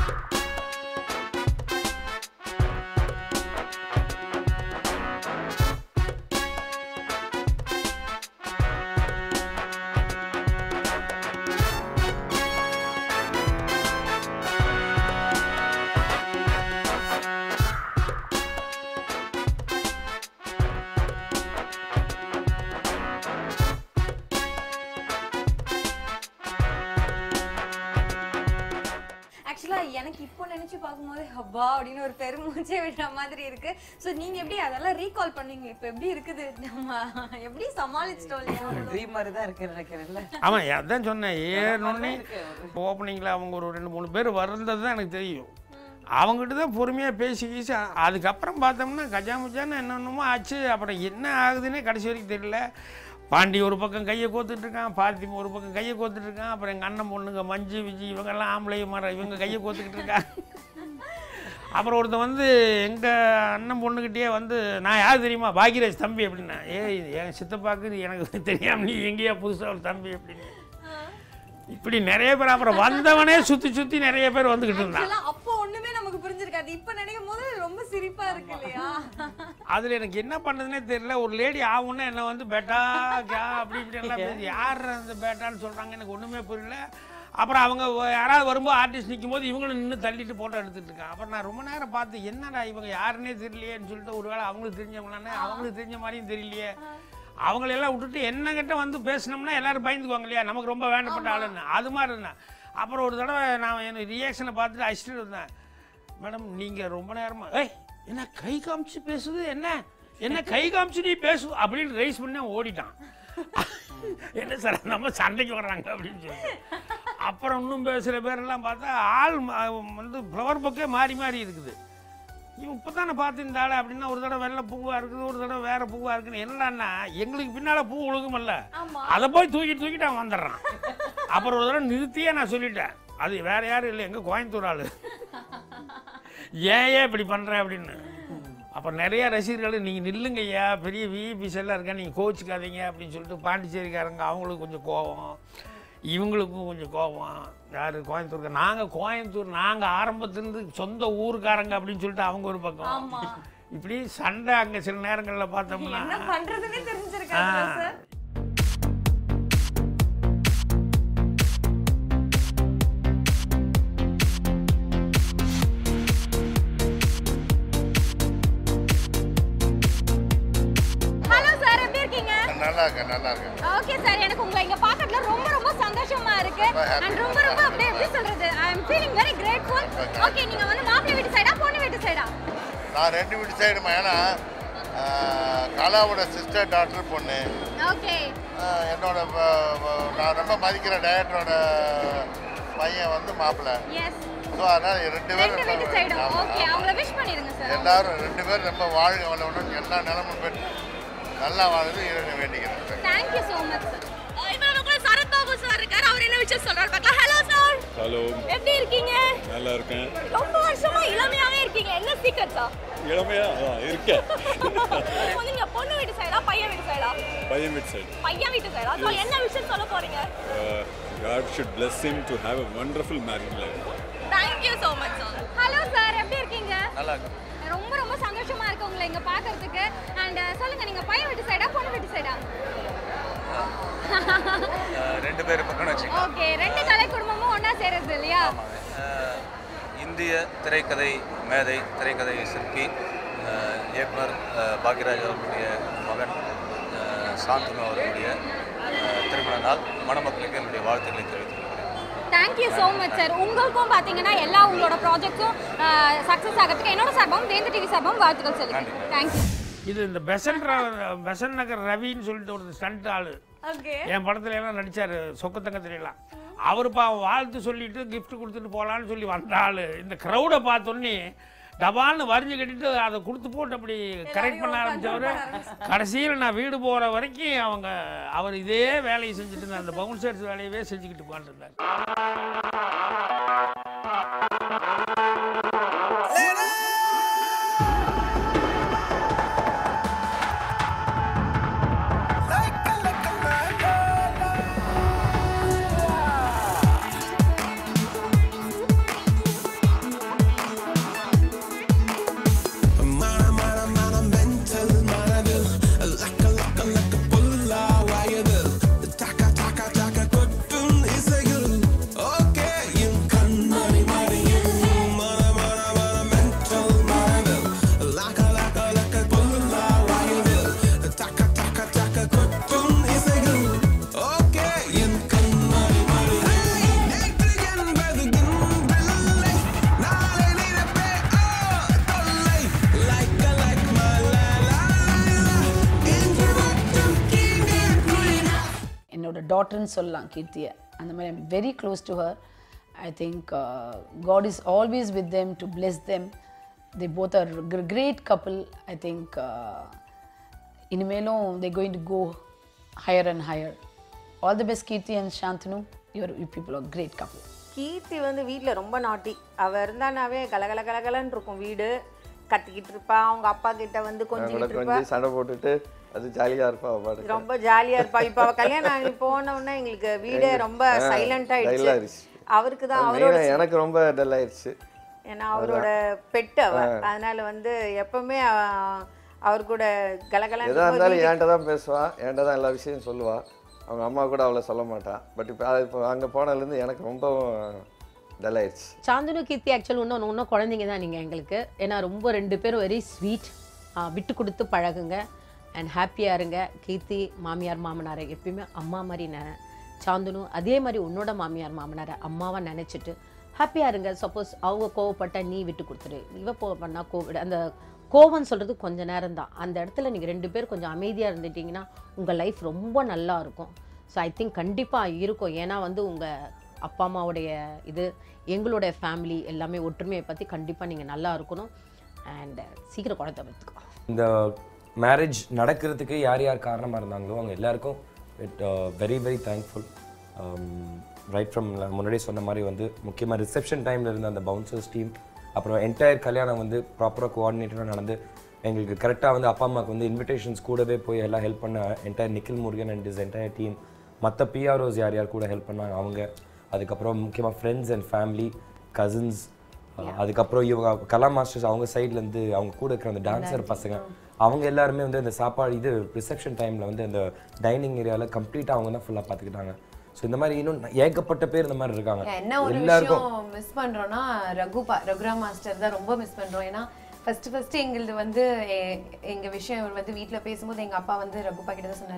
ஆக்சுவலாக எனக்கு இப்போ நினச்சி பார்க்கும்போது ஹப்பா அப்படின்னு ஒரு பெருமூச்சே விடுற மாதிரி இருக்கு ஸோ நீங்கள் எப்படி அதெல்லாம் ரீகால் பண்ணீங்க இப்போ எப்படி இருக்குது நம்ம எப்படி சமாளிச்சிட்டோம் இல்லையா ட்ரீம் மாதிரி தான் இருக்கு நினைக்கிறேன்ல ஆமாம் அதான் சொன்னேன் ஏன்னொன்னே ஓப்பனிங்கில் அவங்க ஒரு ரெண்டு மூணு பேர் வர்றது தான் எனக்கு தெரியும் அவங்ககிட்ட தான் பொறுமையாக பேசி கீசி அதுக்கப்புறம் பார்த்தோம்னா கஜாமுஜான்னு என்னென்னமோ ஆச்சு அப்புறம் என்ன ஆகுதுன்னே கடைசி வரைக்கும் தெரியல பாண்டி ஒரு பக்கம் கையை கோத்துட்டு இருக்கான் பார்த்திபன் ஒரு பக்கம் கையை கோத்துட்டு இருக்கான் அப்புறம் எங்கள் அண்ணன் பொண்ணுங்க மஞ்சு விஜய் இவங்கெல்லாம் ஆம்பளை மரம் இவங்க கையை கோத்துக்கிட்டு இருக்காங்க அப்புறம் ஒருத்தன் வந்து எங்கள் அண்ணன் பொண்ணுக்கிட்டே வந்து நான் யார் தெரியுமா பாக்யராஜ் தம்பி அப்படின்னா ஏய் என் சித்தப்பாக்கு இது எனக்கு தெரியாம நீ எங்கேயா புதுசாக ஒரு தம்பி அப்படின்னு இப்படி நிறைய பேர் அப்புறம் வந்தவனே சுற்றி சுற்றி நிறைய பேர் வந்துக்கிட்டு இருந்தான் ஆக்சுவலாக அப்போ ஒன்றுமே நமக்கு புரிஞ்சிருக்காது இப்போ நினைக்கும் போது ரொம்ப சிரிப்பாக இருக்கு இல்லையா அதில் எனக்கு என்ன பண்ணுறதுனே தெரியல ஒரு லேடி ஆகும்னா என்ன வந்து பேட்டா கே அப்படி இப்படி எல்லாம் பேசி யார் அந்த பேட்டான்னு சொல்கிறாங்க எனக்கு ஒன்றுமே புரியல அப்புறம் அவங்க வ- யாராவது வரும்போது ஆர்டிஸ்ட் நிற்கும் போது இவங்களும் நின்று தள்ளிட்டு ஃபோட்டோ எடுத்துட்டு இருக்காங்க அப்புறம் நான் ரொம்ப நேரம் பார்த்து என்னடா இவங்க யாருன்னே தெரியலையேன்னு சொல்லிட்டு ஒருவேளை அவங்களுக்கு தெரிஞ்சவங்களானே அவங்களுக்கு தெரிஞ்ச மாதிரியும் தெரியலையே அவங்களெல்லாம் விட்டுட்டு என்னங்கிட்ட வந்து பேசினோம்னா எல்லாரும் பயந்துக்குவாங்க இல்லையா நமக்கு ரொம்ப வேண்டப்பட்ட ஆளுன்னு அது மாதிரி இருந்தேன் அப்புறம் ஒரு தடவை நான் எனக்கு ரியாக்ஷனை பார்த்துட்டு அடிச்சுட்டு இருந்தேன் மேடம் நீங்கள் ரொம்ப நேரமாக ஏய் என்ன கை காமிச்சு பேசுது என்ன என்ன கை காமிச்சு நீ பேசு அப்படின்னு ரைஸ் பண்ணி அவன் ஓடிட்டான் என்ன சார் நம்ம சண்டைக்கு வர்றாங்க அப்படின்னு சொல்லி அப்புறம் இன்னும் பேசுகிற பேரெல்லாம் பார்த்தா ஆள் ம- வந்து ஃப்ளவர் பொக்கே மாறி மாறி இருக்குது இவன் இப்போ தானே பார்த்து இந்த ஆள் அப்படின்னா ஒரு தடவை வெள்ளை பூவாக இருக்குது ஒரு தடவை வேற பூவாக இருக்குன்னு என்னடான்னா எங்களுக்கு பின்னால் பூ ஒழுகுமல்ல அதை போய் தூக்கிட்டு தூக்கிட்டு அவன் வந்துடுறான் அப்புறம் ஒரு தடவை நிறுத்தியே நான் சொல்லிட்டேன் அது வேற யாரும் இல்லை எங்கள் கோயம்புத்தூர் ஆள் ஏன் ஏன் இப்படி பண்ணுற அப்படின்னு அப்போ நிறைய ரசிகர்கள் நீங்கள் நில்லுங்க ஐயா பெரிய விஐபிஸ் எல்லாம் இருக்கா நீங்கள் கோச்சிக்காதீங்க அப்படின்னு சொல்லிட்டு பாண்டிச்சேரிக்காரங்க அவங்களுக்கு கொஞ்சம் கோவம் இவங்களுக்கும் கொஞ்சம் கோவம் யார் கோயம்புத்தூர் நாங்கள் கோயம்புத்தூர் நாங்கள் ஆரம்பத்துலேருந்து சொந்த ஊருக்காரங்க அப்படின்னு சொல்லிட்டு அவங்க ஒரு பக்கம் ஆமா இப்படி சண்டை அங்கே சில நேரங்களில் பார்த்தோம்னா என்ன பண்றதுன்னே தெரிஞ்சிருக்காது ஆ. சார் ஹலோ சார் எப்படி இருக்கீங்க நல்லா இருக்கேன் நல்லா இருக்கேன் ஓகே சார் எனக்கு உங்களை இங்க பார்க்கறதுல ரொம்ப ரொம்ப சந்தோஷமா இருக்கு ரொம்ப happy. அண்ட் ரொம்ப ரொம்ப அப்படியே எப்படி சொல்றது I feeling very grateful okay நீங்க வந்து மாப்பிள்ளை வீட்டு சைடா பொண்ணு வீட்டு சைடா நான் ரெண்டு வீட்டு சைடுமா ஏன்னா ஆஹ், கலாவோட சிஸ்டர் டாக்டர் பொண்ணு ஓகே ஆஹ், என்னோட ப- ப- நான் ரொம்ப மதிக்கிற டைரக்டரோட பையன் வந்து மாப்பிள்ளை எஸ் ஸோ அதனால ரெண்டு ரெண்டு வீட்டு பேரும் சைடும் ஆமா, ஓகே ஆமா. அவங்கள விஷ் பண்ணிருங்க சார் எல்லாரும் ரெண்டு பேரும் ரொம்ப வாழ்க வளமுடன் எல்லா நிலமும் பெற்று நல்லா வாழ்ந்து இறைவனை வேண்டிக்கிறேன் thank you so much sir இப்போ நம்ம கூட சரத் பாபு சார் இருக்காரு அவர் என்ன விஷயம் சொல்றாரு பார்க்கலாம் ஹலோ சார் ஹலோ எப்படி இருக்கீங்க நல்லா இருக்கேன் ரொம்ப வருஷமா இளமையாவே இருக்கீங்க என்ன சீக்கிரட்ஸா இளமையா அதான் இருக்கேன் வந்து நீங்க பொண்ணு வீட்டு சைடா பையன் வீட்டு சைடா பையன் வீட் சைடு பையன் வீட்டு சைடா ஸோ Yes. என்ன விஷயம் சொல்ல போறீங்க God should bless him to have a wonderful married life thank you so much sir hello sir எப்படி இருக்கீங்க நல்லா இருக்கு ரொம்ப ரொம்ப சந்தோஷமா இருக்கு உங்களை இங்க பார்க்கிறதுக்கு அண்ட் சொல்லுங்க நீங்க பையன் வீட்டு சைடா பொண்ணு வீட்டு சைடா ரெண்டு பேர் பக்கம் வச்சுக்கலாம் ஓகே ரெண்டு கலை குடும்பமும் ஒண்ணா சேருது இல்லையா அஹ், இந்திய திரைக்கதை மேதை திரைக்கதை சிற்பி அஹ், இயக்குனர் அஹ், பாக்யராஜ் அவர்களுடைய மகன் அஹ், சாந்தனு அவர்களுடைய அஹ், திருமண நாள் மணமக்களுக்கு என்னுடைய வாழ்த்துக்களை தெரிவித்துக் கொள்கிறேன் தேங்க்யூ ஸோ மச் சார் உங்களுக்கும் பார்த்தீங்கன்னா எல்லா உங்களோட ப்ராஜெக்ட்ஸும் சக்ஸஸ் ஆகிறதுக்கு என்னோட சார்பாகவும் வேந்த டிவி சார்பாகவும் வாழ்த்துக்கள் சொல்லுங்கள் தேங்க்யூ இது இந்த பெசன் ர- பெசன் நகர் ரவின்னு சொல்லிட்டு ஒரு ஸ்டண்ட் ஆளு ஓகே என் படத்துல எல்லாம் நடிச்சாரு சொக்கத்தங்கத்துல எல்லாம் அவர் பாவம் வாழ்த்து சொல்லிட்டு gift கொடுத்துட்டு போகலான்னு சொல்லி வந்த ஆளு இந்த க்ரௌடை பார்த்தோன்னே டபால்னு வரிஞ்சு கட்டிட்டு அதை கொடுத்து போட்டு அப்படி கரெக்ட் பண்ண ஆரம்பிச்சவர் கடைசியில் நான் வீடு போகிற வரைக்கும் அவங்க அவர் இதே வேலையை செஞ்சுட்டு இருந்தார் அந்த பவுன்சர்ஸ் வேலையவே செஞ்சுக்கிட்டு உட்காந்துருந்தார் என்னோட டாட்டர்னு சொல்லலாம் கீர்த்தியை அந்த மாதிரி I'm very close to her I think God is always with them to bless them they both are great couple I think இனிமேலும் they going to go higher and higher all the best Keerthi and Shantanu your you people are great couple Keerthi வந்து வீட்டில் ரொம்ப நாட்டி அவள் இருந்தானாவே கலகல கலகலன்னு இருக்கும் வீடு கத்திக்கிட்டு இருப்பா அவங்க அப்பா கிட்ட வந்து கூட கொஞ்சிக்கிட்டு இருப்பா கொஞ்சம் சண்டை போட்டுட்டு அது ஜாலியாக இருப்பா அவ பாட்டுக்கு ரொம்ப ஜாலியா இருப்பா இப்போ அவ கல்யாணம் ஆகி போன உடனே எங்களுக்கு வீடே ரொம்ப ஆ, சைலண்ட் dull ஆயிடுச்சு ஆயிடுச்சு. அவருக்கு தான் அது அவரோட main ஆ எனக்கு ரொம்ப டல் ஆயிடுச்சு ஏன்னா அவரோட பெட்டு அவ ஆ. அதனால வந்து எப்பவுமே அவ- அவர் கூட கலகலன்னு எதா இருக்கும்போது இருந்தாலும் வீட்டுக்கு- என்கிட்ட தான் பேசுவா என்கிட்ட தான் எல்லா விஷயம் சொல்லுவா அவங்க அம்மா கூட அவளை சொல்ல மாட்டா பட் இப்போ இப்போ அங்கே போனதுலேருந்து எனக்கு ரொம்பவும் டல் ஆயிடுச்சு சாந்தனு கீர்த்தி ஆக்சுவல் இன்னும் இன்னும் குழந்தைங்க தான் நீங்கள் எங்களுக்கு ஏன்னா ரொம்ப ரெண்டு பேரும் வெரி ஸ்வீட் விட்டு கொடுத்து பழகுங்க அண்ட் ஹாப்பியாக இருங்க கீர்த்தி மாமியார் மாமனாரை எப்பயுமே அம்மா மாதிரி நெ சாந்தனு அதே மாதிரி உன்னோட மாமியார் மாமனாரை அம்மாவை நினச்சிட்டு ஹாப்பியாக இருங்க சப்போஸ் அவங்க கோவப்பட்டா நீ விட்டு கொடுத்துரு இவ கோவப்பண்ணா கோவிட அந்த கோவம்னு சொல்கிறது கொஞ்ச நேரம் தான் அந்த இடத்துல நீங்கள் ரெண்டு பேர் கொஞ்சம் அமைதியாக இருந்துட்டீங்கன்னா உங்கள் லைஃப் ரொம்ப நல்லா இருக்கும் ஸோ ஐ திங்க் கண்டிப்பாக இருக்கும் ஏன்னா வந்து உங்கள் அப்பா அம்மாவுடைய இது எங்களுடைய ஃபேமிலி எல்லாமே ஒற்றுமையை பற்றி கண்டிப்பாக நீங்கள் நல்லா இருக்கணும் அண்ட் சீக்கிரம் குழந்தை பார்த்துக்கோ இந்த மேரேஜ் நடக்கிறதுக்கு யார் யார் காரணமாக இருந்தாங்களோ அவங்க எல்லாருக்கும் it very very thankful right from முன்னாடியே சொன்ன மாதிரி வந்து முக்கியமாக ரிசப்ஷன் டைமில் இருந்த அந்த பவுன்சர்ஸ் டீம் அப்புறம் என்டையர் கல்யாணம் வந்து ப்ராப்பராக கோஆர்டினேட்டராக நடந்து எங்களுக்கு கரெக்டாக வந்து அப்பா அம்மாவுக்கு வந்து இன்விடேஷன்ஸ் கூடவே போய் எல்லாம் ஹெல்ப் பண்ண entire Nikhil Murugan and is entire team மற்ற பிஆர்ஓஸ் யார் யார் கூட ஹெல்ப் பண்ணாங்க அவங்க அதுக்கப்புறம் முக்கியமாக ஃப்ரெண்ட்ஸ் அண்ட் ஃபேமிலி கசின்ஸ் அதுக்கப்புறம் இவங்க கலா மாஸ்டர்ஸ் அவங்க சைட்லேருந்து அவங்க கூட இருக்கிற அந்த டான்ஸர் பசங்க அவங்க எல்லாருமே வந்து அந்த சாப்பாடு இது ரிசப்ஷன் டைமில் வந்து அந்த டைனிங் ஏரியாவில் கம்ப்ளீட்டாக அவங்க தான் ஃபுல்லாக பார்த்துக்கிட்டாங்க ஸோ இந்த மாதிரி இன்னும் ஏகப்பட்ட பேர் இந்த மாதிரி இருக்காங்க என்ன ஒரு எல்லாருக்கும் விஷயம் மிஸ் பண்றோம்னா ரகு பா ரகுராம் மாஸ்டர் தான் ரொம்ப மிஸ் பண்றோம் ஏன்னா ஃபர்ஸ்ட் ஃபர்ஸ்ட் எங்களுது வந்து எ- எங்க விஷயம் இவர் வந்து வீட்ல பேசும்போது எங்க அப்பா வந்து ரகுப்பா கிட்ட தான் சொன்னாரு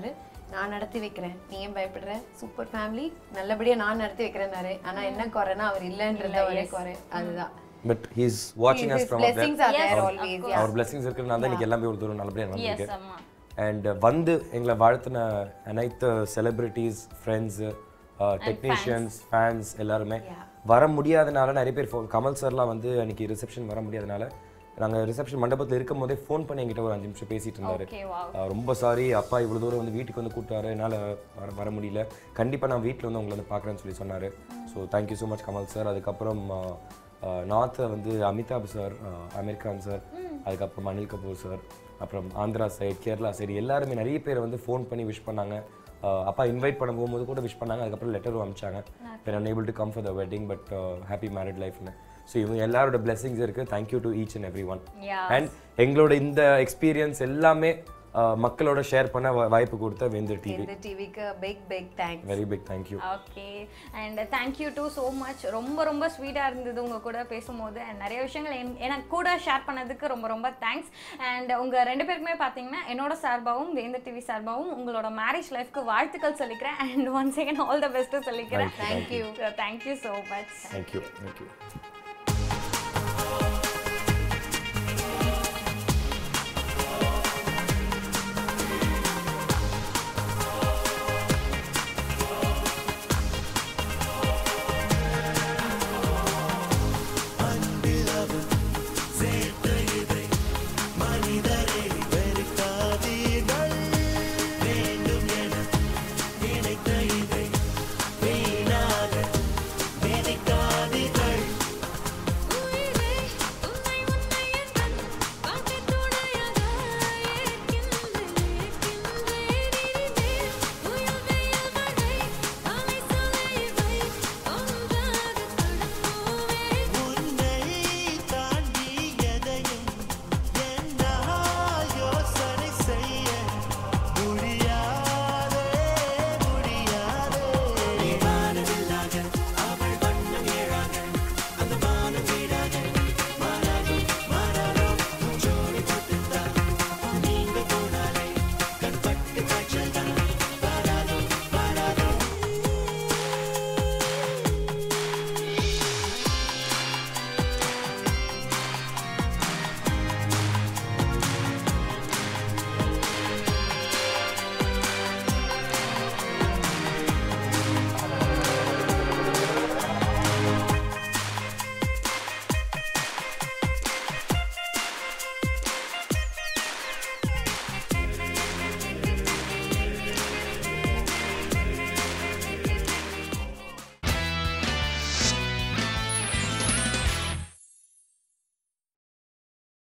நான் நடத்தி வைக்கிறேன் நீ ஏன் பயப்படுற சூப்பர் ஃபேமிலி நல்லபடியா நான் நடத்தி வைக்கிறேன்னாரு ஆனா என்ன குறைனா அவர் இல்லைன்றது இல்ல, ஒரே yes. குறை அதுதான் பட் ஹீஸ் வாட்சிங் His us from blessings are there always, yeah. அவர் blessings இருக்கிறனால தான் இன்னைக்கு எல்லாமே ஒரு தூரம் நல்லபடியாக நடந்திருக்கு Yes, ஆமா. அண்ட் வந்து எங்களை வாழ்த்தின அனைத்து செலிபிரிட்டிஸ் ஃப்ரெண்ட்ஸு டெக்னீஷியன்ஸ் ஃபேன்ஸ் எல்லாருமே வர முடியாதனால நிறைய பேர் phone- கமல் சார்லாம் வந்து அன்னைக்கு ரிசப்ஷன் வர முடியாதனால நாங்கள் ரிசப்ஷன் மண்டபத்தில் இருக்கும் போதே ஃபோன் பண்ணி என்கிட்ட ஒரு அஞ்சு நிமிஷம் பேசிட்டு இருந்தாரு Okay, wow. அஹ் ரொம்ப சாரி அப்பா இவ்வளோ தூரம் வந்து வீட்டுக்கு வந்து கூப்பிட்டாரு என்னால் வர வர முடியல கண்டிப்பாக நான் வீட்டில் வந்து உங்களை வந்து பார்க்குறேன்னு சொல்லி சொன்னார் so thank you so much Kamal sir அதுக்கப்புறம் நார்த்தை வந்து அமிதாப் சார் அமீர் கான் சார் அதுக்கப்புறம் அனில் கபூர் சார் அப்புறம் ஆந்திரா சைட் கேரளா சைடு எல்லாருமே நிறைய பேர் வந்து ஃபோன் பண்ணி விஷ் பண்ணாங்க அஹ் அப்பா இன்வைட் பண்ண போகும்போது கூட விஷ் பண்ணாங்க அதுக்கப்புறம் லெட்டரும் அனுப்பிச்சாங்க we're unable to come for the wedding but happy married லைஃப்னு ஸோ இவங்க எல்லாரோட பிளெஸிங்ஸ் இருக்குது thank you to each and every one Yeah. And எங்களோட இந்த எக்ஸ்பீரியன்ஸ் எல்லாமே அஹ், மக்களோட ஷேர் பண்ண வா- வாய்ப்பு கொடுத்த வேந்தர் டிவி இந்த டிவிக்கு big big thanks very big thank you okay and thank you to so much ரொம்ப ரொம்ப ஸ்வீட்டாக இருந்தது உங்கள் கூட பேசும்போது அண்ட் நிறைய விஷயங்கள் என் எனக்கு கூட ஷேர் பண்ணதுக்கு ரொம்ப ரொம்ப தேங்க்ஸ் அண்ட் உங்கள் ரெண்டு பேருக்குமே பார்த்தீங்கன்னா என்னோட சார்பாகவும் வேந்தர் டிவி சார்பாகவும் உங்களோட மேரேஜ் லைஃப்க்கு வாழ்த்துக்கள் சொல்லிக்கிறேன் and one second all the best சொல்லிக்கிறேன் Thank you, thank you thank you so much thank you thank you